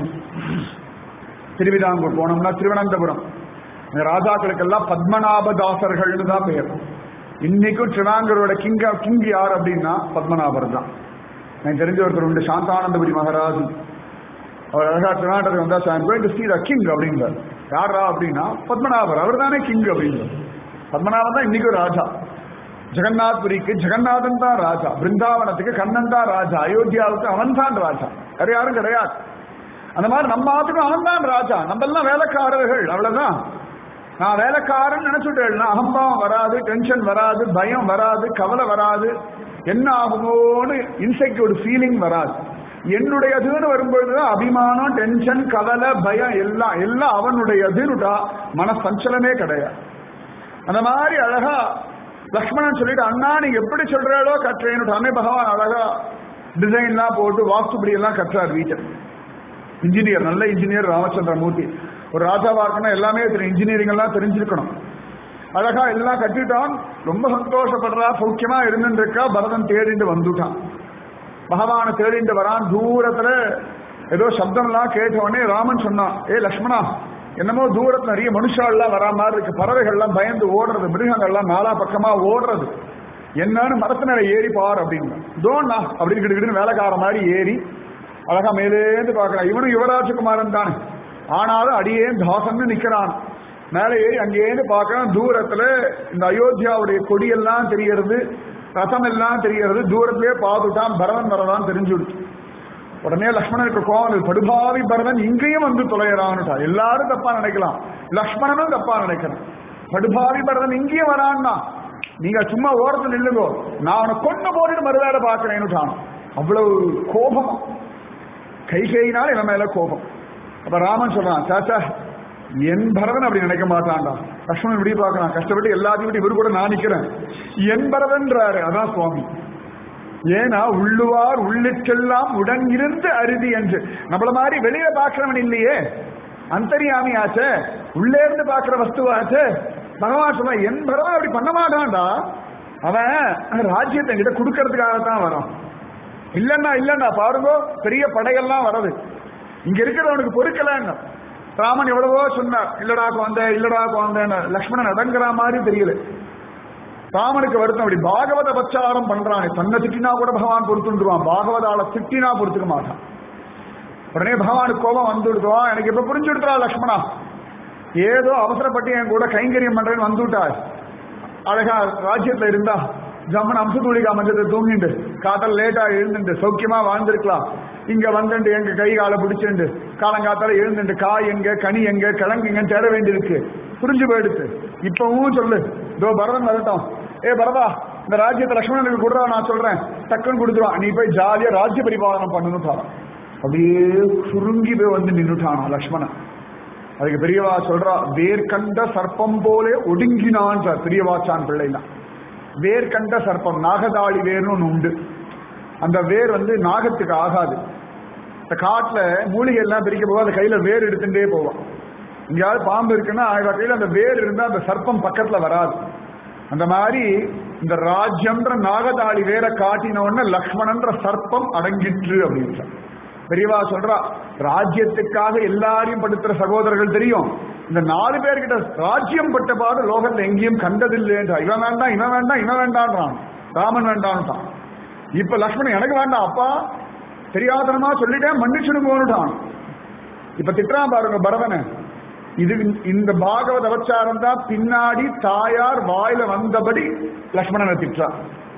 திருவிதாங்கூர் போனோம்னா திருவனந்தபுரம் இந்த ராஜாக்களுக்கெல்லாம் பத்மநாபதாசர்கள்னு தான் பெயர் இன்னைக்கும் திருவாங்கூரோட கிங்க கிங் யார் அப்படின்னா பத்மநாபர் தான் எனக்கு தெரிஞ்ச ஒருத்தர் உண்டு சாந்தானந்தபுரி மகாராஜ் அவர் அழகா திருநாட்டத்துக்கு வந்தா sir going to see the king அப்படின்றார் யாரா அப்படின்னா பத்மநாபர் அவர் தானே கிங் அப்படின்றார் பத்மநாபன் தான் இன்னைக்கும் ராஜா ஜெகநாத்புரிக்கு ஜெகநாதன் தான் ராஜா பிருந்தாவனத்துக்கு கண்ணன் தான் ராஜா அயோத்தியாவுக்கு அவன் தான் ராஜா வேற யாரும் கிடையாது அந்த மாதிரி நம்ம ஆத்துக்கும் அவன் தான் ராஜா நம்ம எல்லாம் வேலைக்காரர்கள் அவ்வளவுதான் நான் வேலைக்காரன் நினைச்சுட்டேன்னா அகம்பாவம் வராது டென்ஷன் வராது பயம் வராது கவலை வராது என்ன ஆகுமோன்னு இன்செக்யூர்டு ஃபீலிங் வராது என்னுடையதுன்னு வரும்பொழுதுதான் அபிமானம் டென்ஷன் கவலை பயம் எல்லாம் எல்லாம் அவனுடையதுன்னுட்டா மனசஞ்சலமே கிடையாது அந்த மாதிரி அழகா லக்ஷ்மணன் சொல்லிட்டு அண்ணா நீங்க எப்படி சொல்றாளோ கட்டுறேன்னு அன்னை பகவான் அழகா டிசைன்லாம் போட்டு வாஸ்துபடி எல்லாம் கட்டுறார் வீட்டை இன்ஜினியர் நல்ல இன்ஜினியர் ராமச்சந்திர மூர்த்தி ஒரு ராஜாவா இருக்கணும் எல்லாமே தெரியும் இன்ஜினியரிங் எல்லாம் தெரிஞ்சிருக்கணும் அழகா எல்லாம் கட்டிட்டான் ரொம்ப சந்தோஷப்படுறா சௌக்கியமா இருந்துட்டு இருக்கா பரதன் தேடிட்டு வந்துட்டான் பகவானை தேடிட்டு வரான் தூரத்துல ஏதோ சப்தம் எல்லாம் கேட்ட உடனே ராமன் சொன்னான் ஏ லக்ஷ்மணா என்னமோ தூரத்துல நிறைய மனுஷாலாம் வரா மாதிரி இருக்கு பறவைகள்லாம் பயந்து ஓடுறது மிருகங்கள்லாம் நாலா பக்கமா ஓடுறது என்னன்னு மரத்து மேல ஏறி பார் அப்படின்னு தோண்ணா அப்படின்னு கிட்டு வேலைக்கார மாதிரி ஏறி அழகா மேலேந்து பார்க்கலாம் இவனும் யுவராஜகுமாரன் தானே ஆனாலும் அடியே தாசன்னு நிக்கிறான் மேலே ஏறி அங்கேருந்து பார்க்கறான் தூரத்துல இந்த அயோத்தியாவுடைய கொடியெல்லாம் தெரியறது ரசம் எல்லாம் தெரியறது தூரத்திலே பார்த்துட்டான் பரதன் வரதான் தெரிஞ்சுடுச்சு உடனே லக்ஷ்மணனுக்கு கோவம் வந்தது. படுபாவி பரதன் இங்கேயும் வந்து தொலைகிறான்னுட்டா எல்லாரும் தப்பா நினைக்கலாம் லக்ஷ்மணனும் தப்பா நினைக்கிறேன் படுபாவி பரதன் இங்கேயும் வரான்னா நீங்க சும்மா ஓரத்தில் நில்லுங்கோ நான் அவனை கொண்டு போட்டு மறுவேளை பார்க்கிறேன்னுட்டான் அவ்வளவு கோபம் கைகேயினால இவன் மேல கோபம் அப்ப ராமன் சொல்றான் சாச்சா என் பரதன் அப்படி நினைக்க மாட்டான்டா லக்ஷ்மணன் இப்படி பார்க்கறான் கஷ்டப்பட்டு எல்லாத்தையும் விட்டு இவரு கூட நான் நிக்கிறேன் என் பரதன்றாரு அதான் சுவாமி ஏன்னா உள்ளுவார் உள்ளிட்டெல்லாம் உடன் இருந்து அருதி என்று நம்மள மாதிரி வெளியில பார்க்கிறவன் இல்லையே அந்தரியாமி ஆச்சே உள்ளே இருந்து பார்க்கிற வஸ்துவாச்சே பகவான் சொன்னா என் பரவன் அப்படி பண்ண மாட்டான்டா அவன் ராஜ்யத்தை என்கிட்ட கொடுக்கறதுக்காகத்தான் வரான் இல்லன்னா இல்லன்னா பாருங்க பெரிய படையெல்லாம் வரது இங்க இருக்கிறவனுக்கு பொறுக்கலன்னு ராமன் எவ்வளவோ சொன்னார் இல்லடா குழந்த இல்லடா குழந்தைன்னு லக்ஷ்மணன் அடங்குற மாதிரி தெரியல ராமனுக்கு வருத்தம் அப்படி பாகவத பச்சாரம் பண்றான் தன்னை திட்டினா கூட பகவான் பொறுத்துருவான் பாகவதால திட்டினா பொறுத்துக்க மாட்டான் உடனே பகவானுக்கு கோபம் வந்துடுதோம் எனக்கு இப்ப புரிஞ்சுடுறா லக்ஷ்மணா ஏதோ அவசரப்பட்டு என் கூட கைங்கரியம் பண்றேன்னு வந்துட்டார் அழகா ராஜ்யத்துல இருந்தா ஜம்மன் அம்சத்தூளிகா மஞ்சத்தை தூங்கிண்டு காத்தால லேட்டா எழுந்துண்டு சௌக்கியமா வாழ்ந்திருக்கலாம் இங்க வந்துட்டு எங்க கை காலை பிடிச்சிண்டு காலங்காத்தால எழுந்துண்டு காய் எங்க கனி எங்க கிழங்கு எங்கன்னு தேட வேண்டியிருக்கு புரிஞ்சு போயிடுச்சு இப்பவும் சொல்லு இதோ பரதன் வரட்டும் ஏ பரதா இந்த ராஜ்யத்தை லக்ஷ்மணனுக்கு கொடுறா நான் சொல்றேன் டக்குன்னு கொடுத்துருவான் நீ போய் ஜாலியா ராஜ்ய பரிபாலனம் பண்ணணும் சாரம் அப்படியே சுருங்கி போய் வந்து நின்னுட்டானா லக்ஷ்மணன் அதுக்கு பெரியவா சொல்றா வேர்கண்ட சர்ப்பம் போலே ஒடுங்கினான் சார் பெரியவாச்சான் பிள்ளைலாம் வேர்கண்ட சர்ப்பம் நாகதாளி வேர்னு ஒன்று உண்டு அந்த வேர் வந்து நாகத்துக்கு ஆகாது இந்த காட்டுல மூலிகை எல்லாம் பிரிக்க போக அந்த கையில வேர் எடுத்துட்டே போவான் எங்கேயாவது பாம்பு இருக்குன்னா இவ கையில அந்த வேர் இருந்தா அந்த சர்ப்பம் பக்கத்துல வராது அந்த மாதிரி இந்த ராஜ்யம்ன்ற நாகதாளி வேற காட்டின உடனே லக்ஷ்மணன்ற சர்ப்பம் அடங்கிற்று அப்படின்னு பெரியவா சொல்றா ராஜ்யத்துக்காக எல்லாரையும் படுத்துற சகோதரர்கள் தெரியும் இந்த நாலு பேர்கிட்ட ராஜ்யம் பட்ட பாடு லோகத்துல எங்கேயும் கண்டதில்லைன்றா இவன் வேண்டாம் இவன் வேண்டாம் இவன் வேண்டான்றான் ராமன் வேண்டான்ட்டான் இப்ப லக்ஷ்மணன் எனக்கு வேண்டாம் அப்பா தெரியாதனமா சொல்லிட்டேன் மன்னிச்சுடுங்கோன்னுட்டான் இப்ப திட்டுறான் பாருங்க பரதனை இது இந்த பாகவத அவச்சாரம் தான் பின்னாடி தாயார் வாயில வந்தபடி லக்ஷ்மணனை திட்டுறான்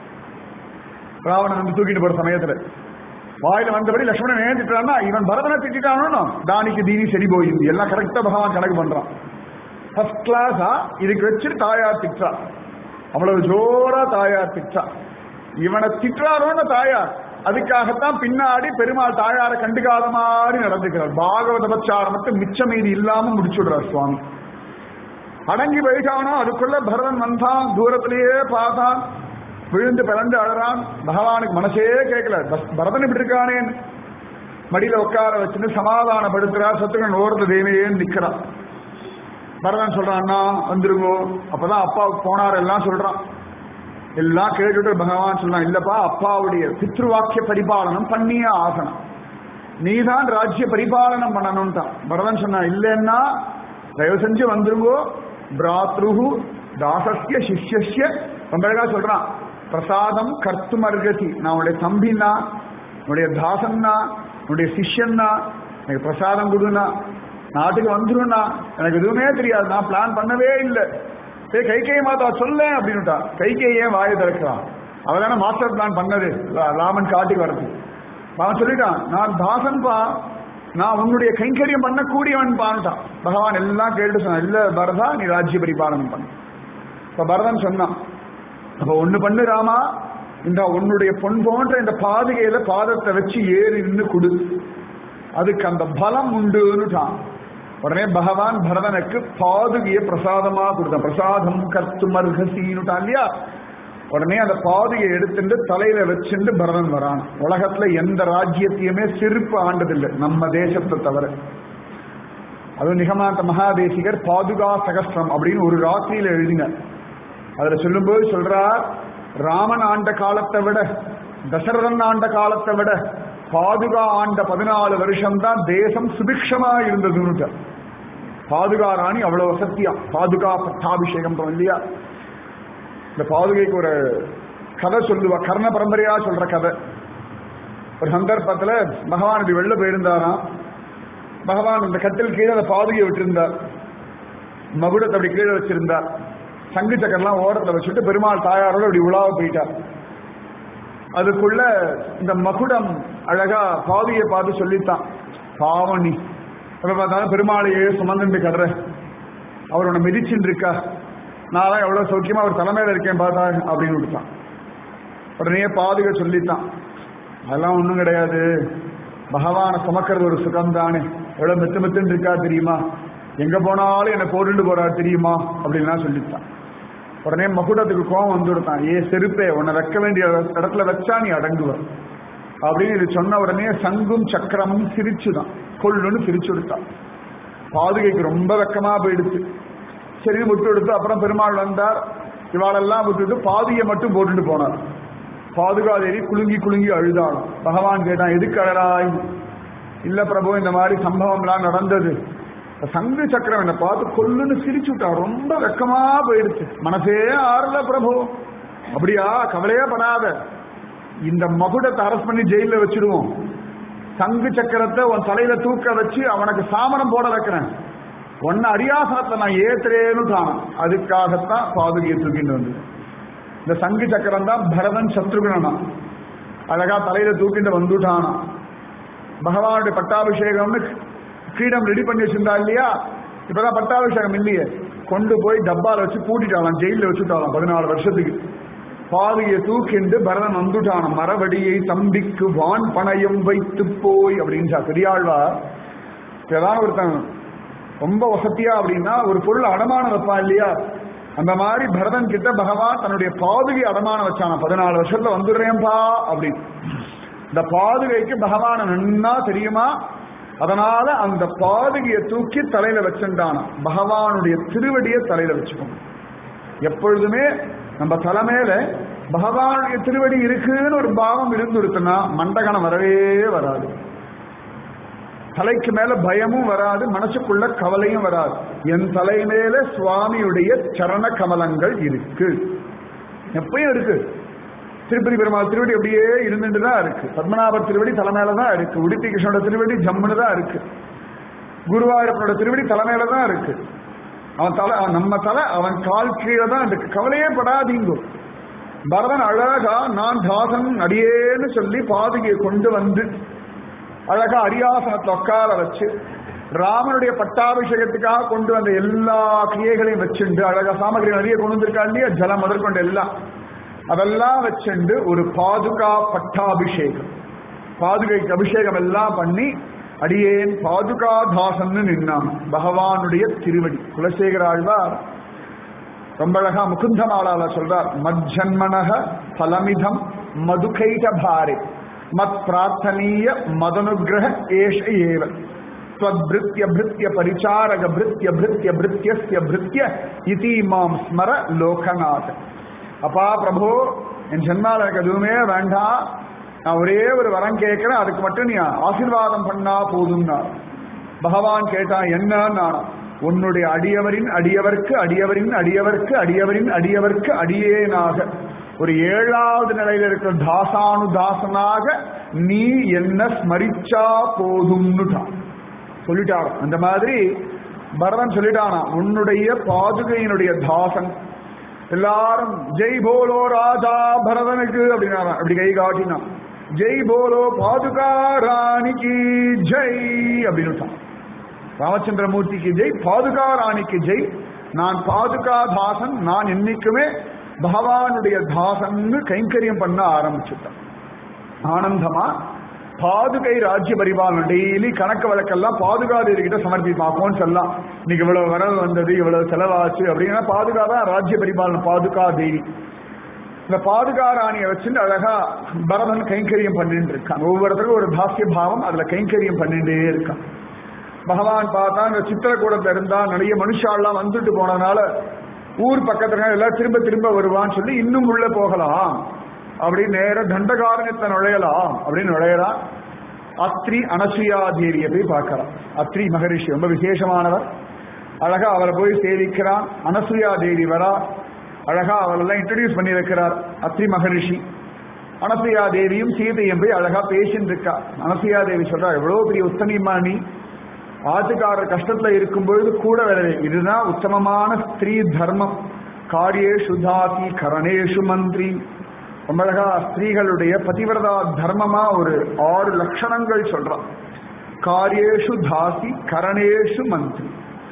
ராவணன் வந்து தூக்கிட்டு போற சமயத்துல வாயில வந்தபடி லக்ஷ்மணன் ஏன் திட்டுறான்னா இவன் பரதனை திட்டானோ தானிக்கு தீனி சரி போயிருந்து எல்லாம் கரெக்டா பகவான் கணக்கு பண்றான் ஃபர்ஸ்ட் கிளாஸா இதுக்கு வச்சுட்டு தாயார் திட்டா அவ்வளவு ஜோரா தாயார் திட்டா இவனை திட்டாரோன்னு தாயார் அதுக்காகத்தான் பின்னாடி பெருமாள் தாயாரை கண்டுக்காத மாதிரி நடந்துக்கிறார் பாகவத பச்சாரமத்தை மிச்ச மீதி இல்லாம முடிச்சுடுறார் சுவாமி அடங்கி போயிட்டானோ அதுக்குள்ள பரதன் வந்தான் தூரத்திலேயே பார்த்தான் விழுந்து பிறந்து அழறான் பகவானுக்கு மனசே கேட்கல பஸ் பரதன் இப்படி இருக்கானேன்னு மடியில உட்கார வச்சுட்டு சமாதானப்படுத்துறா சத்துருகன் ஓரத்து தேவையேன்னு நிக்கிறான் பரதன் சொல்றான் அண்ணா வந்துருங்கோ அப்பதான் அப்பா போனார் எல்லாம் சொல்றான் எல்லாம் கேட்டுட்டு பகவான் சொல்றான் இல்லப்பா அப்பாவுடைய பித்ருவாக்கிய பரிபாலனம் பண்ணியே ஆகணும் நீதான் ராஜ்ய பரிபாலனம் பண்ணணும்ட்டான் பரதன் சொன்னான் இல்லைன்னா தயவு செஞ்சு வந்துருங்கோ பிராத்ருஹு தாசஸ்ய சிஷ்யஸ்ய ரொம்ப அழகா சொல்றான் பிரசாதம் கர்த்துமர்கதி நான் உன்னுடைய தம்பினா உன்னுடைய தாசன்னா உன்னுடைய சிஷ்யன்னா எனக்கு பிரசாதம் கொடுனா நாட்டுக்கு வந்துருன்னா எனக்கு எதுவுமே தெரியாது நான் பிளான் பண்ணவே இல்லை சே கைகேய மாதா சொல்ல அப்படின்னுட்டா கைகேயே வாயை திறக்கிறான் அவ தானே மாஸ்டர் பிளான் பண்ணது ரா- ராமன் காட்டுக்கு வரது அவன் சொல்லிட்டான் நான் தாசன்பா நான் உன்னுடைய கைங்கரியம் பண்ணக்கூடியவன் பான்ட்டான் பகவான் எல்லாம் கேட்டு சொன்னான் இல்ல பரதா நீ ராஜ்ய பரிபாலனம் பண்ணு இப்ப பரதன் சொன்னான் அப்ப ஒண்ணு பண்ணு ராமா இந்த உன்னுடைய பொன் போன்ற இந்த பாதுகையில பாதத்தை வச்சு ஏறி நின்று கொடு அதுக்கு அந்த பலம் உண்டுன்னுட்டான் உடனே பகவான் பரதனுக்கு பாதுகையை பிரசாதமா கொடுத்தான் பிரசாதம் கர்த்துமர்கசின்னுட்டான் இல்லையா உடனே அந்த பாதுகையை எடுத்துட்டு தலையில வச்சுட்டு பரதன் வரான் உலகத்துல எந்த ராஜ்யத்தையுமே சிரிப்பு ஆண்டதில்லை நம்ம தேசத்தை தவிர அது நிகமாந்த மகாதேசிகர் பாதுகா சகஸ்திரம் அப்படின்னு ஒரு ராத்திரியில எழுதினார் அதுல சொல்லும்போது சொல்றார் ராமன் ஆண்ட காலத்தை விட தசரதன் ஆண்ட காலத்தை விட பாதுகா ஆண்ட பதினாலு வருஷம் தான் தேசம் சுபிக்ஷமா இருந்ததுன்னு பாதுகா ராணி அவ்வளவு வசத்தியா பாதுகா பட்டாபிஷேகம் இல்லையா இந்த பாதுகைக்கு ஒரு கதை சொல்லுவா கர்ண பரம்பரையா சொல்ற கதை ஒரு சந்தர்ப்பத்துல பகவான் இப்படி வெளில போயிருந்தாராம் பகவான் இந்த கட்டில் கீழே அந்த பாதுகையை விட்டிருந்தார் மகுடத்தை அப்படி கீழே வச்சிருந்தார் சங்கு சக்கரெல்லாம் ஓரத்துல வச்சுட்டு பெருமாள் தாயாரோட இப்படி உலாவ போயிட்டார் அதுக்குள்ள இந்த மகுடம் அழகா பாவியை பார்த்து சொல்லித்தான் பாவம் நீ எப்ப பார்த்தாலும் பெருமாளையே சுமந்துட்டு கடுற அவர் உன்னை மிதிச்சுட்டு இருக்கா நான் தான் எவ்வளவு சௌக்கியமா அவர் தலைமையில இருக்கேன் பார்த்தா அப்படின்னு விட்டுட்டான் உடனே பாதுக சொல்லித்தான் அதெல்லாம் ஒண்ணும் கிடையாது பகவானை சுமக்கிறது ஒரு சுகம் தானே எவ்வளவு மெத்து மெத்துன்னு இருக்கா தெரியுமா எங்க போனாலும் என்னை போட்டுட்டு போறா தெரியுமா அப்படின்லாம் சொல்லித்தான் உடனே மகுடத்துக்கு கோவம் வந்துடுத்தான் ஏ செருப்பே உன்னை வைக்க வேண்டிய இடத்துல வச்சா நீ அடங்குவ அப்படின்னு இது சொன்ன உடனே சங்கும் சக்கரமும் சிரிச்சுதான் கொள்ளுன்னு சிரிச்சு கொடுத்தான் பாதுகைக்கு ரொம்ப வெக்கமா போயிடுச்சு சரி விட்டு எடுத்து அப்புறம் பெருமாள் வந்தார் இவாளெல்லாம் விட்டுட்டு பாதியை மட்டும் போட்டுட்டு போனார் பாதுகாதேவி குலுங்கி குலுங்கி அழுதாளாம் பகவான் கேட்டான் எதுக்கு அழறாய் இல்ல பிரபு இந்த மாதிரி சம்பவம்லாம் நடந்தது சங்கு சக்கரம் என்னை பார்த்து கொல்லுன்னு சிரிச்சு விட்டா ரொம்ப வெக்கமா போயிடுச்சு மனசே ஆறல பிரபு அப்படியா கவலையே படாத இந்த மகுடத்தை அரஸ்ட் பண்ணி ஜெயில வச்சிருவோம் சங்கு சக்கரத்தை உன் தலையில தூக்க வச்சு அவனுக்கு சாமரம் போட வைக்கிறேன் ஒன்னு அரியாசனத்தை நான் ஏத்துறேன்னு தானம் அதுக்காகத்தான் பாதுகையை தூக்கிட்டு வந்தது இந்த சங்கு சக்கரம் தான் பரதன் சத்ருகுணனா அழகா தலையில தூக்கிட்டு வந்துட்டானா பகவானுடைய பட்டாபிஷேகம்னு கிரீடம் ரெடி பண்ணி வச்சிருந்தா இல்லையா இப்பதான் பட்டாபிஷேகம் இல்லையே கொண்டு போய் டப்பால வச்சு பூட்டிட்டாலாம் ஜெயில வச்சுட்டாலாம் பதினாலு வருஷத்துக்கு பாவியை தூக்கிண்டு பரதன் வந்துட்டான மரவடியை தம்பிக்கு வான் பணயம் வைத்து போய் அப்படின்னு பெரியாழ்வார் ஏதாவது ஒருத்தன் ரொம்ப வசதியா அப்படின்னா ஒரு பொருள் அடமானம் வைப்பான் இல்லையா அந்த மாதிரி பரதன் கிட்ட பகவான் தன்னுடைய பாதுகை அடமானம் வச்சான பதினாலு வருஷத்துல வந்துடுறேன்பா அப்படின்னு இந்த பாதுகைக்கு பகவான நன்னா தெரியுமா அதனால அந்த பாதுகையை தூக்கி தலையில வச்சுட்டான பகவானுடைய திருவடியை தலையில வச்சுக்கணும் எப்பொழுதுமே நம்ம தலைமையில பகவானுடைய திருவடி இருக்குன்னு ஒரு பாவம் இருந்துருக்குன்னா மண்டகணம் வரவே வராது தலைக்கு மேல பயமும் வராது மனசுக்குள்ள கவலையும் வராது என் தலை மேல சுவாமியுடைய சரண கமலங்கள் இருக்கு எப்பயும் இருக்கு திருப்பதி பெருமாள் திருவடி அப்படியே இருந்துட்டு தான் இருக்கு பத்மநாபர் திருவடி தலைமையில தான் இருக்கு உடுப்பி கிருஷ்ணனோட திருவடி ஜம்முன்னு தான் இருக்கு குருவாயூரப்பனோட திருவடி தலைமையில தான் இருக்கு அவன் தலை அவன் நம்ம தலை அவன் கால் கீழே தான் இருக்கு கவலையே படாதீங்கோ பரதன் அழகா நான் தாசன் அடியேன்னு சொல்லி பாதுகையை கொண்டு வந்து அழகா அரியாசனத்தை உட்கார வச்சு ராமனுடைய பட்டாபிஷேகத்துக்காக கொண்டு வந்த எல்லா கிரியைகளையும் வச்சுண்டு அழகா சாமகிரி நிறைய கொண்டு வந்திருக்கா இல்லையா ஜலம் முதற்கொண்டு எல்லாம் அதெல்லாம் வச்சுண்டு ஒரு பாதுகா பட்டாபிஷேகம் பாதுகைக்கு அபிஷேகம் எல்லாம் பண்ணி அடியேன் பாதுகாதாசன்னு நின்னான் பகவானுடைய திருவடி குலசேகர ஆழ்வார் ரொம்ப அழகா முகுந்தமாலால சொல்றார் மஜ்ஜன்மனக பலமிதம் மதுகைட பாரே மத் பிரார்த்தனீய மதனுகிரக ஏஷ ஏவ त्वद्भृत्य भृत्य परिचारक भृत्य भृत्य भृत्यस्य भृत्य इति மாம் ஸ்மர லோகநாத் அப்பா பிரபு என் ஜென்மால எனக்கு எதுவுமே வேண்டாம் நான் ஒரே ஒரு வரம் கேட்கிறேன் அதுக்கு மட்டும் நீ ஆசீர்வாதம் பண்ணா போதும்னா பகவான் கேட்டான் என்ன உன்னுடைய அடியவரின் அடியவர்க்கு அடியவரின் அடியவர்க்கு அடியவரின் அடியவர்க்கு அடியேனாக ஒரு ஏழாவது நிலையில இருக்கிற தாசானு தாசனாக நீ என்ன ஸ்மரிச்சா போதும்னுட்டான் சொல்லிட்டார் அந்த மாதிரி பரதன் சொல்லிட்டானா உன்னுடைய பாதுகையினுடைய தாசன் எல்லாரும் ஜெய் போலோ ராஜா பரதனுக்கு அப்படின்னா அப்படி கை காட்டினான் ஜெய் போலோ பாதுகா ராணிக்கு ஜெய் அப்படின்னு ராமச்சந்திரமூர்த்திக்கு ஜெய் பாதுகா ராணிக்கு ஜெய் நான் பாதுகா தாசன் நான் என்னைக்குமே பகவானுடைய தாசன்னு கைங்கரியம் பண்ண ஆரம்பிச்சுட்டேன் ஆனந்தமா பாதுகை ராஜ்ய பரிபாலனம் டெய்லி கணக்கு வழக்கெல்லாம் பாதுகாதேவி கிட்ட சமர்ப்பிப்பான் அக்கௌண்ட்ஸ் எல்லாம் இன்னைக்கு இவ்வளவு வரவு வந்தது இவ்வளவு செலவாச்சு அப்படின்னா பாதுகா தான் ராஜ்ய பரிபாலனம் பாதுகா தேவி இந்த பாதுகா ராணியை வச்சுட்டு அழகா பரதன் கைங்கரியம் பண்ணிட்டு இருக்கான் ஒவ்வொருத்தருக்கும் ஒரு தாசிய பாவம் அதுல கைங்கரியம் பண்ணிட்டே இருக்கான் பகவான் பார்த்தா இந்த சித்திரக்கூடத்துல இருந்தா நிறைய மனுஷாலாம் வந்துட்டு போனதுனால ஊர் பக்கத்துல எல்லாம் திரும்ப திரும்ப வருவான்னு சொல்லி இன்னும் உள்ள போகலாம் அப்படின்னு நேர தண்டகாரண்யத்தை நுழையலாம் அப்படின்னு நுழையறான் அத்ரி அனசுயா தேவியை போய் பார்க்கறான் அத்ரி மகரிஷி ரொம்ப விசேஷமானவர் அழகா அவரை போய் சேவிக்கிறான் அனசுயா தேவி வரா அழகா அவளெல்லாம் இன்ட்ரடியூஸ் பண்ணி வைக்கிறார் அத்ரி மகரிஷி அனசுயா தேவியும் சீதையும் போய் அழகா பேசின்னு இருக்கா அனசுயா தேவி சொல்றா எவ்வளவு பெரிய உத்தமிமா நீ ஆத்துக்காரர் கஷ்டத்துல இருக்கும் பொழுது கூட வரவே இதுதான் உத்தமமான ஸ்திரீ தர்மம் காரியேஷு தாதி கரணேஷு மந்திரி ரொம்ப அழகா ஸ்திரீகளுடைய பதிவிரதா தர்மமா ஒரு ஆறு லட்சணங்கள் சொல்றான் காரியேஷு தாசி கரணேஷு மந்திரி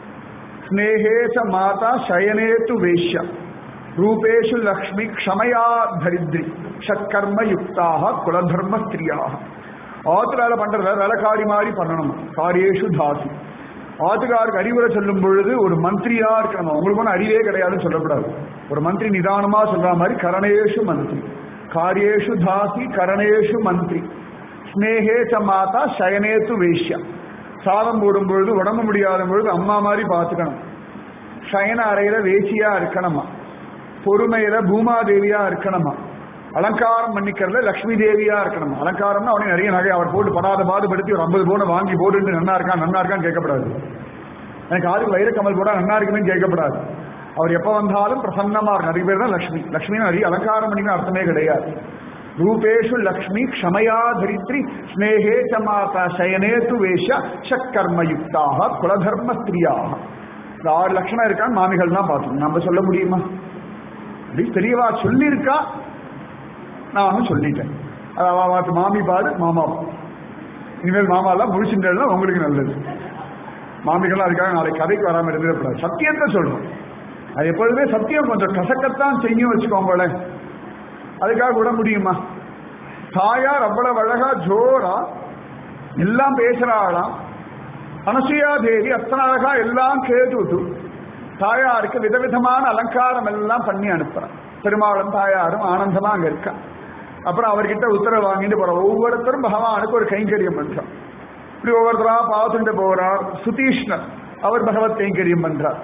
ஸ்னேகேச மாதா சயனேத்து வேஷ்யா ரூபேஷு லக்ஷ்மி க்ஷமயா தரித்ரி ஷட்கர்ம யுக்தாக குலதர்ம ஸ்திரியாக ஆத்துக்கால பண்றத வேலைக்காரி மாதிரி பண்ணணும் காரியேஷு தாசி ஆத்துக்காருக்கு அறிவுரை சொல்லும் பொழுது ஒரு மந்திரியா இருக்கணும் உங்களுக்கு ஒன்றும் அறிவே கிடையாதுன்னு சொல்லக்கூடாது ஒரு மந்திரி நிதானமா சொல்ற மாதிரி கரணேஷு மந்திரி காரியேஷு தாசி கரணேஷு மந்திரி ஸ்னேகேச மாதா சயனேத்து வேஷ்யா சாதம் போடும் பொழுது உடம்பு முடியாத பொழுது அம்மா மாதிரி பார்த்துக்கணும் சயன அறையில வேசியா இருக்கணுமா பொறுமையில பூமாதேவியா இருக்கணுமா அலங்காரம் பண்ணிக்கிறதுல லக்ஷ்மி தேவியா இருக்கணும் அலங்காரம்னா அவனே நிறைய நகை அவர் போட்டு படாத பாடுபடுத்தி ஒரு ஐம்பது பவுன் வாங்கி போட்டு நன்னா இருக்கான் நன்னா இருக்கான்னு கேட்கப்படாது எனக்கு ஆறு வைரக்கமல் போடா நன்னா இருக்குமே கேட்கப்படாது அவர் எப்ப வந்தாலும் பிரசன்னமா இருக்கும் நிறைய பேர் தான் லக்ஷ்மி லக்ஷ்மி நிறைய அலங்காரம் பண்ணிக்கிற அர்த்தமே கிடையாது ரூபேஷு லக்ஷ்மி க்ஷமயா தரித்ரி ஸ்னேகே ச மாதா சயனேத்து வேஷ ஷக்கர்மயுக்தாக குலதர்ம ஸ்திரியாக இந்த ஆறு லட்சணம் இருக்கான்னு மாமிகள் தான் பார்த்தோம் நம்ம சொல்ல முடியுமா அப்படி தெரியவா சொல்லியிருக்கா நானும் சொல்லிட்டேன் அது அவ பார்த்து மாமி பாரு மாமா பாரு. இனிமேல் மாமாலாம் முடிச்சுட்டா உங்களுக்கு நல்லது மாமிகள்லாம் அதுக்காக நாளைக்கு கதைக்கு வராம இருந்துடக்கூடாது சத்தியத்தை சொல்றோம் அது எப்பொழுதுமே சத்தியம் கொஞ்சம் கசக்கத்தான் செய்யும் வச்சுக்கோங்களேன் அதுக்காக விட முடியுமா தாயார் அவ்வளவு அழகா ஜோரா எல்லாம் பேசுறாளாம் அனசுயா தேவி அத்தனை அழகா எல்லாம் கேட்டுட்டு தாயாருக்கு விதவிதமான அலங்காரம் எல்லாம் பண்ணி அனுப்புறான் பெருமாளும் தாயாரும் ஆனந்தமா அங்க இருக்கா அப்புறம் அவர்கிட்ட உத்தரவு வாங்கிட்டு போற ஒவ்வொருத்தரும் பகவானுக்கு ஒரு கைங்கரியம் பண்றான் இப்படி ஒவ்வொருத்தரா பார்த்துட்டு போறார் சுதீஷ்ணர் அவர் பகவத் கைங்கரியம் பண்றார்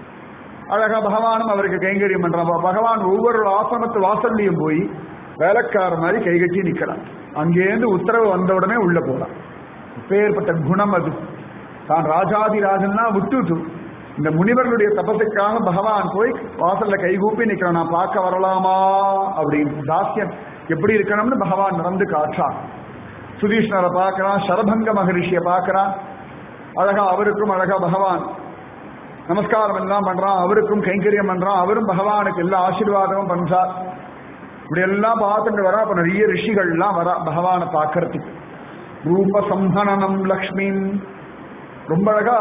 அழகா பகவானும் அவருக்கு கைங்கரியம் பண்றான் அப்ப பகவான் ஒவ்வொரு ஆசிரமத்து வாசல்லையும் போய் வேலைக்கார மாதிரி கைகட்டி நிக்கிறான் அங்கேருந்து உத்தரவு வந்த உடனே உள்ள போறான் பேர்பட்ட குணம் அது தான் ராஜாதி ராஜன்னா விட்டுட்டு இந்த முனிவர்களுடைய தபத்துக்காக பகவான் போய் வாசல்ல கைகூப்பி நிக்கிறான் நான் பார்க்க வரலாமா அப்படின்னு தாஸ்யம் எப்படி இருக்கணும்னு பகவான் நடந்து காற்றான் சுதீஷ்ணரை பார்க்கறான் சரபங்க மகரிஷியை பார்க்கறான் அழகா அவருக்கும் அழகா பகவான் நமஸ்காரம் எல்லாம் பண்றான் அவருக்கும் கைங்கரியம் பண்றான் அவரும் பகவானுக்கு எல்லா ஆசீர்வாதமும் பண்றார் இப்படி எல்லாம் பார்த்துட்டு வரா அப்ப நிறைய ரிஷிகள் எல்லாம் வரா பகவானை பார்க்கறதுக்கு ரூப சம்பனனம் லக்ஷ்மின் ரொம்ப அழகா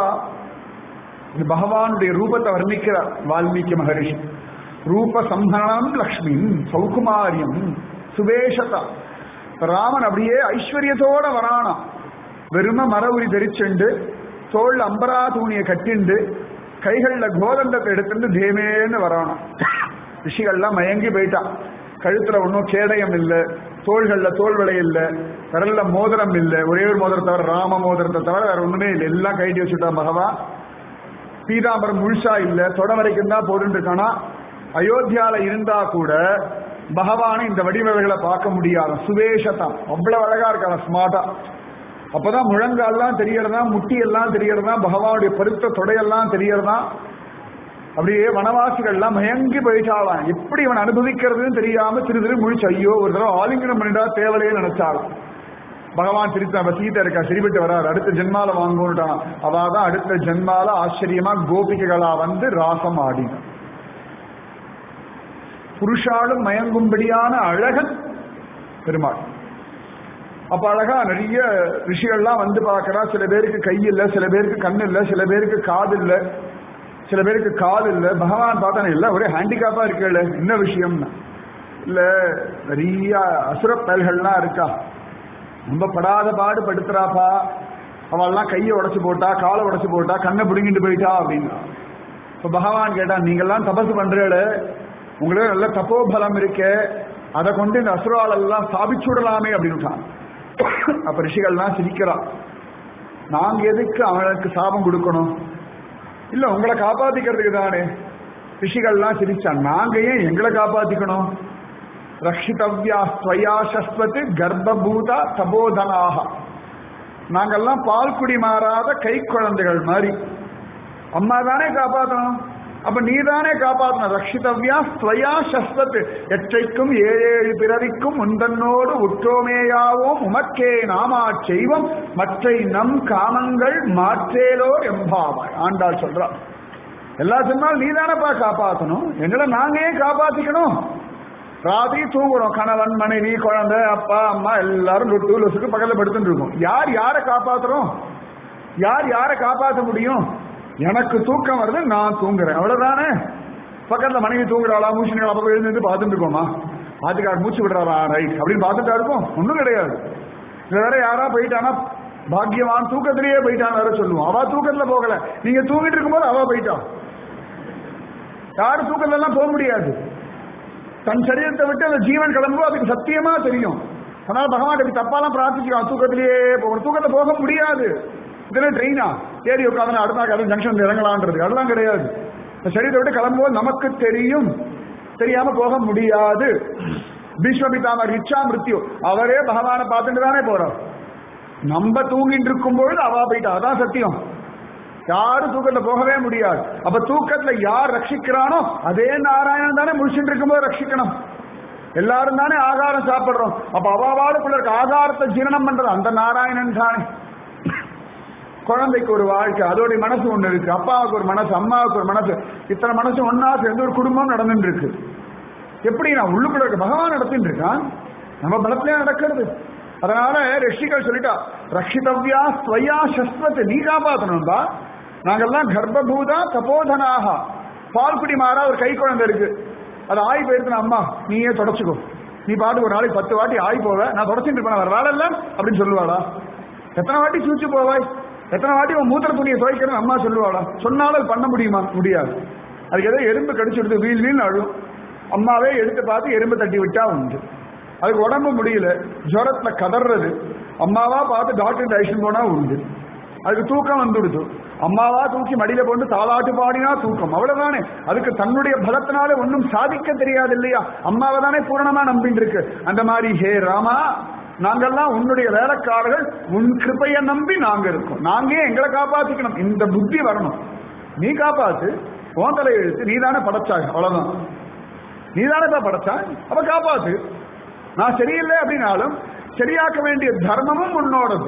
இந்த பகவானுடைய ரூபத்தை வர்ணிக்கிறார் வால்மீகி மகரிஷி ரூப சம்பனம் லக்ஷ்மின் சௌகுமாரியம் சுவேஷதா ராமன் அப்படியே ஐஸ்வர்யத்தோட வரானாம் வெறும மர உரி தெரிச்சுண்டு தோல்ல அம்பரா தூணியை கட்டிண்டு கைகள்ல கோதண்டத்தை எடுத்துட்டு தேமேன்னு வரானாம் ரிஷிகள்லாம் மயங்கி போயிட்டான் கழுத்துல ஒன்றும் கேடயம் இல்லை தோள்கள்ல தோல் விலை இல்லை கடல்ல மோதிரம் இல்லை ஒரே ஒரு மோதிரம் தவிர ராம மோதிரத்தை தவிர வேற ஒண்ணுமே இல்லை எல்லாம் கைட்டி வச்சுட்டான் பகவான் பீதாம்பரம் முழுசா இல்ல தொட வரைக்கும் தான் போட்டு இருக்கானா அயோத்தியால இருந்தா கூட பகவானை இந்த வடிவமைகளை பார்க்க முடியாது சுவேஷதான் அவ்வளவு அழகா இருக்கான ஸ்மார்ட்டா அப்பதான் முழங்கால்லாம் தெரியறதா முட்டி எல்லாம் தெரியறதா பகவானுடைய பருத்த தொடையெல்லாம் தெரியறதா அப்படியே வனவாசிகள்லாம் மயங்கி போயிட்டாலாம் எப்படி இவன் அனுபவிக்கிறதுன்னு தெரியாம திரு திரு முழிச்சு ஐயோ ஒரு தடவை ஆலிங்கனம் பண்ணிட்டா தேவலையே நினைச்சாலும் பகவான் திருத்த அவ சீதை இருக்கா சரிபட்டு வராரு அடுத்த ஜென்மால வாங்கணுட்டான் அவாதான் அடுத்த ஜென்மால ஆச்சரியமா கோபிகைகளா வந்து ராசம் ஆடினான் புருஷாலும் மயங்கும்படியான அழகன் பெருமாள் அப்ப அழகா நிறைய ரிஷிகள்லாம் வந்து பார்க்கறா சில பேருக்கு கை இல்ல சில பேருக்கு கண் இல்ல சில பேருக்கு காது இல்ல சில பேருக்கு கால் இல்ல பகவான் பார்த்தா இல்ல ஒரே ஹேண்டிகாப்பா இருக்கல என்ன விஷயம்னா இல்ல நிறைய அசுர பயல்கள்லாம் இருக்கா ரொம்ப படாத பாடு படுத்துறாப்பா அவள்லாம் கையை உடைச்சு போட்டா காலை உடைச்சு போட்டா கண்ணை பிடுங்கிட்டு போயிட்டா அப்படின்னா இப்ப பகவான் கேட்டா நீங்கெல்லாம் தபசு பண்றேடு உங்களுக்கு நல்ல தப்போபலம் இருக்கே அதை கொண்டு இந்த அசுரால் எல்லாம் ஸ்தாபிச்சு விடலாமே அப்படின்னுட்டான் அப்ப ரிஷிகள்லாம் சிரிக்கிறா நாங்க எதுக்கு அவனுக்கு சாபம் கொடுக்கணும் இல்ல உங்களை காப்பாத்திக்கிறதுக்கு தானே ரிஷிகள்லாம் சிரிச்சான் நாங்க ஏன் எங்களை காப்பாத்திக்கணும் ரஷிதவ்யா ஸ்வயா சஸ்வத்து கர்ப்பபூதா தபோதனாக நாங்கெல்லாம் பால் குடி மாறாத கை குழந்தைகள் மாதிரி அம்மா தானே காப்பாற்றணும் அப்ப நீ தானே காப்பாற்றணும் ரஷிதவ்யா ஸ்வயா சஸ்வத் எற்றைக்கும் ஏழேழு பிறவிக்கும் முந்தன்னோடு உற்றோமேயாவோம் உமக்கே நாமா செய்வம் மற்றை நம் காமங்கள் மாற்றேலோ எம்பாவாய் ஆண்டாள் சொல்றான் எல்லா சொன்னால் நீ தானப்பா காப்பாற்றணும் எங்களை நாங்க ஏன் காப்பாத்திக்கணும் ராத்திரி தூங்குறோம் கணவன் மனைவி குழந்தை அப்பா அம்மா எல்லாரும் லொட்டு லொசுக்கு பக்கத்துல படுத்துட்டு இருக்கோம் யார் யாரை காப்பாத்துறோம் யார் யாரை காப்பாற்ற முடியும் எனக்கு தூக்கம் வருது நான் தூங்குறேன் அவ்வளவுதானே பக்கத்துல மனைவி தூங்குறாளா மூச்சு அப்ப எழுந்து பார்த்துட்டு இருக்கோமா ஆத்துக்கார் மூச்சு விடுறாரா ரைட் அப்படின்னு பார்த்துட்டா இருக்கும் ஒண்ணும் கிடையாது இது வேற யாரா போயிட்டானா பாக்கியவான் தூக்கத்திலேயே போயிட்டான் வேற சொல்லுவோம் அவ தூக்கத்துல போகல நீங்க தூங்கிட்டு இருக்கும்போது அவ போயிட்டா யாரும் தூக்கத்துல எல்லாம் போக முடியாது தன் சரீரத்தை விட்டு அந்த ஜீவன் கிளம்பும் அதுக்கு சத்தியமா தெரியும் அதனால பகவான் இப்படி தப்பாலாம் பிரார்த்திக்கலாம் தூக்கத்திலேயே போகணும் தூக்கத்தை போக முடியாது இதெல்லாம் ட்ரெயினா ஏறி உட்காந்து அடுத்த கதை ஜங்ஷன் இறங்கலான்றது அதெல்லாம் கிடையாது இந்த சரீரத்தை விட்டு கிளம்பும்போது நமக்கு தெரியும் தெரியாம போக முடியாது பீஷ்மபிதாமர் ரிச்சா மிருத்யு அவரே பகவானை பார்த்துட்டு தானே போறார் நம்ம தூங்கிட்டு இருக்கும் பொழுது அவா போயிட்டா அதான் சத்தியம் யாரும் தூக்கத்துல போகவே முடியாது அப்ப தூக்கத்துல யார் ரட்சிக்கிறானோ அதே நாராயணன் தானே முடிச்சுட்டு இருக்கும்போது ரட்சிக்கணும் எல்லாரும் தானே ஆகாரம் சாப்பிடுறோம் அப்ப அவாவாளுக்குள்ள இருக்க ஆகாரத்தை ஜீரணம் பண்றது அந்த நாராயணன் தானே குழந்தைக்கு ஒரு வாழ்க்கை அதோடைய மனசு ஒண்ணு இருக்கு அப்பாவுக்கு ஒரு மனசு அம்மாவுக்கு ஒரு மனசு இத்தனை மனசு ஒன்னா சேர்ந்து ஒரு குடும்பம் நடந்துட்டு இருக்கு எப்படி நான் உள்ளுக்குள்ள இருக்க பகவான் நடத்திட்டு இருக்கான் நம்ம பலத்திலே நடக்கிறது அதனால ரிஷிகள் சொல்லிட்டா ரஷிதவ்யா ஸ்வயா சஸ்வத் நீ காப்பாத்தணும்பா நாங்கெல்லாம் கர்ப்பபூதா தபோதனாக பால்குடி மாறா ஒரு கை குழந்தை இருக்கு அது ஆய் போயிருக்குன அம்மா நீயே தொடச்சுக்கோ நீ பாட்டு ஒரு நாளைக்கு பத்து வாட்டி ஆய் போவ நான் தொடச்சிட்டு இருப்பேன் வர வேலை இல்ல அப்படின்னு சொல்லுவாளா எத்தனை வாட்டி சூச்சு போவாய் எத்தனை வாட்டி உன் மூத்திர துணியை துவைக்கணும் அம்மா சொல்லுவாளா சொன்னாலும் அது பண்ண முடியுமா முடியாது அதுக்கு ஏதோ எறும்பு கடிச்சு விடுது வீல் வீல் அழும் அம்மாவே எடுத்து பார்த்து எறும்பு தட்டி விட்டா உண்டு அதுக்கு உடம்பு முடியல ஜுரத்துல கதறது அம்மாவா பார்த்து டாக்டர் ஐஷன் போனா உண்டு அதுக்கு தூக்கம் வந்துடுது அம்மாவா தூக்கி மடியில போட்டு தாளாட்டு பாடினா தூக்கம் அவ்வளவுதானே அதுக்கு தன்னுடைய பலத்தினால ஒன்றும் சாதிக்க தெரியாது இல்லையா அம்மாவை தானே பூரணமா நம்பிட்டு இருக்கு அந்த மாதிரி ஹே ராமா நாங்கெல்லாம் உன்னுடைய வேலைக்காரர்கள் உன் கிருப்பைய நம்பி நாங்க இருக்கோம் நாங்க எங்களை காப்பாத்திக்கணும் இந்த புத்தி வரணும் நீ காப்பாத்து உன் தலை எழுத்து நீ தானே படைச்சாய் அவ்வளவுதான் நீ தானே படைச்சா அப்ப காப்பாத்து நான் சரியில்லை அப்படின்னாலும் சரியாக்க வேண்டிய தர்மமும் உன்னோடது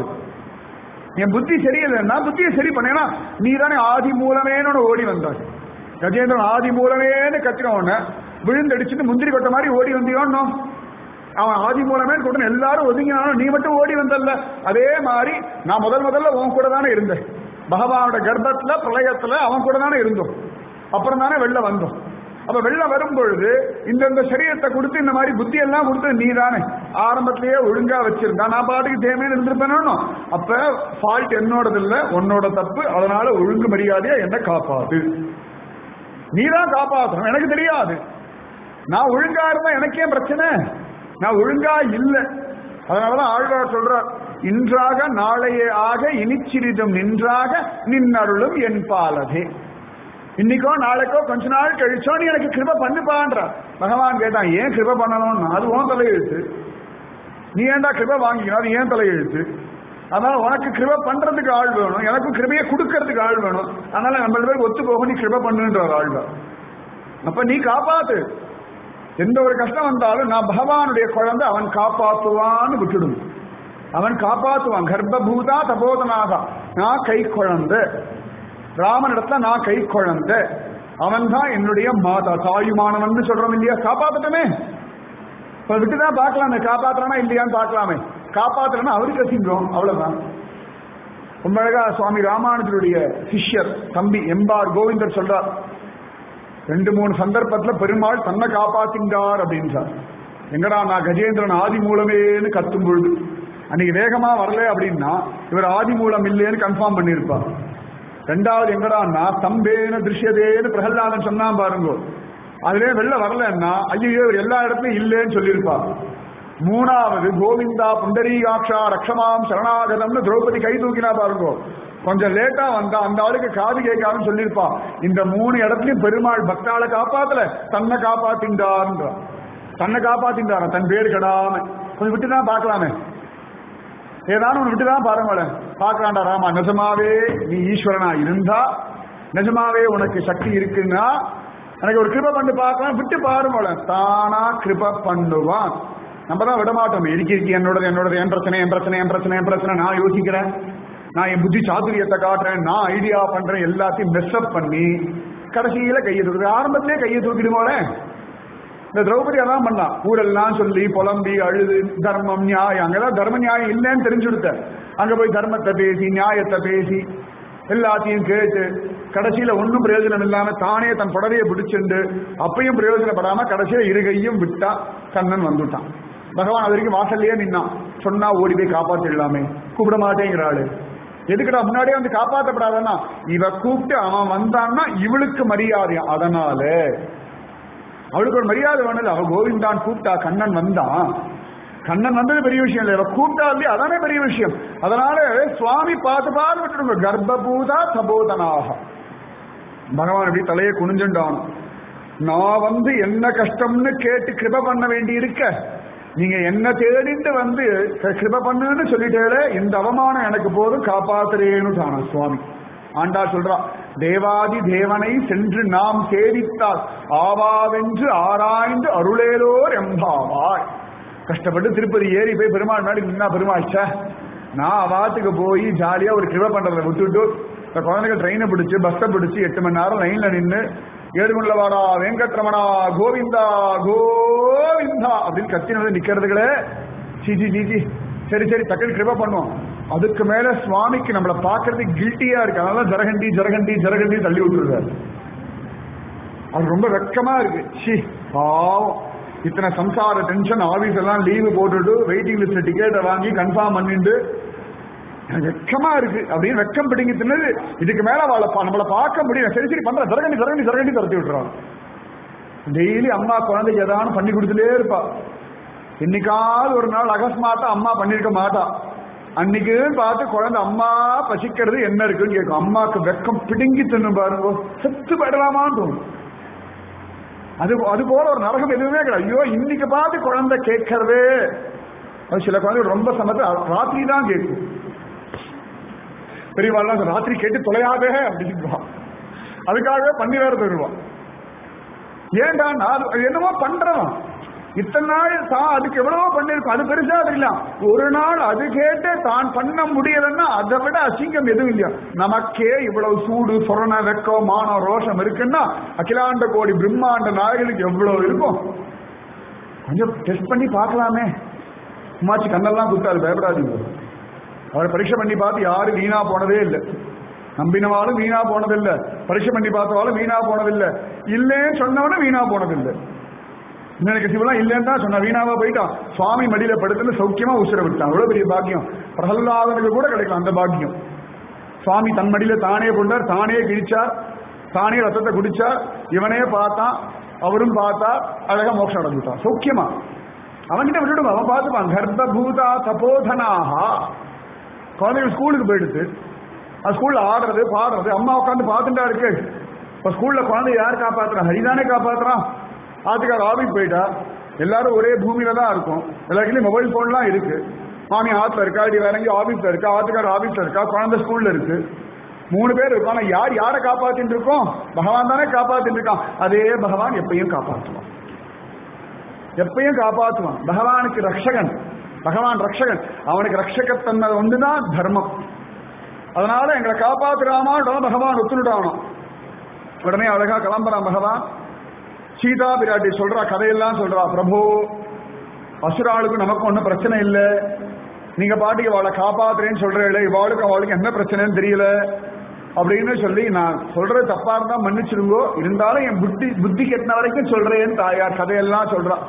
என் புத்தி சரியில்லைன்னா புத்தியை சரி பண்ணேன்னா நீ தானே ஆதி மூலமேனு ஓடி வந்தாய் கஜேந்திரன் ஆதி மூலமேன்னு கத்தின உடனே விழுந்தடிச்சுட்டு முந்திரி கொட்ட மாதிரி ஓடி வந்தியோன்னோ அவன் ஆதி மூலமே கொண்டு எல்லாரும் ஒதுங்கினாலும் நீ மட்டும் ஓடி வந்தல்ல அதே மாதிரி நான் முதல் முதல்ல உன் கூட தானே இருந்தேன் பகவானோட கர்ப்பத்துல பிரளயத்துல அவன் கூட தானே இருந்தோம் அப்புறம் தானே வெளில வந்தோம் அப்ப வெளில வரும் பொழுது இந்தந்த சரீரத்தை கொடுத்து இந்த மாதிரி புத்தி எல்லாம் கொடுத்து நீ தானே ஆரம்பத்திலேயே ஒழுங்கா வச்சிருந்தா நான் பாட்டுக்கு தேவையான இருந்திருப்பேனோ அப்ப ஃபால்ட் என்னோடது இல்ல உன்னோட தப்பு அதனால ஒழுங்கு மரியாதையா என்ன காப்பாது நீ தான் காப்பாற்றணும் எனக்கு தெரியாது நான் ஒழுங்கா இருந்தா எனக்கே பிரச்சனை நான் ஒழுங்கா இல்லை அதனாலதான் ஆழ்வார் சொல்றார் இன்றாக நாளையே ஆக இனிச்சிறிதும் நின்றாக நின்னருளும் என் பாலதே இன்னைக்கோ நாளைக்கோ கொஞ்ச நாள் கழிச்சோ நீ எனக்கு கிருப பண்ணுப்பான்ற பகவான் கேட்டான் ஏன் கிருப பண்ணணும்னா அது உன் தலையெழுத்து நீ ஏன்டா கிருப வாங்கிக்கணும் அது ஏன் தலையெழுத்து அதனால உனக்கு கிருப பண்றதுக்கு ஆள் வேணும் எனக்கும் கிருபையை கொடுக்கறதுக்கு ஆள் வேணும் அதனால நம்ம பேர் ஒத்து போக நீ கிருப பண்ணுன்ற ஒரு ஆள் தான் அப்ப நீ காப்பாத்து எந்த ஒரு கஷ்டம் வந்தாலும் நான் பகவானுடைய குழந்தை அவன் காப்பாத்துவான்னு விட்டுடும் அவன் காப்பாத்துவான் கர்ப்பபூதா தபோதனாகா நான் கை குழந்தை ராமனிடத்துல நான் கை குழந்தை அவன் தான் என்னுடைய மாதா தாயுமானவன் சொல்றோம் இல்லையா காப்பாத்தட்டமே இப்ப விட்டுதான் பார்க்கலாமே காப்பாத்துறானா இல்லையான்னு பார்க்கலாமே காப்பாத்துறனா அவருக்கு கசிங்கிறோம் அவ்வளவுதான் ரொம்ப அழகா சுவாமி ராமானுஜருடைய சிஷ்யர் தம்பி எம்பார் கோவிந்தர் சொல்றார் ரெண்டு மூணு சந்தர்ப்பத்துல பெருமாள் தன்னை காப்பாத்தின்றார் அப்படின்றார் எங்கடா நான் கஜேந்திரன் ஆதி மூலமேன்னு கத்தும் பொழுது அன்னைக்கு வேகமா வரல அப்படின்னா இவர் ஆதி மூலம் இல்லைன்னு கன்ஃபார்ம் பண்ணியிருப்பார் ரெண்டாவது எங்கடான்னா தம்பேன திருஷ்யதேன்னு பிரகலாதன் சொன்னான் பாருங்க அதுல வெளில வரலன்னா ஐயோ இவர் எல்லா இடத்துலயும் இல்லைன்னு சொல்லியிருப்பார் மூணாவது கோவிந்தா புண்டரீகாட்சா ரக்ஷமாம் சரணாகதம்னு திரௌபதி கை தூக்கினா பாருங்க கொஞ்சம் லேட்டா வந்தா அந்த ஆளுக்கு காது கேட்காதுன்னு சொல்லியிருப்பா இந்த மூணு இடத்துலயும் பெருமாள் பக்தாளை காப்பாத்தல தன்னை காப்பாத்தின்றார்ன்ற தன்னை காப்பாத்தின்றார தன் பேர் கெடாம கொஞ்சம் விட்டுதான் பார்க்கலாமே ஏதாவது ஒன்று விட்டுதான் பாருங்களேன் பார்க்கலாண்டா ராமா நிஜமாவே நீ ஈஸ்வரனா இருந்தா நிஜமாவே உனக்கு சக்தி இருக்குன்னா எனக்கு ஒரு கிருப பண்ணி பார்க்கலாம் விட்டு பாருங்களேன் தானா கிருப பண்ணுவான் நம்ம தான் விட மாட்டோம் இருக்கு இருக்கு என்னோடது என்னோடது என் பிரச்சனை என் பிரச்சனை என் பிரச்சனை என் பிரச்சனை நான் யோசிக்கிறேன் நான் என் புத்தி சாதுரியத்தை காட்டுறேன் நான் ஐடியா பண்றேன் எல்லாத்தையும் மெஸ்அப் பண்ணி கடைசியில கையை தூக்குது ஆரம்பத்திலே கையை தூக்கிடுமோல இந்த திரௌபதி அதான் பண்ணா ஊரெல்லாம் சொல்லி புலம்பி அழுது தர்மம் நியாயம் அங்கதான் தர்ம நியாயம் இல்லைன்னு தெரிஞ்சுடுத்த அங்க போய் தர்மத்தை பேசி நியாயத்தை பேசி எல்லாத்தையும் கேட்டு கடைசியில ஒன்றும் பிரயோஜனம் இல்லாம தானே தன் புடவையை பிடிச்சிண்டு அப்பயும் பிரயோஜனப்படாம கடைசியில இருகையும் விட்டா கண்ணன் வந்துட்டான் பகவான் அது வரைக்கும் வாசல்லையே நின்னான் சொன்னா ஓடி போய் காப்பாத்திடலாமே கூப்பிட மாட்டேங்கிறாளு எதுக்குடா முன்னாடியே வந்து காப்பாற்றப்படாதன்னா இவ கூப்பிட்டு அவன் வந்தான்னா இவளுக்கு மரியாதை அதனால அவளுக்கு ஒரு மரியாதை வேணும்ல அவ கோவிந்தான் கூப்பிட்டா கண்ணன் வந்தான் கண்ணன் வந்தது பெரிய விஷயம் இல்லை இவ கூப்பிட்டா இல்லையா அதானே பெரிய விஷயம் அதனால சுவாமி பார்த்து பார்த்து விட்டுருங்க கர்ப்பபூதா தபோதனாக பகவான் இப்படி தலையை குனிஞ்சுண்டான் நான் வந்து என்ன கஷ்டம்னு கேட்டு கிருப பண்ண வேண்டி இருக்க நீங்க என்ன தேடிட்டு வந்து கிருப பண்ணுன்னு சொல்லிட்டே இந்த அவமானம் எனக்கு போதும் காப்பாத்துறேன்னு தானா சுவாமி ஆண்டா சொல்றா தேவாதி தேவனை சென்று நாம் சேவித்தால் ஆவாவென்று ஆராய்ந்து அருளேலோர் எம்பாவாய் கஷ்டப்பட்டு திருப்பதி ஏறி போய் பெருமாள் முன்னாடி நின்னா பெருமாள் ச்சே நான் அவாத்துக்கு போய் ஜாலியா ஒரு கிருப பண்றதை விட்டுட்டு இந்த குழந்தைங்க ட்ரெயினை பிடிச்சு பஸ்ஸை பிடிச்சு எட்டு மணி நேரம் லைன்ல நின்று ஏழுமல்லவாடா வெங்கட்ரமணா கோவிந்தா கோவிந்தா அப்படின்னு கத்தினது நிக்கிறதுகளே சீச்சி சீச்சி சரி சரி டக்குனு கிருப பண்ணுவோம் அதுக்கு மேல சுவாமிக்கு நம்மளை பார்க்கறது கில்ட்டியா இருக்கு அதனால ஜரகண்டி ஜரகண்டி ஜரகண்டி தள்ளி விட்டுருக்காரு அது ரொம்ப வெக்கமா இருக்கு ஷி பாவம் இத்தனை சம்சார டென்ஷன் ஆபீஸ் எல்லாம் லீவு போட்டுட்டு வெயிட்டிங் லிஸ்ட் டிக்கெட்டை வாங்கி கன்ஃபார்ம் பண்ணிட்டு எனக்கு வெக்கமா இருக்கு அப்படின்னு வெக்கம் பிடிங்கி தின்னது இதுக்கு மேல அவளை பா- நம்மளை பார்க்க முடியல சரி சரி பண்ற ஜரகண்டி ஜரகண்டி ஜரகண்டி துரத்தி விட்டுறாங்க டெய்லி அம்மா குழந்தைக்கு ஏதாவது பண்ணி கொடுத்துட்டே இருப்பா என்னைக்காவது ஒரு நாள் அகஸ்மாத்தா அம்மா பண்ணிருக்க மாட்டா அன்னைக்கு பார்த்து குழந்தை அம்மா பசிக்கிறது என்ன இருக்குன்னு கேட்கும் அம்மாக்கு வெக்கம் பிடுங்கி தின்னும் பாருங்க செத்து போயிடலாமான்னு தோணும் அது அது போல ஒரு நரகம் எதுவுமே கிடையாது ஐயோ இன்னைக்கு பார்த்து குழந்தை கேட்கறதே அது சில குழந்தைகள் ரொம்ப சமத்து ராத்திரி தான் கேட்கும் பெரியவாள்லாம் ராத்திரி கேட்டு தொலையாதே அப்படின்றான் அதுக்காகவே பண்ணி வேற தருவான் ஏன்டா நான் அது என்னமோ பண்றவன் இத்தனை நாள் தான் அதுக்கு எவ்வளவோ பண்ணிருக்கும் அது பெருசா தெரியல ஒரு நாள் அது கேட்டு தான் பண்ண முடியலன்னா அதை விட அசிங்கம் எதுவும் இல்லையா நமக்கே இவ்வளவு சூடு சொரண வெக்கம் மானம் ரோஷம் இருக்குன்னா அகிலாண்ட கோடி பிரம்மாண்ட நாயகனுக்கு எவ்வளவு இருக்கும் கொஞ்சம் டெஸ்ட் பண்ணி பார்க்கலாமே உமாச்சி கண்ணெல்லாம் குத்தாது பயப்படாதீங்க அவரை பரீட்சை பண்ணி பார்த்து யாரும் வீணா போனதே இல்லை நம்பினவாலும் வீணா போனதில்லை பரீட்சை பண்ணி பார்த்தவாலும் வீணா போனதில்லை இல்லைன்னு சொன்னவனும் வீணா போனதில்லை இன்னைக்கு சிவலாம் இல்லைன்னு தான் சொன்ன வீணாவா போயிட்டான் சுவாமி மடியில படுத்துன்னு சௌக்கியமா உசுர விட்டான் அவ்வளவு பெரிய பாக்கியம் பிரகல்லாதனுக்கு கூட கிடைக்கலாம் அந்த பாக்கியம் சுவாமி தன் மடியில தானே கொண்டார் தானே கிழிச்சார் தானே ரத்தத்தை குடிச்சார் இவனே பார்த்தான் அவரும் பார்த்தா அழகா மோட்சம் அடைஞ்சுட்டான் சௌக்கியமா அவன்கிட்ட விட்டுடுங்க அவன் பார்த்துப்பான் கர்ப்பபூதா தபோதனாகா குழந்தைகள் ஸ்கூலுக்கு போயிடுது அது ஸ்கூல்ல ஆடுறது பாடுறது அம்மா உட்காந்து பார்த்துட்டா இருக்கு இப்ப ஸ்கூல்ல குழந்தை யார் காப்பாத்துறான் ஹரிதானே காப்பாத்துறான் ஆத்துக்கார ஆபீஸ் போயிட்டா எல்லாரும் ஒரே பூமியில தான் இருக்கும் எல்லாருக்கும் மொபைல் போன்லாம் இருக்கு மாமி ஆத்துல இருக்கா இடி வேற எங்கேயும் ஆபீஸ்ல இருக்கா ஆத்துக்கார ஆபீஸ்ல இருக்கா குழந்தை ஸ்கூல்ல இருக்கு மூணு பேர் இருக்கும் ஆனா யார் யாரை காப்பாத்திட்டு இருக்கோம் பகவான் தானே காப்பாத்திட்டு இருக்கான் அதே பகவான் எப்பயும் காப்பாற்றுவான் எப்பயும் காப்பாற்றுவான் பகவானுக்கு ரக்ஷகன் பகவான் ரக்ஷகன் அவனுக்கு ரக்ஷகத்தன்மை ஒன்றுதான் தர்மம் அதனால எங்களை காப்பாத்துறாமான் பகவான் ஒத்துணுட்டானோ உடனே அழகா கிளம்புறான் பகவான் சீதா பிராட்டி சொல்றா கதையெல்லாம் சொல்றா பிரபு அசுராளுக்கு நமக்கு ஒன்றும் பிரச்சனை இல்லை நீங்க பாட்டுக்கு அவளை காப்பாத்துறேன்னு சொல்றீங்களே இவாளுக்கு அவளுக்கு என்ன பிரச்சனைன்னு தெரியல அப்படின்னு சொல்லி நான் சொல்றது தப்பா இருந்தா மன்னிச்சிருங்கோ இருந்தாலும் என் புத்தி புத்தி கெட்டின வரைக்கும் சொல்றேன் தாயார் கதையெல்லாம் சொல்றான்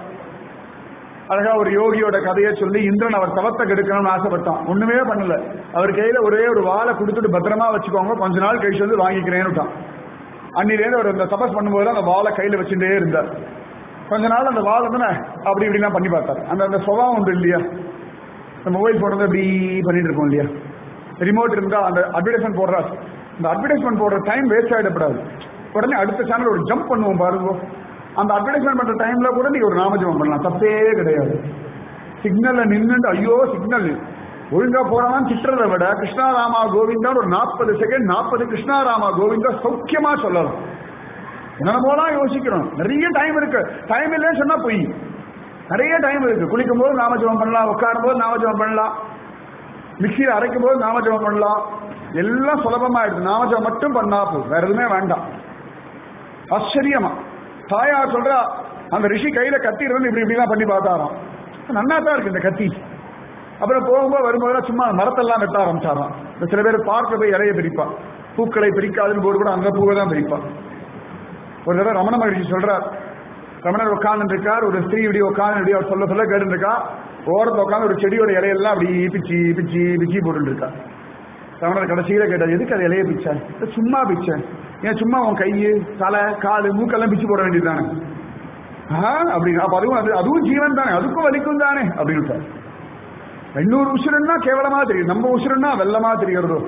அழகா ஒரு யோகியோட கதையை சொல்லி இந்திரன் அவர் தவத்தை கெடுக்கணும்னு ஆசைப்பட்டான் ஒண்ணுமே பண்ணல அவர் கையில ஒரே ஒரு வாளை கொடுத்துட்டு பத்திரமா வச்சுக்கோங்க கொஞ்ச நாள் கழிச்சு வந்து வாங்கிக்கிறேன்னுட்டான் அன்னிலேருந்து அவர் அந்த தபஸ் பண்ணும்போது அந்த வாளை கையில வச்சுட்டே இருந்தார் கொஞ்ச நாள் அந்த வாழை தானே அப்படி இப்படிலாம் பண்ணி பார்த்தாரு அந்த அந்த சுபாவம் உண்டு இல்லையா இந்த மொபைல் போடுறது அப்படி பண்ணிட்டு இருக்கோம் இல்லையா ரிமோட் இருந்தா அந்த அட்வர்டைஸ்மெண்ட் போடுறா இந்த அட்வர்டைஸ்மெண்ட் போடுற டைம் வேஸ்ட் ஆகிடப்படாது உடனே அடுத்த சேனல் ஒரு ஜம்ப் பண்ணுவோம் பாருங்க அந்த அட்வர்டைஸ்மெண்ட் பண்ற டைம்ல கூட நீங்க ஒரு நாமஜபம் பண்ணலாம் தப்பே கிடையாது சிக்னல்ல நின்னுட்டு ஐயோ சிக்னல் ஒழுங்கா போறான் திட்டுறதை விட கிருஷ்ணாராமா கோவிந்தா ஒரு நாற்பது செகண்ட் நாற்பது கிருஷ்ணாராமா கோவிந்தா சௌக்கியமா சொல்லலாம் என்ன போலாம் யோசிக்கிறோம் நிறைய டைம் இருக்கு டைம் இல்லைன்னு சொன்னா பொய் நிறைய டைம் இருக்கு குளிக்கும் போது நாமஜபம் பண்ணலாம் உட்காரும் போது நாமஜபம் பண்ணலாம் மிக்சியில் அரைக்கும் போது நாமஜபம் பண்ணலாம் எல்லாம் சுலபமா இருக்கு நாமஜபம் மட்டும் பண்ணா போதும் வேற எதுவுமே வேண்டாம் ஆச்சரியமா தாயார் சொல்றா அந்த ரிஷி கையில கத்தி இருந்து இப்படி இப்படிலாம் பண்ணி பார்த்தாராம் நன்னா தான் இருக்கு இந்த கத்தி அப்புறம் போகும்போது வரும்போது சும்மா மரத்தெல்லாம் வெட்ட ஆரம்பிச்சாராம் இந்த சில பேர் பார்க்க போய் இலைய பிரிப்பா பூக்களை பிரிக்காதுன்னு போது கூட அந்த பூவை தான் பிரிப்பா ஒரு தடவை ரமண மகிழ்ச்சி சொல்றார் ரமணர் உட்கார்ந்து இருக்கார் ஒரு ஸ்திரீ இப்படி உட்கார்ந்து இப்படி அவர் சொல்ல சொல்ல கேட்டு இருக்கா ஓரத்தில் உட்காந்து ஒரு செடியோட இலையெல்லாம் அப்படி பிச்சி பிச்சி பிச்சி போட்டு இருக்கா ரமணர் கடைசியில கேட்டார் எதுக்கு அது இலைய பிச்சேன் "இல்ல, சும்மா பிச்சேன் ஏன் சும்மா உன் கை தலை காலு மூக்கெல்லாம் பிச்சு போட வேண்டியதுதானே ஆ அப்படின்னு அப்ப அதுவும் அது அதுவும் ஜீவன் தானே அதுக்கும் வலிக்கும் தானே அப்படின்னு சார் இன்னொரு உசுரன்னா கேவலமா தெரியும் நம்ம உசுரன்னா வெள்ளமா தெரியறதோ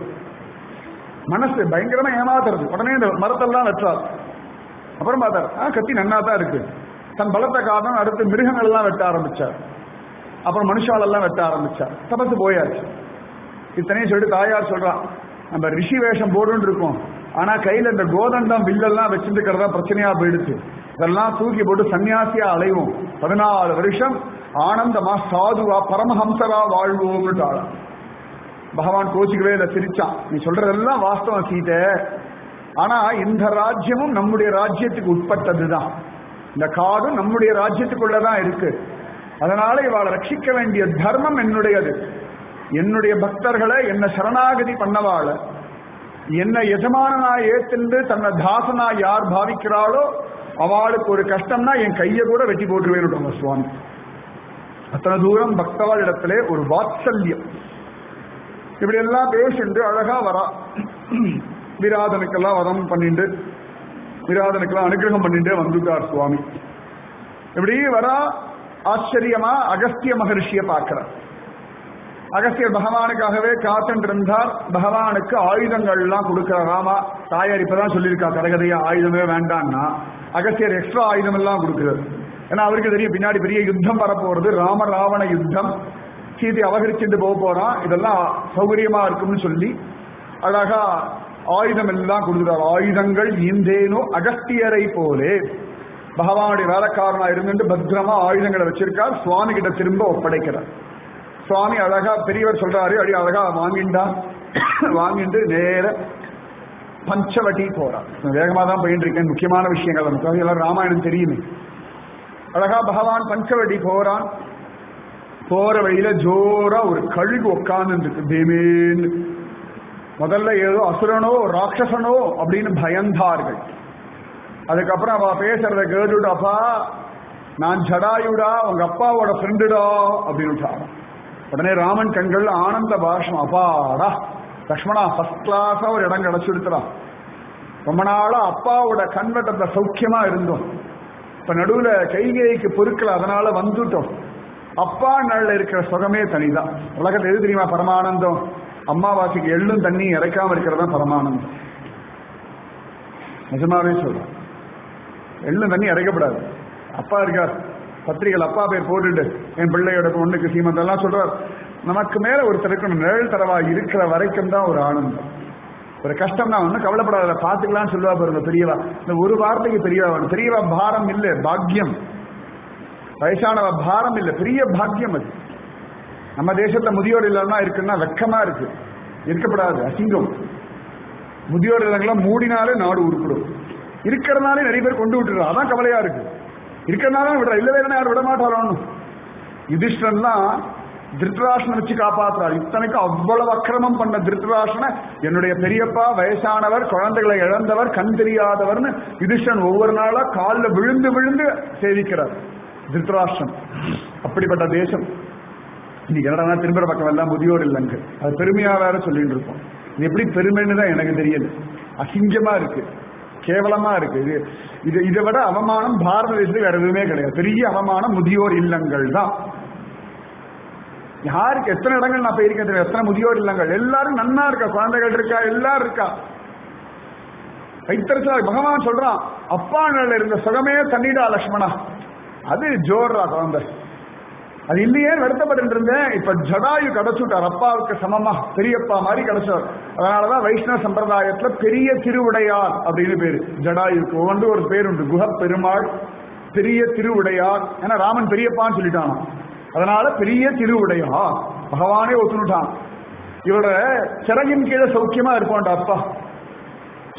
மனசு பயங்கரமா ஏமாத்துறது உடனே இந்த மரத்தெல்லாம் வெட்டுறார் அப்புறம் பார்த்தார் ஆ கத்தி நன்னா தான் இருக்கு தன் பலத்தை காரணம் அடுத்து மிருகங்கள் எல்லாம் வெட்ட ஆரம்பிச்சார் அப்புறம் மனுஷால் எல்லாம் வெட்ட ஆரம்பிச்சார் தபசு போயாச்சு இத்தனையும் சொல்லிட்டு தாயார் சொல்றான் நம்ம ரிஷி வேஷம் போடுன்னு இருக்கோம் ஆனா கையில இந்த கோதண்டம் வில்லெல்லாம் வச்சிருக்கிறதா பிரச்சனையா போயிடுச்சு இதெல்லாம் தூக்கி போட்டு சன்னியாசியா அலைவோம் பதினாலு வருஷம் ஆனந்தமா சாதுவா பரமஹம்சரா வாழ்வோம்னுட்டாள் பகவான் கோச்சிக்கவே இல்லை சிரிச்சான் நீ சொல்றதெல்லாம் வாஸ்தவம் சீதை ஆனா இந்த ராஜ்யமும் நம்முடைய ராஜ்யத்துக்கு உட்பட்டதுதான் இந்த காடும் நம்முடைய ராஜ்யத்துக்குள்ளதான் இருக்கு அதனால இவாளை ரட்சிக்க வேண்டிய தர்மம் என்னுடையது என்னுடைய பக்தர்களை என்ன சரணாகதி பண்ணவாள என்ன எஜமானனா ஏத்துண்டு தன்னை தாசனா யார் பாவிக்கிறாளோ அவளுக்கு ஒரு கஷ்டம்னா என் கையை கூட வெட்டி போட்டுருவேன் சுவாமி அத்தனை தூரம் பக்தவாள் இடத்திலே ஒரு வாத்சல்யம் இப்படி எல்லாம் பேசிண்டு அழகா வரா விராதனுக்கெல்லாம் வதம் பண்ணிண்டு விராதனுக்கெல்லாம் அனுகிரகம் பண்ணிட்டே வந்துட்டார் சுவாமி இப்படி வரா ஆச்சரியமா அகஸ்திய மகர்ஷிய பார்க்கிறார் அகஸ்தியர் பகவானுக்காகவே காத்துட்டு இருந்தார் பகவானுக்கு ஆயுதங்கள் எல்லாம் கொடுக்கிறார் ராமா தாயார் இப்பதான் சொல்லியிருக்கா கரகதையா ஆயுதமே வேண்டாம்னா அகஸ்தியர் எக்ஸ்ட்ரா ஆயுதம் எல்லாம் கொடுக்கிறார் ஏன்னா அவருக்கு தெரியும் பின்னாடி பெரிய யுத்தம் வரப்போறது ராம ராவண யுத்தம் சீதை அபகரிச்சுட்டு போக போறான் இதெல்லாம் சௌகரியமா இருக்கும்னு சொல்லி அழகா ஆயுதம் எல்லாம் கொடுக்குறார் ஆயுதங்கள் இந்தேனோ அகஸ்தியரை போலே பகவானுடைய வேலைக்காரனா இருந்துட்டு பத்திரமா ஆயுதங்களை வச்சிருக்கார் சுவாமி கிட்ட திரும்ப ஒப்படைக்கிறார் சுவாமி அழகா பெரியவர் சொல்றாரு அடி அழகா வாங்கிண்டா வாங்கிட்டு நேர பஞ்சவட்டி போறார் நான் வேகமா தான் போயிட்டு இருக்கேன் முக்கியமான விஷயங்கள் நமக்கு எல்லாம் ராமாயணம் தெரியுமே அழகா பகவான் பஞ்சவடி போறான் போற வழியில ஜோரா ஒரு கழுகு உட்கார்ந்து இருக்கு தேமேன்னு முதல்ல ஏதோ அசுரனோ ராட்சசனோ அப்படின்னு பயந்தார்கள் அதுக்கப்புறம் அவ பேசுறத கேட்டுட்டு அப்பா நான் ஜடாயுடா உங்க அப்பாவோட ஃப்ரெண்டுடா அப்படின்னு உடனே ராமன் கண்கள் ஆனந்த பாஷம் அப்பாடா லக்ஷ்மணா ஃபர்ஸ்ட் கிளாஸா ஒரு இடம் கிடைச்சுடுத்துறான் ரொம்ப நாளா அப்பாவோட கண்வட்டத்தை சௌக்கியமா இருந்தோம் இப்ப நடுவுல கைகேய்க்கு பொருட்கள் அதனால வந்துட்டோம் அப்பா நாள்ல இருக்கிற சுகமே தனிதான் உலகத்துல எது தெரியுமா பரமானந்தம் அம்மாவாசைக்கு எள்ளும் தண்ணி இறைக்காம இருக்கிறது தான் பரமானந்தம் நிஜமாவே சொல்றேன் எள்ளும் தண்ணி இறைக்கப்படாது அப்பா இருக்கார் பத்திரிகைகள் அப்பா பேர் போட்டுட்டு என் பிள்ளையோட பொண்ணுக்கு சீமந்தம் எல்லாம் சொல்றார் நமக்கு மேல ஒருத்தர் இருக்கணும் நிழல் தரவா இருக்கிற வரைக்கும் தான் ஒரு ஆனந்தம் ஒரு கஷ்டம் தான் ஒன்றும் கவலைப்படாத பார்த்துக்கலாம்னு சொல்லுவா பாருங்க பெரியவா இந்த ஒரு வார்த்தைக்கு பெரியவா வேணும் பெரியவா பாரம் இல்லை பாக்கியம் வயசானவ பாரம் இல்லை பெரிய பாக்கியம் அது நம்ம தேசத்துல முதியோர் இல்லைன்னா இருக்குன்னா வெக்கமா இருக்கு இருக்கப்படாது அசிங்கம் முதியோர் இல்லங்களாம் மூடினாலே நாடு உருப்பிடும் இருக்கிறதுனாலே நிறைய பேர் கொண்டு விட்டுருக்கோம் அதான் கவலையா இருக்கு இருக்கிறதுனால விடுற இல்லவே இல்லைன்னா யாரும் விட மாட்டாரோன்னு யுதிஷ்டன்லாம் திருத்தராஷ்டனை வச்சு காப்பாத்துறாரு இத்தனைக்கு அவ்வளவு அக்கிரமம் பண்ண திருத்தராஷ்டனை என்னுடைய பெரியப்பா வயசானவர் குழந்தைகளை இழந்தவர் கண் தெரியாதவர்னு யுதிஷ்டன் ஒவ்வொரு நாளா காலில் விழுந்து விழுந்து சேவிக்கிறார் திருத்தராஷ்டிரம் அப்படிப்பட்ட தேசம் இன்னைக்கு என்னடா திரும்புற பக்கம் எல்லாம் முதியோர் இல்லைங்க அது பெருமையா வேற சொல்லிட்டு இருக்கோம் இது எப்படி பெருமைன்னு தான் எனக்கு தெரியல அசிங்கமா இருக்கு கேவலமா இருக்கு இது இது இதை விட அவமானம் பாரத தேசத்துக்கு வேற எதுவுமே கிடையாது பெரிய அவமானம் முதியோர் இல்லங்கள் தான் யாருக்கு எத்தனை இடங்கள் நான் போயிருக்கேன் தெரியும் எத்தனை முதியோர் இல்லங்கள் எல்லாரும் நன்னா இருக்கா குழந்தைகள் இருக்கா எல்லாரும் இருக்கா கைத்தரிசா பகவான் சொல்றான் அப்பா நிலையில இருந்த சுகமே தண்ணிடா லக்ஷ்மணா அது ஜோர்ரா குழந்தை அது இல்லையே வருத்தப்பட்டு இருந்தேன் இப்ப ஜடாயு கிடைச்சுட்டார் அப்பாவுக்கு சமமா பெரியப்பா மாதிரி கிடைச்சார் அதனாலதான் வைஷ்ணவ சம்பிரதாயத்துல பெரிய திருவுடையார் அப்படின்னு பேரு ஜடாயுக்கு ஒவ்வொன்று ஒரு பேர் உண்டு குஹ பெருமாள் பெரிய திருவுடையார் ஏன்னா ராமன் பெரியப்பான்னு சொல்லிட்டான் அதனால பெரிய திருவுடையார் பகவானே ஒத்துனுட்டான் இவரோட சிறகின் கீழே சௌக்கியமா இருப்பான்டா அப்பா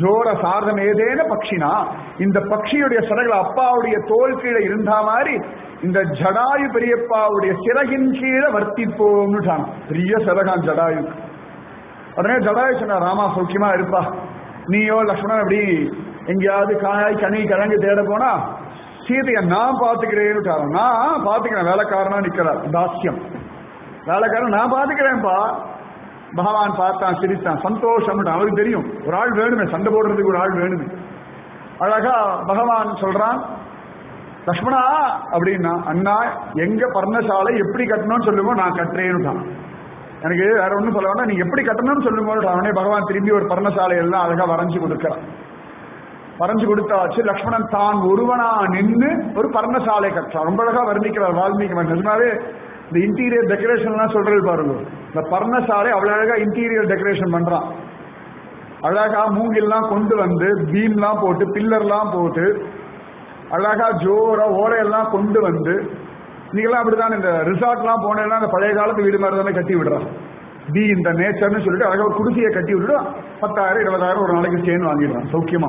ஜோர சார்தம் ஏதேன பக்ஷினா இந்த பக்ஷியுடைய சிறகுல அப்பாவுடைய தோல் கீழே இருந்தா மாதிரி இந்த ஜடாயு பெரியப்பாவுடைய சிறகின் கீழே வர்த்திப்போம்னுட்டான் பெரிய சிறகான் ஜடாயு உடனே ஜடாயு சொன்னா ராமா சௌக்கியமா இருப்பா நீயோ லக்ஷ்மணன் அப்படி எங்கேயாவது காய் கனி கிழங்கு தேட போனா சீதைய நான் பாத்துக்கிறேன்னு நான் பாத்துக்கிறேன் வேலைக்காரனா நிக்கிறார் தாஸ்யம் வேலைக்காரன் நான் பாத்துக்கிறேன்ப்பா பகவான் பார்த்தான் சிரித்தான் சந்தோஷம் அவருக்கு தெரியும் ஒரு ஆள் வேணுமே சண்டை போடுறதுக்கு ஒரு ஆள் வேணுமே அழகா பகவான் சொல்றான் லக்ஷ்மணா அப்படின்னா அண்ணா எங்க பர்ணசாலை எப்படி கட்டணும்னு சொல்லுமோ நான் கட்டுறேன்னுட்டான் எனக்கு வேற ஒன்றும் சொல்ல வேண்டாம் நீங்க எப்படி கட்டணும்னு சொல்லும்போது அவனே பகவான் திரும்பி ஒரு பர்ணசாலை எல்லாம் அழகா வரைஞ்சு கொடுக்கிறான் வரைஞ்சு கொடுத்தாச்சு லக்ஷ்மணன் தான் ஒருவனா நின்று ஒரு பர்ணசாலை கட்டுறான் ரொம்ப அழகா வர்ணிக்கிறார் வால்மீகி மகன். நிஜமாவே இந்த இன்டீரியர் டெக்கரேஷன் எல்லாம் சொல்றது பாருங்க இந்த பர்ணசாலை அவ்வளவு அழகா இன்டீரியர் டெக்கரேஷன் பண்றான் அழகா மூங்கில்லாம் கொண்டு வந்து பீம்லாம் போட்டு பில்லர்லாம் போட்டு அழகா ஜோரா ஓலையெல்லாம் கொண்டு வந்து நீங்களாம் அப்படிதான் இந்த ரிசார்ட்லாம் போனேன்னா அந்த பழைய காலத்து வீடு மாதிரி தானே கட்டி விடுறான் பி இந்த நேச்சர்னு சொல்லிட்டு அழகா ஒரு குடிசையை கட்டி விட்டுட்டு பத்தாயிரம் இருபதாயிரம் ஒரு நாளைக்கு செயின் வாங்கிடுறான் சௌக்கியமா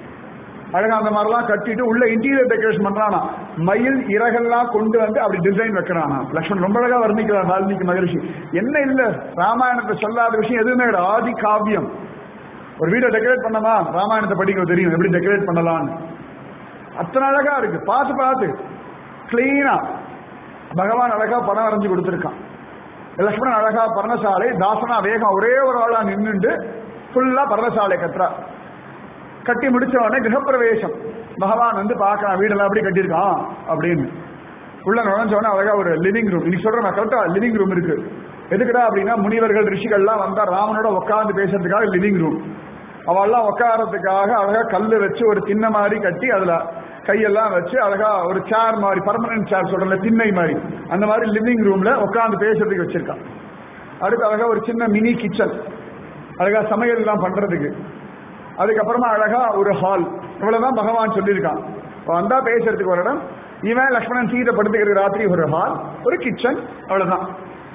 அழகா அந்த மாதிரிலாம் கட்டிட்டு உள்ள இன்டீரியர் டெக்கரேஷன் பண்றானா மயில் இறகெல்லாம் கொண்டு வந்து அப்படி டிசைன் வைக்கிறானா லக்ஷ்மண் ரொம்ப அழகா வர்ணிக்கிறார் வால்மீகி மகரிஷி என்ன இல்ல ராமாயணத்தை சொல்லாத விஷயம் எதுவுமே கிடையாது. ஆதி காவியம் ஒரு வீடை டெக்கரேட் பண்ணமா ராமாயணத்தை படிக்க தெரியும் எப்படி டெக்கரேட் பண்ணலாம்னு அத்தனை அழகா இருக்கு பார்த்து பார்த்து கிளீனா பகவான் அழகா படம் வரைஞ்சு கொடுத்துருக்கான் லக்ஷ்மணன் அழகா பர்ணசாலை தாசனா வேகம் ஒரே ஒரு ஆளா நின்னுண்டு ஃபுல்லா பர்ணசாலை கட்டுறா கட்டி முடிச்ச உடனே கிரகப்பிரவேசம் பகவான் வந்து பார்க்கலாம் வீடெல்லாம் அப்படி கட்டியிருக்கான் அப்படின்னு உள்ள நுழைஞ்ச உடனே அழகா ஒரு லிவிங் ரூம் இன்னைக்கு சொல்றேன் நான் கரெக்டா லிவிங் ரூம் இருக்கு எதுக்குடா அப்படின்னா முனிவர்கள் ரிஷிகள்லாம் வந்தா ராமனோட உட்கார்ந்து பேசுறதுக்காக லிவிங் ரூம் அவெல்லாம் உட்காரத்துக்காக அழகா கல்லு வச்சு ஒரு திண்ணை மாதிரி கட்டி அதுல கையெல்லாம் வச்சு அழகா ஒரு சேர் மாதிரி பர்மனன்ட் சேர் சொல்றல திண்ணை மாதிரி அந்த மாதிரி லிவிங் ரூம்ல உட்கார்ந்து பேசுறதுக்கு வச்சிருக்கான் அடுத்து அழகா ஒரு சின்ன மினி கிச்சன் அழகா சமையல் எல்லாம் பண்றதுக்கு அதுக்கப்புறமா அழகா ஒரு ஹால் இவ்வளவுதான் பகவான் சொல்லியிருக்கான் இப்ப வந்தா பேசுறதுக்கு ஒரு இடம் இவன் லக்ஷ்மணன் சீதை படுத்துக்கிற ராத்திரி ஒரு ஹால் ஒரு கிச்சன் அவ்வளவுதான்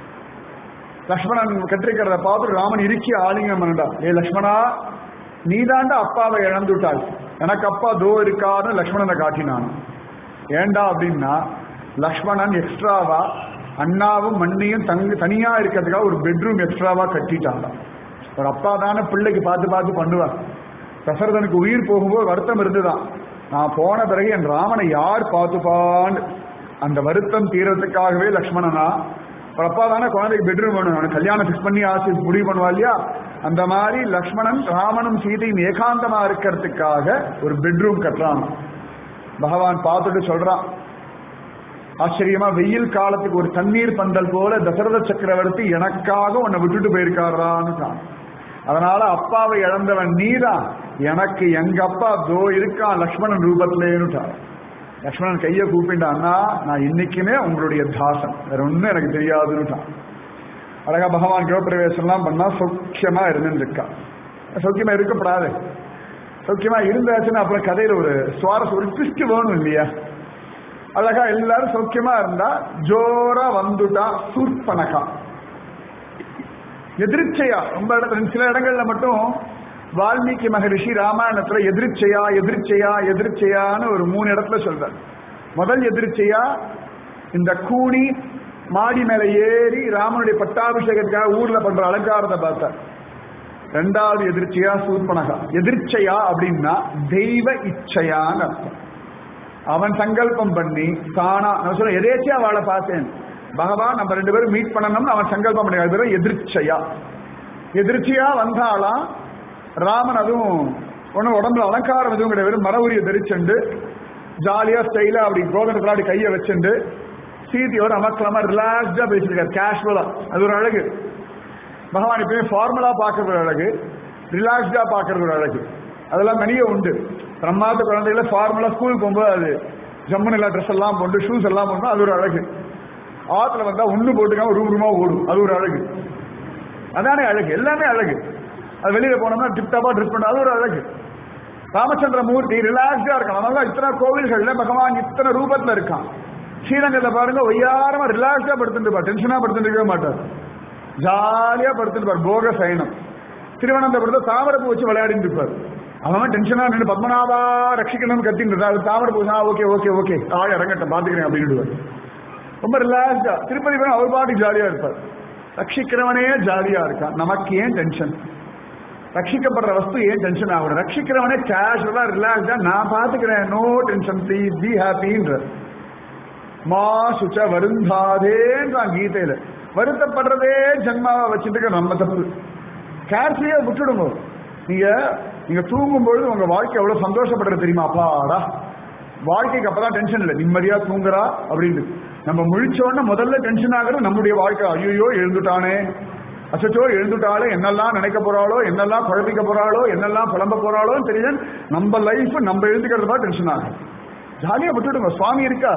லக்ஷ்மணன் கட்டிருக்கிறத பார்த்து ராமன் இறுக்கி ஆலிங்கம் பண்ணடா ஏ லக்ஷ்மணா நீதாண்டா அப்பாவை இழந்துட்டாள் எனக்கு அப்பா தோ இருக்கான்னு லக்ஷ்மணனை காட்டினான் ஏண்டா அப்படின்னா லக்ஷ்மணன் எக்ஸ்ட்ராவா அண்ணாவும் மண்ணியும் தங்க தனியா இருக்கிறதுக்காக ஒரு பெட்ரூம் எக்ஸ்ட்ராவா கட்டிட்டாங்க ஒரு அப்பா தானே பிள்ளைக்கு பார்த்து பார்த்து பண்ணுவார் தசரதனுக்கு உயிர் போகும்போது வருத்தம் இருந்துதான் நான் போன பிறகு என் ராமனை யார் பார்த்துப்பான்னு அந்த வருத்தம் தீரத்துக்காகவே லக்ஷ்மணனா ஒரு அப்பா தானே குழந்தைக்கு பெட்ரூம் வேணும் அவனுக்கு கல்யாணம் ஃபிக்ஸ் பண்ணி ஆசை முடிவு பண்ணுவா இல்லையா அந்த மாதிரி லக்ஷ்மணன் ராமனும் சீதையும் ஏகாந்தமா இருக்கிறதுக்காக ஒரு பெட்ரூம் கட்டுறான் பகவான் பார்த்துட்டு சொல்றான் ஆச்சரியமா வெயில் காலத்துக்கு ஒரு தண்ணீர் பந்தல் போல தசரத சக்கரவர்த்தி எனக்காக உன்னை விட்டுட்டு போயிருக்காரான்னு தான் அதனால அப்பாவை இழந்தவன் நீதான் எனக்கு எங்க அப்பா தோ இருக்கான் லக்ஷ்மணன் ரூபத்திலேன்னுட்டார் லக்ஷ்மணன் கையை கூப்பிட்டான்னா நான் இன்னைக்குமே உங்களுடைய தாசன் வேற ஒண்ணும் எனக்கு தெரியாதுன்னுட்டான் அழகா பகவான் கிரகப்பிரவேசம்லாம் பண்ணா சௌக்கியமா இருந்துருக்கா சௌக்கியமா இருக்கப்படாது சௌக்கியமா இருந்தாச்சுன்னா அப்புறம் கதையில ஒரு சுவாரஸ்யம் ஒரு ட்விஸ்ட் வேணும் இல்லையா அழகா எல்லாரும் சௌக்கியமா இருந்தா ஜோரா வந்துட்டா சூர்பனகா எதிர்ச்சையா ரொம்ப இடத்துல சில இடங்கள்ல மட்டும் வால்மீகி மகரிஷி ராமாயணத்துல எதிர்ச்சையா எதிர்ச்சையா எதிர்ச்சையான்னு ஒரு மூணு இடத்துல சொல்றார் முதல் எதிர்ச்சையா இந்த கூனி மாடி மேல ஏறி ராமனுடைய பட்டாபிஷேகத்துக்காக ஊர்ல பண்ற அலங்காரத்தை பார்த்தார் ரெண்டாவது எதிர்ச்சையா சூர்பனகா எதிர்ச்சையா அப்படின்னா தெய்வ இச்சையான்னு அர்த்தம் அவன் சங்கல்பம் பண்ணி தானா நான் சொல்ல எதேச்சியா அவளை பார்த்தேன் பகவான் நம்ம ரெண்டு பேரும் மீட் பண்ணணும்னு அவன் சங்கல்பம் பண்ணி அது பேரு எதிர்ச்சையா எதிர்ச்சியா வந்தாலாம் ராமன் அதுவும் ஒன்றும் உடம்புல அலங்காரம் எதுவும் கிடையாது வெறும் மர உரிய தரிச்சுண்டு ஜாலியா ஸ்டைலா அப்படி கோதனத்துல அப்படி கையை வச்சுண்டு சீதையோட அமக்கலமா ரிலாக்ஸ்டா பேசியிருக்காரு கேஷுவலா அது ஒரு அழகு பகவான் எப்பயுமே ஃபார்முலா பார்க்கறது ஒரு அழகு ரிலாக்ஸ்டா பார்க்கறது ஒரு அழகு அதெல்லாம் நிறைய உண்டு பிரம்மாத்த குழந்தைகள ஃபார்முலா ஸ்கூல் போகும்போது அது ஜம்முன் எல்லா ட்ரெஸ் எல்லாம் போட்டு ஷூஸ் எல்லாம் போட்டு அது ஒரு அழகு ஆத்துல வந்தா ஒண்ணு போட்டுக்காம ரூம் ரூமா ஓடும் அது ஒரு அழகு அதானே அழகு எல்லாமே அழகு அது வெளியில போனோம்னா டிப் டாப்பா ட்ரெஸ் பண்ண அது ஒரு அழகு ராமச்சந்திர மூர்த்தி ரிலாக்ஸ்டா இருக்கான் அதனால இத்தனை கோவில்கள்ல பகவான் இத்தனை ரூபத்துல இருக்கான் ஸ்ரீரங்கத்தை பாருங்க ஒய்யாரமா ரிலாக்ஸ்டா படுத்துட்டு இருப்பார் டென்ஷனா படுத்துட்டு இருக்கவே மாட்டார் ஜாலியா படுத்துட்டு இருப்பார் போக சயனம் திருவனந்தபுரத்தை தாமரப்பூ வச்சு விளையாடிட்டு இருப்பார் அவன் டென்ஷனா நின்று பத்மநாபா ரட்சிக்கணும்னு கத்தின்னு அது தாமரை பூசா ஓகே ஓகே ஓகே ஆள் இறங்கட்ட பாத்துக்கிறேன் அப்படின்னு ரொம்ப ரிலாக்ஸா திருப்பதி போய் அவர் பாட்டுக்கு ஜாலியா இருப்பார் ரட்சிக்கிறவனே ஜாலியா இருக்கான் நமக்கு ஏன் டென்ஷன் ரட்சிக்கப்படுற வஸ்து ஏன் டென்ஷன் ஆகணும் ரட்சிக்கிறவனே கேஷுவலா ரிலாக்ஸா நான் பாத்துக்கிறேன் நோ டென்ஷன் ப்ளீஸ் பி ஹாப்பின்ற மா சுச்ச வருந்தாதேன்றான் கீதையில வருத்தப்படுறதே ஜென்மாவை வச்சுட்டு நம்ம தப்பு கேர்ஃபுல்லியா விட்டுடுங்க நீங்க நீங்க தூங்கும் பொழுது உங்க வாழ்க்கை எவ்வளவு சந்தோஷப்படுறது தெரியுமா அப்பாடா வாழ்க்கைக்கு அப்பதான் டென்ஷன் இல்லை நிம்மதியா தூங்குறா அப்படின்னு நம்ம முழிச்சோன்னா முதல்ல டென்ஷன் ஆகுறது நம்முடைய வாழ்க்கை ஐயோ எழுந்துட்டானே அச்சோ எழுந்துட்டாலே என்னெல்லாம் நினைக்க போறாளோ என்னெல்லாம் குழப்பிக்க போறாளோ என்னெல்லாம் புலம்ப போறாளோன்னு தெரியல நம்ம லைஃப் நம்ம எழுந்துக்கிறது தான் டென்ஷன் ஆகும் ஜாலியா விட்டுடுங்க சுவாமி இருக்கா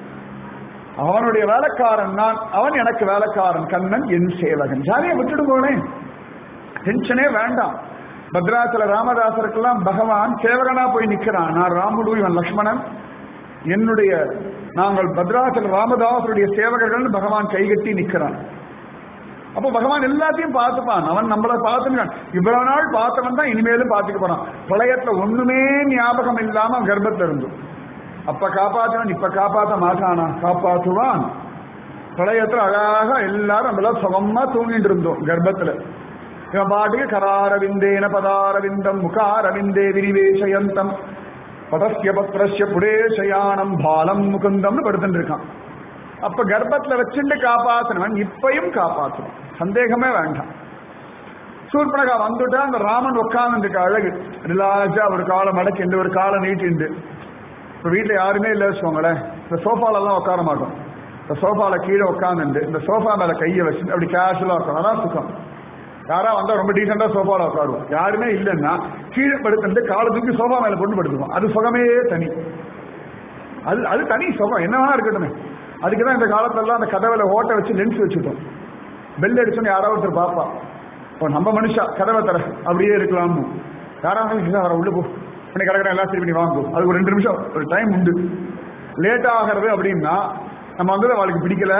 அவனுடைய வேலைக்காரன் நான் அவன் எனக்கு வேலைக்காரன் கண்ணன் என் சேவகன் ஜாலியா விட்டுடுங்கோனே டென்ஷனே வேண்டாம் பத்ராச்சல ராமதாசருக்கெல்லாம் பகவான் சேவகனா போய் நிக்கிறான் நான் ராமுடு இவன் லக்ஷ்மணன் என்னுடைய நாங்கள் பத்ராச்சல ராமதாசருடைய சேவகர்கள் பகவான் கைகட்டி நிக்கிறான் அப்போ பகவான் எல்லாத்தையும் பார்த்துப்பான் அவன் நம்மளை பார்த்துக்கான் இவ்வளவு நாள் பார்த்தவன் தான் இனிமேலும் பார்த்துக்க போறான் பிரளயத்துல ஒண்ணுமே ஞாபகம் இல்லாம கர்ப்பத்துல இருந்தும் அப்ப காப்பாற்றுவன் இப்ப காப்பாற்ற மாட்டானா காப்பாற்றுவான் பிரளயத்துல அழகாக எல்லாரும் நம்மள சுகமா தூங்கிட்டு இருந்தோம் கர்ப்பத்துல இவன் பாட்டுக்கு கராரவிந்தேன பதாரவிந்தம் முகாரவிந்தே விரிவேஷயந்தம் பதஸ்ய பத்ரஸ்ய புடேஷயானம் பாலம் முகுந்தம்னு படுத்துட்டு இருக்கான் அப்ப கர்ப்பத்துல வச்சுட்டு காப்பாத்தினவன் இப்பையும் காப்பாற்றுவான் சந்தேகமே வேண்டாம் சூர்பனகா வந்துட்டா அந்த ராமன் உட்கார்ந்து அழகு ரிலாக்ஸா ஒரு காலை மடக்கிண்டு ஒரு காலை நீட்டிண்டு இப்ப வீட்டுல யாருமே இல்லை வச்சுக்கோங்களேன் இந்த சோஃபால எல்லாம் உட்கார மாட்டோம் இந்த சோஃபால கீழே உட்காந்துட்டு இந்த சோஃபா மேல கையை வச்சு அப்படி கேஷுவலா இருக்கும் அதான் சுகம் யாரா வந்தா ரொம்ப டீசெண்டா சோஃபால உட்காருவோம் யாருமே இல்லைன்னா கீழே படுத்துட்டு காலை தூக்கி சோஃபா மேல கொண்டு படுத்துவோம் அது சுகமே தனி அது அது தனி சுகம் என்னவா இருக்கட்டுமே அதுக்கு தான் இந்த காலத்துல அந்த கதவுல ஓட்ட வச்சு லென்ஸ் வச்சுட்டோம் பெல் அடிச்சோன்னு யாராவது ஒருத்தர் பாப்பா இப்போ நம்ம மனுஷா கதவை தர அப்படியே இருக்கலாம்னு யாராவது வர உள்ள போ பண்ணி கிடக்கிற எல்லாம் சரி பண்ணி வாங்கும் அது ஒரு ரெண்டு நிமிஷம் ஒரு டைம் உண்டு லேட் ஆகிறது அப்படின்னா நம்ம வந்து அவளுக்கு பிடிக்கல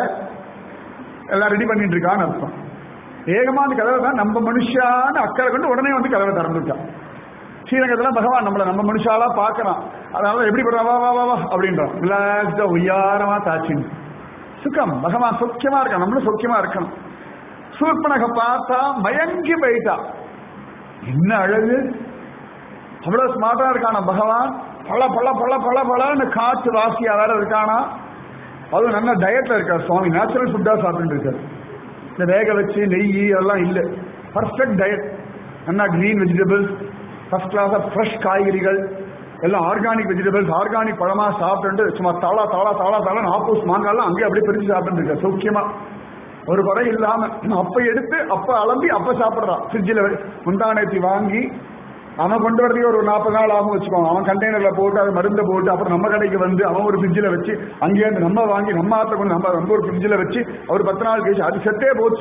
எல்லாம் ரெடி பண்ணிட்டு இருக்கான்னு அர்த்தம் வேகமா அந்த கதவை தான் நம்ம மனுஷான அக்கறை கொண்டு உடனே வந்து கதவை திறந்துட்டான் ஸ்ரீரங்கத்துல பகவான் நம்மள நம்ம மனுஷாலா பார்க்கறான் அதனால எப்படி பண்றா வா வா வா வா அப்படின்றான் ரிலாக்ஸ்டா உயாரமா தாச்சின்னு சுகம் பகவான் சௌக்கியமா இருக்கான் நம்மளும் சௌக்கியமா இருக்கணும் சூர்பனக பார்த்தா மயங்கி போயிட்டா என்ன அழகு அவ்வளவு ஸ்மார்ட்டா இருக்கானா பகவான் பல பல பல பல பலன்னு காற்று வாசியா வேற இருக்கானா அதுவும் நல்ல டயட்ல இருக்கார் சுவாமி நேச்சுரல் ஃபுட்டா சாப்பிட்டு இருக்காரு இந்த வேக வச்சு நெய் அதெல்லாம் இல்லை பர்ஃபெக்ட் டயட் நல்லா கிரீன் வெஜிடபிள்ஸ் ஃபர்ஸ்ட் கிளாஸா ஃப்ரெஷ் காய்கறிகள் எல்லாம் ஆர்கானிக் வெஜிடபிள்ஸ் ஆர்கானிக் பழமா சாப்பிட்டு சும்மா தாளா தாளா தாளா தாளா ஆப்போஸ் மாங்காலாம் அங்கேயே அப்படியே பிரிச்சு சாப்பிட்டு இருக்காரு சௌக்கியமா ஒரு குறை இல்லாம அப்ப எடுத்து அப்ப அலம்பி அப்ப சாப்பிடுறான் ஃப்ரிட்ஜில் முந்தானத்தி வாங்கி அவன் கொண்டு வரதுக்கு ஒரு நாற்பது நாள் ஆகும் வச்சுக்கோங்க அவன் கண்டெய்னர்ல போட்டு அது மருந்தை போட்டு அப்புறம் நம்ம கடைக்கு வந்து அவன் ஒரு ஃப்ரிட்ஜில் வச்சு அங்கேயே நம்ம வாங்கி நம்ம ஆத்த கொண்டு நம்ம ரொம்ப ஒரு ஃப்ரிட்ஜில் வச்சு அவர் பத்து நாள் கழிச்சு அது செத்தே போச்சு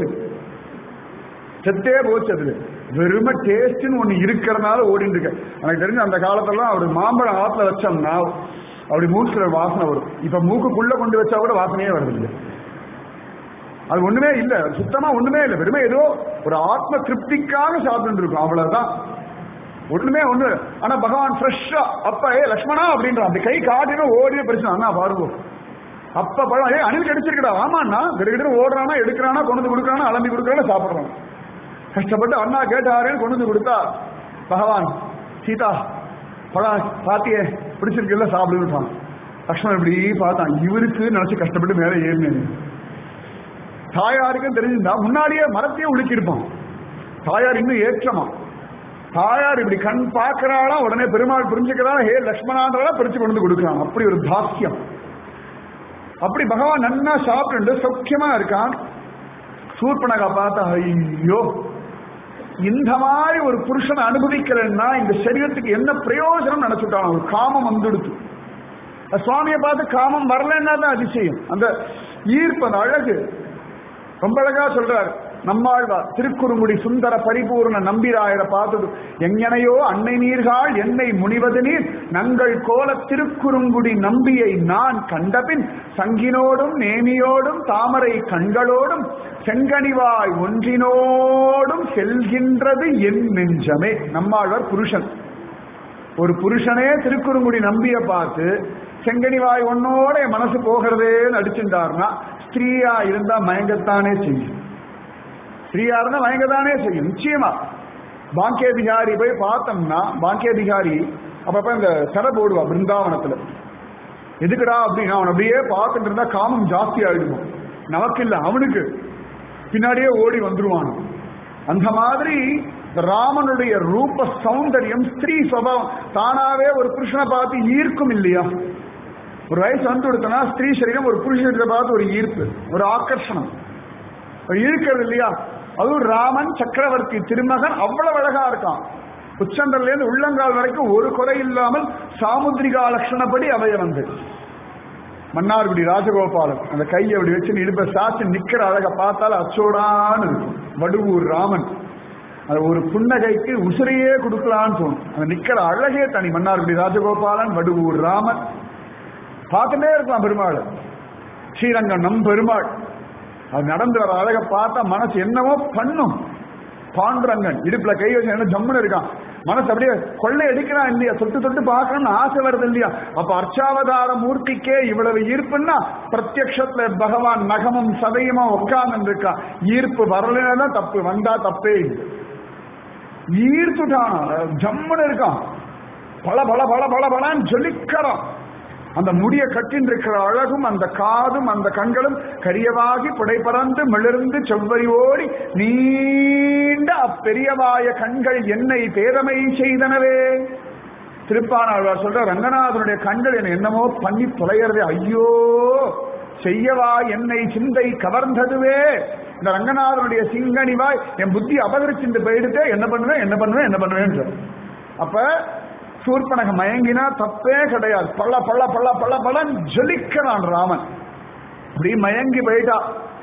செத்தே போச்சு அதுல வெறும டேஸ்ட்னு ஒண்ணு இருக்கிறனால ஓடிட்டு இருக்கு எனக்கு தெரிஞ்சு அந்த காலத்துல ஒரு மாம்பழம் ஆத்துல வச்சோம்னா அப்படி மூக்குல வாசனை வரும் இப்ப மூக்குக்குள்ள கொண்டு வச்சா கூட வாசனையே வருது இல்லை அது ஒண்ணுமே இல்ல சுத்தமா ஒண்ணுமே இல்ல வெறுமே ஏதோ ஒரு ஆத்ம திருப்திக்காக சாப்பிட்டு இருக்கும் அவ்வளவுதான் ஒண்ணுமே ஒண்ணு ஆனா பகவான் ஃப்ரெஷ்ஷா அப்ப ஏ லக்ஷ்மணா அப்படின்றான் அப்படி கை காட்டின ஓடிய பிரச்சனை அண்ணா பாருங்க அப்ப பழம் ஏ அணில் கிடைச்சிருக்கடா ஆமாண்ணா கிட்ட ஓடுறானா எடுக்கிறானா கொண்டு வந்து கொடுக்குறானா அலம்பி கொடுக்குறானா சாப்பிடுறான் கஷ்டப்பட்டு அண்ணா கேட்டாருன்னு கொண்டு வந்து கொடுத்தா பகவான் சீதா பழம் பாத்தியே பிடிச்சிருக்குல்ல சாப்பிடுன்னு லக்ஷ்மணன் இப்படி பார்த்தான் இவருக்கு நினைச்சு கஷ்டப்பட்டு மேலே ஏறினேன் தாயாருக்கும் தெரிஞ்சிருந்தா முன்னாடியே மரத்தையே உலுக்கியிருப்பான் தாயார் இன்னும் ஏற்றமா தாயார் இப்படி கண் பார்க்கிறாளா உடனே பெருமாள் புரிஞ்சுக்கிறா ஹே லக்ஷ்மணான்றா பிரிச்சு கொண்டு வந்து கொடுக்குறான் அப்படி ஒரு தாக்கியம் அப்படி பகவான் நன்னா சாப்பிட்டு சௌக்கியமா இருக்கான் சூர்பனகா பார்த்தா ஐயோ இந்த மாதிரி ஒரு புருஷனை அனுபவிக்கலன்னா இந்த சரீரத்துக்கு என்ன பிரயோஜனம் நினைச்சுட்டான் ஒரு காமம் வந்துடுத்து சுவாமியை பார்த்து காமம் வரலன்னா தான் அதிசயம் அந்த ஈர்ப்பு அந்த அழகு ரொம்ப அழகா சொல்றாரு நம்மாழ்வார் திருக்குறுங்குடி சுந்தர பரிபூர்ண நம்பிராயரை பார்த்தது எங்கனையோ அன்னை நீர்காள் என்னை முனிவது நீர் நங்கள் கோல திருக்குறுங்குடி நம்பியை நான் கண்டபின் சங்கினோடும் நேமியோடும் தாமரை கண்களோடும் செங்கனிவாய் ஒன்றினோடும் செல்கின்றது என் நெஞ்சமே நம்மாழ்வார் புருஷன் ஒரு புருஷனே திருக்குறுங்குடி நம்பிய பார்த்து செங்கனிவாய் ஒன்னோட என் மனசு போகிறதேன்னு அடிச்சுட்டாருன்னா ஸ்திரீயா இருந்தா மயங்கத்தானே செய்யும் ஸ்திரீயா இருந்தா மயங்கத்தானே செய்யும் நிச்சயமா பாக்கியதிகாரி போய் பார்த்தோம்னா பாக்கியதிகாரி அப்பப்ப இந்த சர போடுவா பிருந்தாவனத்துல எதுக்குடா அப்படின்னா அவன் அப்படியே பார்த்துட்டு இருந்தா காமம் ஜாஸ்தி ஆயிடுவோம் நமக்கு இல்ல அவனுக்கு பின்னாடியே ஓடி வந்துருவான் அந்த மாதிரி ராமனுடைய ரூப சௌந்தரியம் ஸ்திரீ சுவாவம் தானாவே ஒரு புருஷனை பார்த்து ஈர்க்கும் இல்லையா ஒரு வயசு வந்து கொடுத்தனா ஸ்திரீ சரீரம் ஒரு புருஷனை பார்த்து ஒரு ஈர்ப்பு ஒரு ஆக்கர்ஷணம் ஒரு இழுக்கிறது இல்லையா அதுவும் ராமன் சக்கரவர்த்தி திருமகன் அவ்வளவு அழகா இருக்கான் உச்சந்தல்ல இருந்து உள்ளங்கால் வரைக்கும் ஒரு குறை இல்லாமல் சாமுத்திரிகா லட்சணப்படி அவைய வந்து மன்னார்குடி ராஜகோபாலன் அந்த கையை அப்படி வச்சு இடுப்ப சாச்சு நிக்கிற அழக பார்த்தால் அச்சோடான்னு இருக்கும் வடுவூர் ராமன் அது ஒரு புன்னகைக்கு உசிரையே கொடுக்கலான்னு தோணும் அந்த நிக்கிற அழகே தனி மன்னார்குடி ராஜகோபாலன் வடுவூர் ராமன் பார்த்துட்டே இருக்கலாம் பெருமாள் ஸ்ரீரங்கம் நம் பெருமாள் அது நடந்து வர அழக பார்த்தா மனசு என்னவோ பண்ணும் பாண்டுரங்கன் இடுப்புல கை வச்சு என்ன ஜம்முன்னு இருக்கான் மனசு அப்படியே கொள்ளை அடிக்கிறான் இல்லையா தொட்டு தொட்டு பார்க்கணும்னு ஆசை வருது இல்லையா அப்ப அர்ச்சாவதார மூர்த்திக்கே இவ்வளவு ஈர்ப்புன்னா பிரத்யக்ஷத்துல பகவான் நகமும் சதையுமா உட்கார்ந்து இருக்கான் ஈர்ப்பு வரலன்னா தான் தப்பு வந்தா தப்பே இல்லை ஈர்த்துட்டானா ஜம்முன்னு இருக்கான் பல பல பல பல பலன்னு ஜொலிக்கிறான் அந்த முடிய கட்டின் இருக்கிற அழகும் அந்த காதும் அந்த கண்களும் கரியவாகி புடைபறந்து மிளிர்ந்து செவ்வரி ஓடி நீண்ட அப்பெரியவாய கண்கள் என்னை பேரமை செய்தனவே திருப்பானாழ்வார் சொல்ற ரங்கநாதனுடைய கண்கள் என்னை என்னமோ பண்ணி தொலைகிறதே ஐயோ செய்யவா என்னை சிந்தை கவர்ந்ததுவே இந்த ரங்கநாதனுடைய சிங்கனிவாய் என் புத்தி அபகரிச்சுட்டு போயிடுதே என்ன பண்ணுவேன் என்ன பண்ணுவேன் என்ன பண்ணுவேன் அப்ப சூர்பனக மயங்கினா தப்பே கிடையாது பள்ள பள்ள பள்ள பள்ள பள்ளன் ஜொலிக்கிறான் ராமன் அப்படி மயங்கி போயிட்டா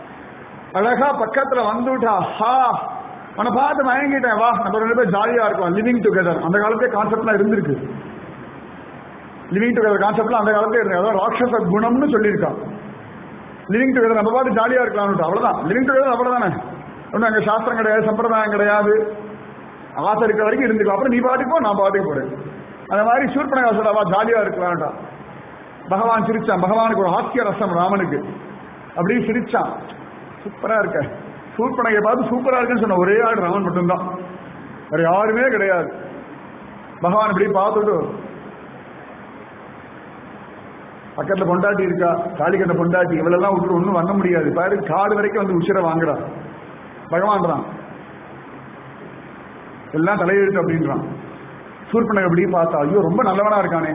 அழகா பக்கத்துல வந்துட்டா ஹா அவனை பார்த்து மயங்கிட்டேன் வா நம்ம ரெண்டு பேரும் ஜாலியா இருக்கும் லிவிங் டுகெதர் அந்த காலத்தே கான்செப்ட்லாம் இருந்திருக்கு லிவிங் டுகெதர் கான்செப்ட்லாம் அந்த காலத்தே இருக்கு அதாவது ராட்சச குணம்னு சொல்லியிருக்கான் லிவிங் டுகெதர் நம்ம பார்த்து ஜாலியா இருக்கலாம்னு அவ்வளவுதான் லிவிங் டுகெதர் அவ்வளவுதானே ஒன்றும் அங்கே சாஸ்திரம் கிடையாது சம்பிரதாயம் கிடையாது ஆசை இருக்கிற வரைக்கும் இருந்துக்கலாம் அப்புறம் நீ பாட்டுக்கு போ நான் பாட்டுக்கு போறேன் அந்த மாதிரி சூர்பனகா சொல்லவா ஜாலியா இருக்கலாம்டா பகவான் சிரிச்சான் பகவானுக்கு ஒரு ஆத்திய ரசம் ராமனுக்கு அப்படியே சிரிச்சான் சூப்பரா இருக்க சூர்பனகை பார்த்து சூப்பரா இருக்குன்னு சொன்ன ஒரே ஆள் ராமன் மட்டும்தான் வேற யாருமே கிடையாது பகவான் இப்படி பார்த்துட்டு பக்கத்துல பொண்டாட்டி இருக்கா காளிக்கட்ட பொண்டாட்டி இவளெல்லாம் விட்டு ஒன்றும் பண்ண முடியாது பாரு காடு வரைக்கும் வந்து உச்சிர வாங்குறான் பகவான் தான் எல்லாம் தலையெழுத்து அப்படின்றான் சூர்பனகை அப்படி பார்த்தா ஐயோ ரொம்ப நல்லவனா இருக்கானே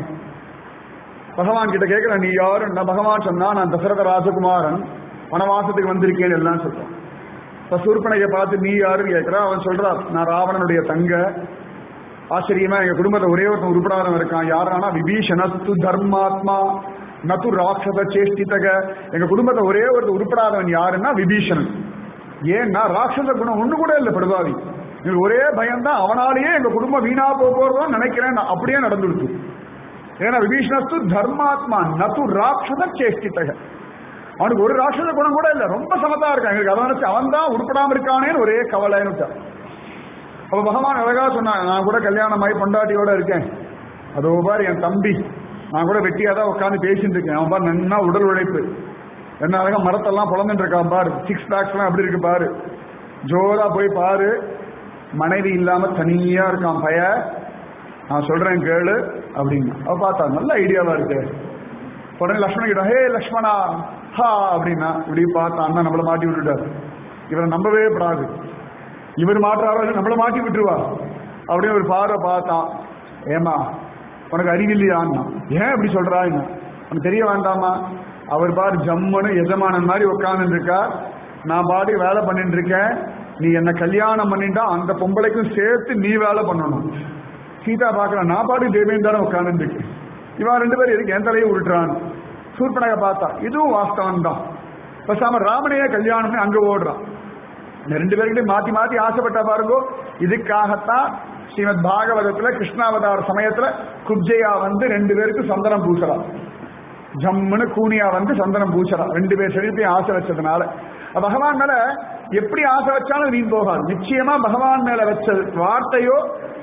பகவான் கிட்ட கேட்கிற நீ யாரு நான் பகவான் சொன்னா நான் தசரத ராஜகுமாரன் வனவாசத்துக்கு வந்திருக்கேன் எல்லாம் சொல்றான் இப்ப சூர்பனகை பார்த்து நீ யாருன்னு கேட்கிறா அவன் சொல்றான் நான் ராவணனுடைய தங்க ஆச்சரியமா எங்க குடும்பத்தை ஒரே ஒருத்தன் உருப்படாதவன் இருக்கான் யாரானா விபீஷணஸ்து தர்மாத்மா நது ராட்சச சேஷ்டிதக எங்க குடும்பத்தை ஒரே ஒருத்தர் உருப்படாதவன் யாருன்னா விபீஷணன் ஏன்னா ராட்சச குணம் ஒண்ணு கூட இல்லை படுவாவி எங்களுக்கு ஒரே பயம் தான் அவனாலேயே எங்க குடும்பம் வீணா போக போறதும் நினைக்கிறேன் நான் அப்படியே நடந்துடுச்சு ஏன்னா விபீஷணஸ்து தர்மாத்மா நது ராட்சச சேஷ்டிதக அவனுக்கு ஒரு ராட்சச குணம் கூட இல்லை ரொம்ப சமத்தா இருக்கான் எங்களுக்கு அதை நினைச்சு அவன் தான் உருப்படாம இருக்கானேன்னு ஒரே கவலைன்னு விட்டான். அப்ப பகவான் அழகா சொன்னான் நான் கூட கல்யாணம் ஆகி பொண்டாட்டியோட இருக்கேன் அதோ பாரு என் தம்பி நான் கூட வெட்டியா தான் உட்காந்து பேசிட்டு இருக்கேன் அவன் பாரு நன்னா உடல் உழைப்பு என்ன அழகா மரத்தெல்லாம் புலந்துட்டு இருக்கான் பாரு சிக்ஸ் பேக்ஸ் எல்லாம் எப்படி இருக்கு பாரு ஜோரா போய் பாரு மனைவி இல்லாம தனியா இருக்கான் பய நான் சொல்றேன் கேளு அப்படின்னு அவ பார்த்தா நல்ல ஐடியாவா இருக்கு உடனே லக்ஷ்மணன் கிட்ட ஹே லக்ஷ்மணா ஹா அப்படின்னா இப்படி பார்த்தா அண்ணா நம்மள மாட்டி விட்டுட்டாரு இவரை நம்பவே படாது இவர் மாற்றாரோ இல்லை நம்மள மாட்டி விட்டுருவா அப்படின்னு ஒரு பார்வை பார்த்தான் ஏமா உனக்கு அறிவில்லையான்னா ஏன் இப்படி சொல்றா என்ன உனக்கு தெரிய வேண்டாமா அவர் பாரு ஜம்முன்னு எஜமானன் மாதிரி உட்கார்ந்து இருக்கா நான் பாட்டுக்கு வேலை பண்ணிட்டு இருக்கேன் நீ என்ன கல்யாணம் பண்ணிட்டா அந்த பொம்பளைக்கும் சேர்த்து நீ வேலை பண்ணணும் சீதா பார்க்கற நான் பாட்டுக்கு தேவேன் தானே உட்கார்ந்து இருக்கேன் இவன் ரெண்டு பேரும் எதுக்கு என் தலையை உருட்டுறான் சூர்பனக பார்த்தா இதுவும் வாஸ்தவம் தான் பேசாம ராமனையே கல்யாணம் பண்ணி அங்க ஓடுறான் இந்த ரெண்டு பேருக்கிட்டையும் மாத்தி மாத்தி ஆசைப்பட்ட பாருங்க இதுக்காகத்தான் ஸ்ரீமத் பாகவதத்துல கிருஷ்ணாவதார சமயத்துல குப்ஜையா வந்து ரெண்டு பேருக்கு சந்தனம் பூசலாம் ஜம்முன்னு கூனியா வந்து சந்தனம் பூசலாம் ரெண்டு பேர் சரீரத்தையும் ஆசை வச்சதுனால பகவான் மேல எப்படி ஆசை வச்சாலும் வீண் போகாது நிச்சயமா பகவான் மேல வச்ச வார்த்தையோ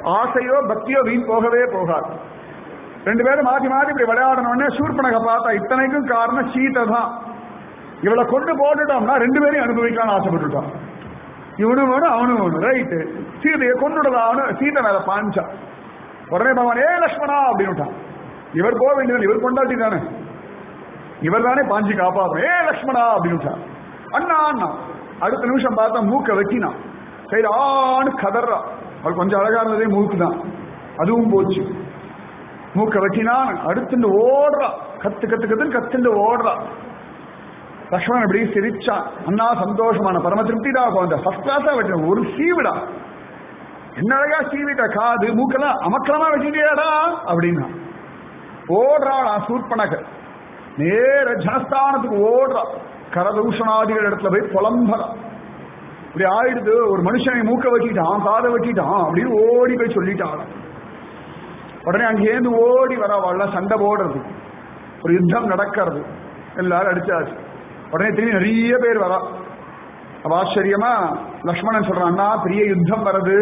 ஆசையோ பக்தியோ வீண் போகவே போகாது ரெண்டு பேரும் மாத்தி மாத்தி இப்படி விளையாடணும்னே சூர்பனக பார்த்தா இத்தனைக்கும் காரணம் சீதை தான் இவளை கொண்டு போட்டுட்டோம்னா ரெண்டு பேரையும் அனுபவிக்கலாம்னு ஆசைப்பட்டுட்டான் இவனும் வேணும் அவனும் வேணும் ரைட்டு சீதையை கொண்டுடலாம் அவனு சீதை மேல பாஞ்சான் உடனே பகவான் ஏ லக்ஷ்மணா அப்படின்னு விட்டான் இவர் போக வேண்டியது இவர் கொண்டாட்டி தானே இவர் தானே பாஞ்சி காப்பாற்றணும் ஏ லக்ஷ்மணா அப்படின்னு விட்டான் அண்ணா அண்ணா அடுத்த நிமிஷம் பார்த்தா மூக்க வெட்டினான் சரி ஆன்னு கதறா அவள் கொஞ்சம் அழகா இருந்ததே மூக்கு தான் அதுவும் போச்சு மூக்க வெட்டினான் அடுத்துண்டு ஓடுறா கத்து கத்து கத்துன்னு கத்துண்டு ஓடுறா லக்ஷ்மணன் இப்படி சிரிச்சான் அண்ணா சந்தோஷமான பரம திருப்திடா குழந்தை ஃபர்ஸ்ட் கிளாஸா வெட்டின ஒரு சீவிடா என்ன அழகா சீவிட்ட காது மூக்கெல்லாம் அமக்கலமா வச்சுட்டியாடா அப்படின்னா ஓடுறாளா சூர்பனக நேர ஜனஸ்தானத்துக்கு ஓடுறா கரதூஷணாதிகள் இடத்துல போய் புலம்பரா இப்படி ஆயிடுது ஒரு மனுஷனை மூக்க வெட்டிட்டான் காதை வெட்டிட்டான் அப்படின்னு ஓடி போய் சொல்லிட்டான் உடனே அங்கேருந்து ஓடி வரவாள்லாம் சண்டை போடுறது ஒரு யுத்தம் நடக்கிறது எல்லாரும் அடிச்சாச்சு உடனே திரும்பி நிறைய பேர் வரா அவ ஆச்சரியமா லக்ஷ்மணன் சொல்றான் அண்ணா பெரிய யுத்தம் வருது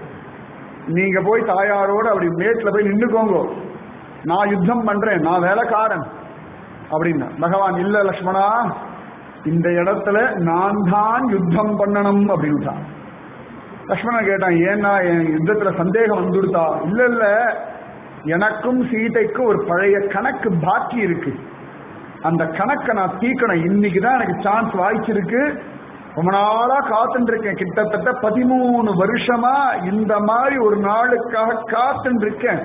நீங்க போய் தாயாரோட அப்படி மேட்ல போய் நின்னுக்கோங்க நான் யுத்தம் பண்றேன் நான் வேலைக்காரன் அப்படின்னா பகவான் இல்ல லக்ஷ்மணா இந்த இடத்துல நான் தான் யுத்தம் பண்ணணும் அப்படின்ட்டான் லக்ஷ்மணன் கேட்டான் ஏன்னா என் யுத்தத்துல சந்தேகம் வந்துடுதா இல்ல இல்ல எனக்கும் சீதைக்கும் ஒரு பழைய கணக்கு பாக்கி இருக்கு அந்த கணக்கை நான் தீக்கணும் இன்னைக்கு தான் எனக்கு சான்ஸ் வாய்ச்சிருக்கு ரொம்ப நாளா காத்துட்டு இருக்கேன் கிட்டத்தட்ட பதிமூணு வருஷமா இந்த மாதிரி ஒரு நாளுக்காக காத்துட்டு இருக்கேன்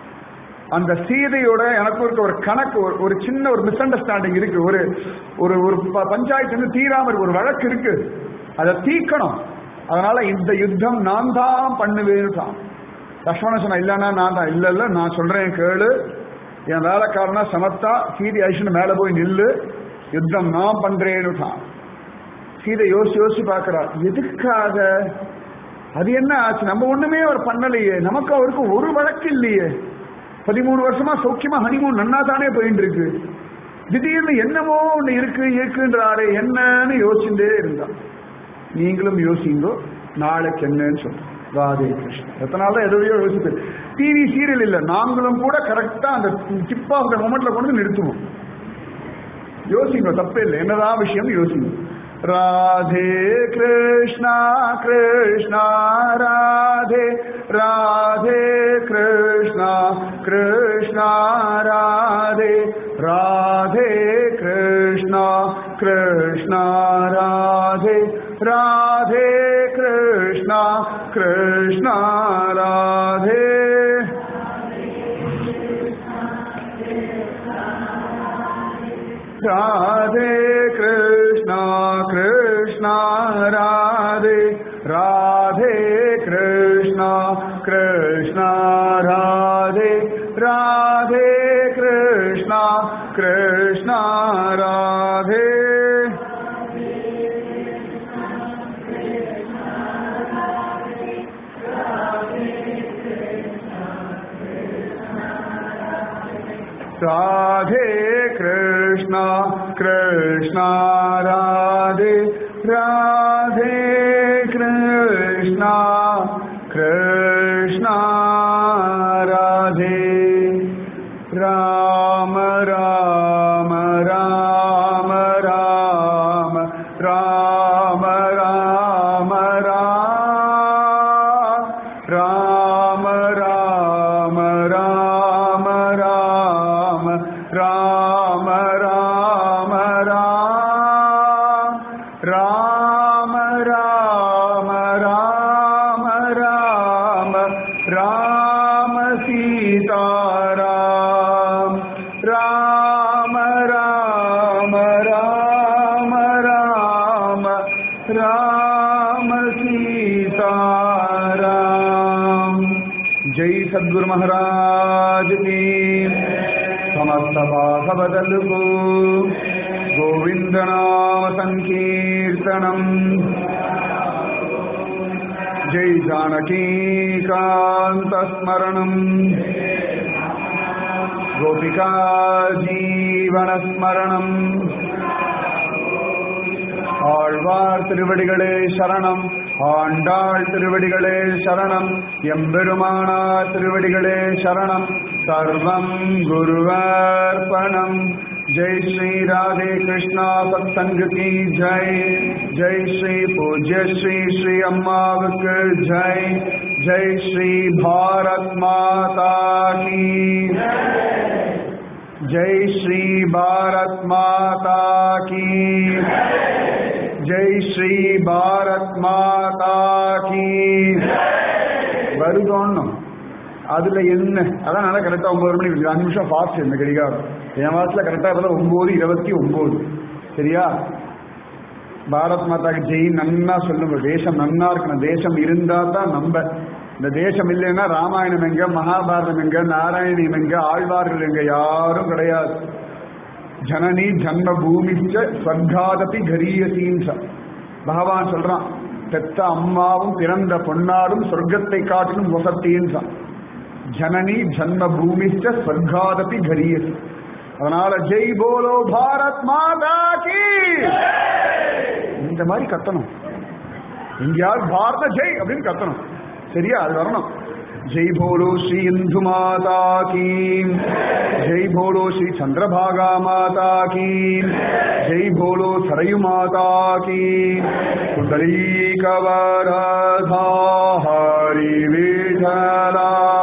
அந்த சீதையோட எனக்கு இருக்க ஒரு கணக்கு ஒரு ஒரு சின்ன ஒரு மிஸ் அண்டர்ஸ்டாண்டிங் இருக்கு ஒரு ஒரு ஒரு ப- பஞ்சாயத்து வந்து தீராம இருக்கு ஒரு வழக்கு இருக்கு அதை தீக்கணும் அதனால இந்த யுத்தம் நான் தான் பண்ணுவேன்னு தான் லக்ஷ்மணன் சொன்னா இல்லைன்னா நான் தான் இல்ல இல்ல நான் சொல்றேன் கேளு என் வேலைக்காரனா சமத்தா சீதை ஐஷன் மேல போய் நில்லு யுத்தம் நான் பண்றேன்னு தான் சீதை யோசிச்சு யோசிச்சு பார்க்கறா எதுக்காக அது என்ன ஆச்சு நம்ம ஒண்ணுமே அவர் பண்ணலையே நமக்கு அவருக்கு ஒரு வழக்கு இல்லையே பதிமூணு வருஷமா சௌக்கியமா ஹனிமூன் நன்னா தானே போயிட்டு இருக்கு திடீர்னு என்னமோ ஒண்ணு இருக்கு இருக்குன்றாரு என்னன்னு யோசிச்சுட்டே இருந்தா நீங்களும் யோசிங்கோ நாளைக்கு என்னன்னு சொல்றேன் ராதே கிருஷ்ணன் எத்தனை நாள் தான் எதையோ யோசிச்சு டிவி சீரியல் இல்ல நாங்களும் கூட கரெக்டா அந்த டிப் ஆஃப் த மொமெண்ட்ல கொண்டு வந்து நிறுத்துவோம் யோசிங்க தப்பே இல்லை என்னதான் விஷயம் யோசிங்க ராதே கிருஷ்ணா கிருஷ்ணா ராதே ராதே கிருஷ்ணா கிருஷ்ணா ராதே ராதே கிருஷ்ணா கிருஷ்ணா ராதே ராதே கிருஷ்ணா கிருஷ்ணா ராதே राधे कृष्णा कृष्णा राधे राधे कृष्णा कृष्णा राधे राधे कृष्णा कृष्णा राधे राधे कृष्णा कृष्णा राधे राधे कृष्णा कृष्णा राधे राम राम राम राम राम राम राम राम राम राम राम राम राम राम राम राम राम राम सीता राम राम राम राम राम राम सीता राम जय सद्गुरु महाराज की समस्त बाधवदलुगु गोविंद नाम संकीर्तनम जय जानकी कांत स्मरणम गोपिका जीवन स्मरणम ஆழ்வார் திருவடிகளே சரணம் ஆண்டாள் திருவடிகளே சரணம் எம்பெருமானார் திருவடிகளே சரணம் சர்வம் குருவர்ப்பணம் जय श्री राधे कृष्णा सत्संग की जय जय श्री पूज्य श्री श्री अम्मावक जय जय श्री भारत माता की जय श्री भारत माता की जय श्री भारत माता की வருதோன்னும் அதுல என்ன அதான் நல்லா கரெக்டா ஒன்பது மணி இருக்கு அஞ்சு நிமிஷம் ஃபாஸ்ட் இந்த கடிகாரம் என் வாரத்தில் கரெக்டா பார்த்தா ஒன்பது இருபத்தி ஒன்பது சரியா பாரத் மாதாக்கு ஜெய் நன்னா சொல்லுங்க தேசம் நன்னா இருக்கணும் தேசம் இருந்தா தான் நம்ம இந்த தேசம் இல்லைன்னா ராமாயணம் எங்க மகாபாரதம் எங்க நாராயணியம் எங்க ஆழ்வார்கள் எங்க யாரும் கிடையாது ஜனனி ஜன்ம பூமிச்ச ஸ்வர்காதபி கரியசீன்ச பகவான் சொல்றான் பெத்த அம்மாவும் பிறந்த பொன்னாடும் சொர்க்கத்தை காட்டிலும் வசத்தின்றான் ஜனனி ஜன்ம பூமிச்ச ஸ்வர்காதபி கரியசி அதனால ஜெய் போலோ பாரத் மாதா கி இந்த மாதிரி கத்தணும் எங்கேயாவது பாரத ஜெய் அப்படின்னு கத்தணும் சரியா அது வரணும் ஜெய் போலோ ஸ்ரீ இந்து மாதா கீ ஜெய் போலோ ஸ்ரீ சந்திரபாகா மாதா கீ ஜெய் போலோ சரயு மாதா கீ குண்டலீகவரதா ஹரி விఠலா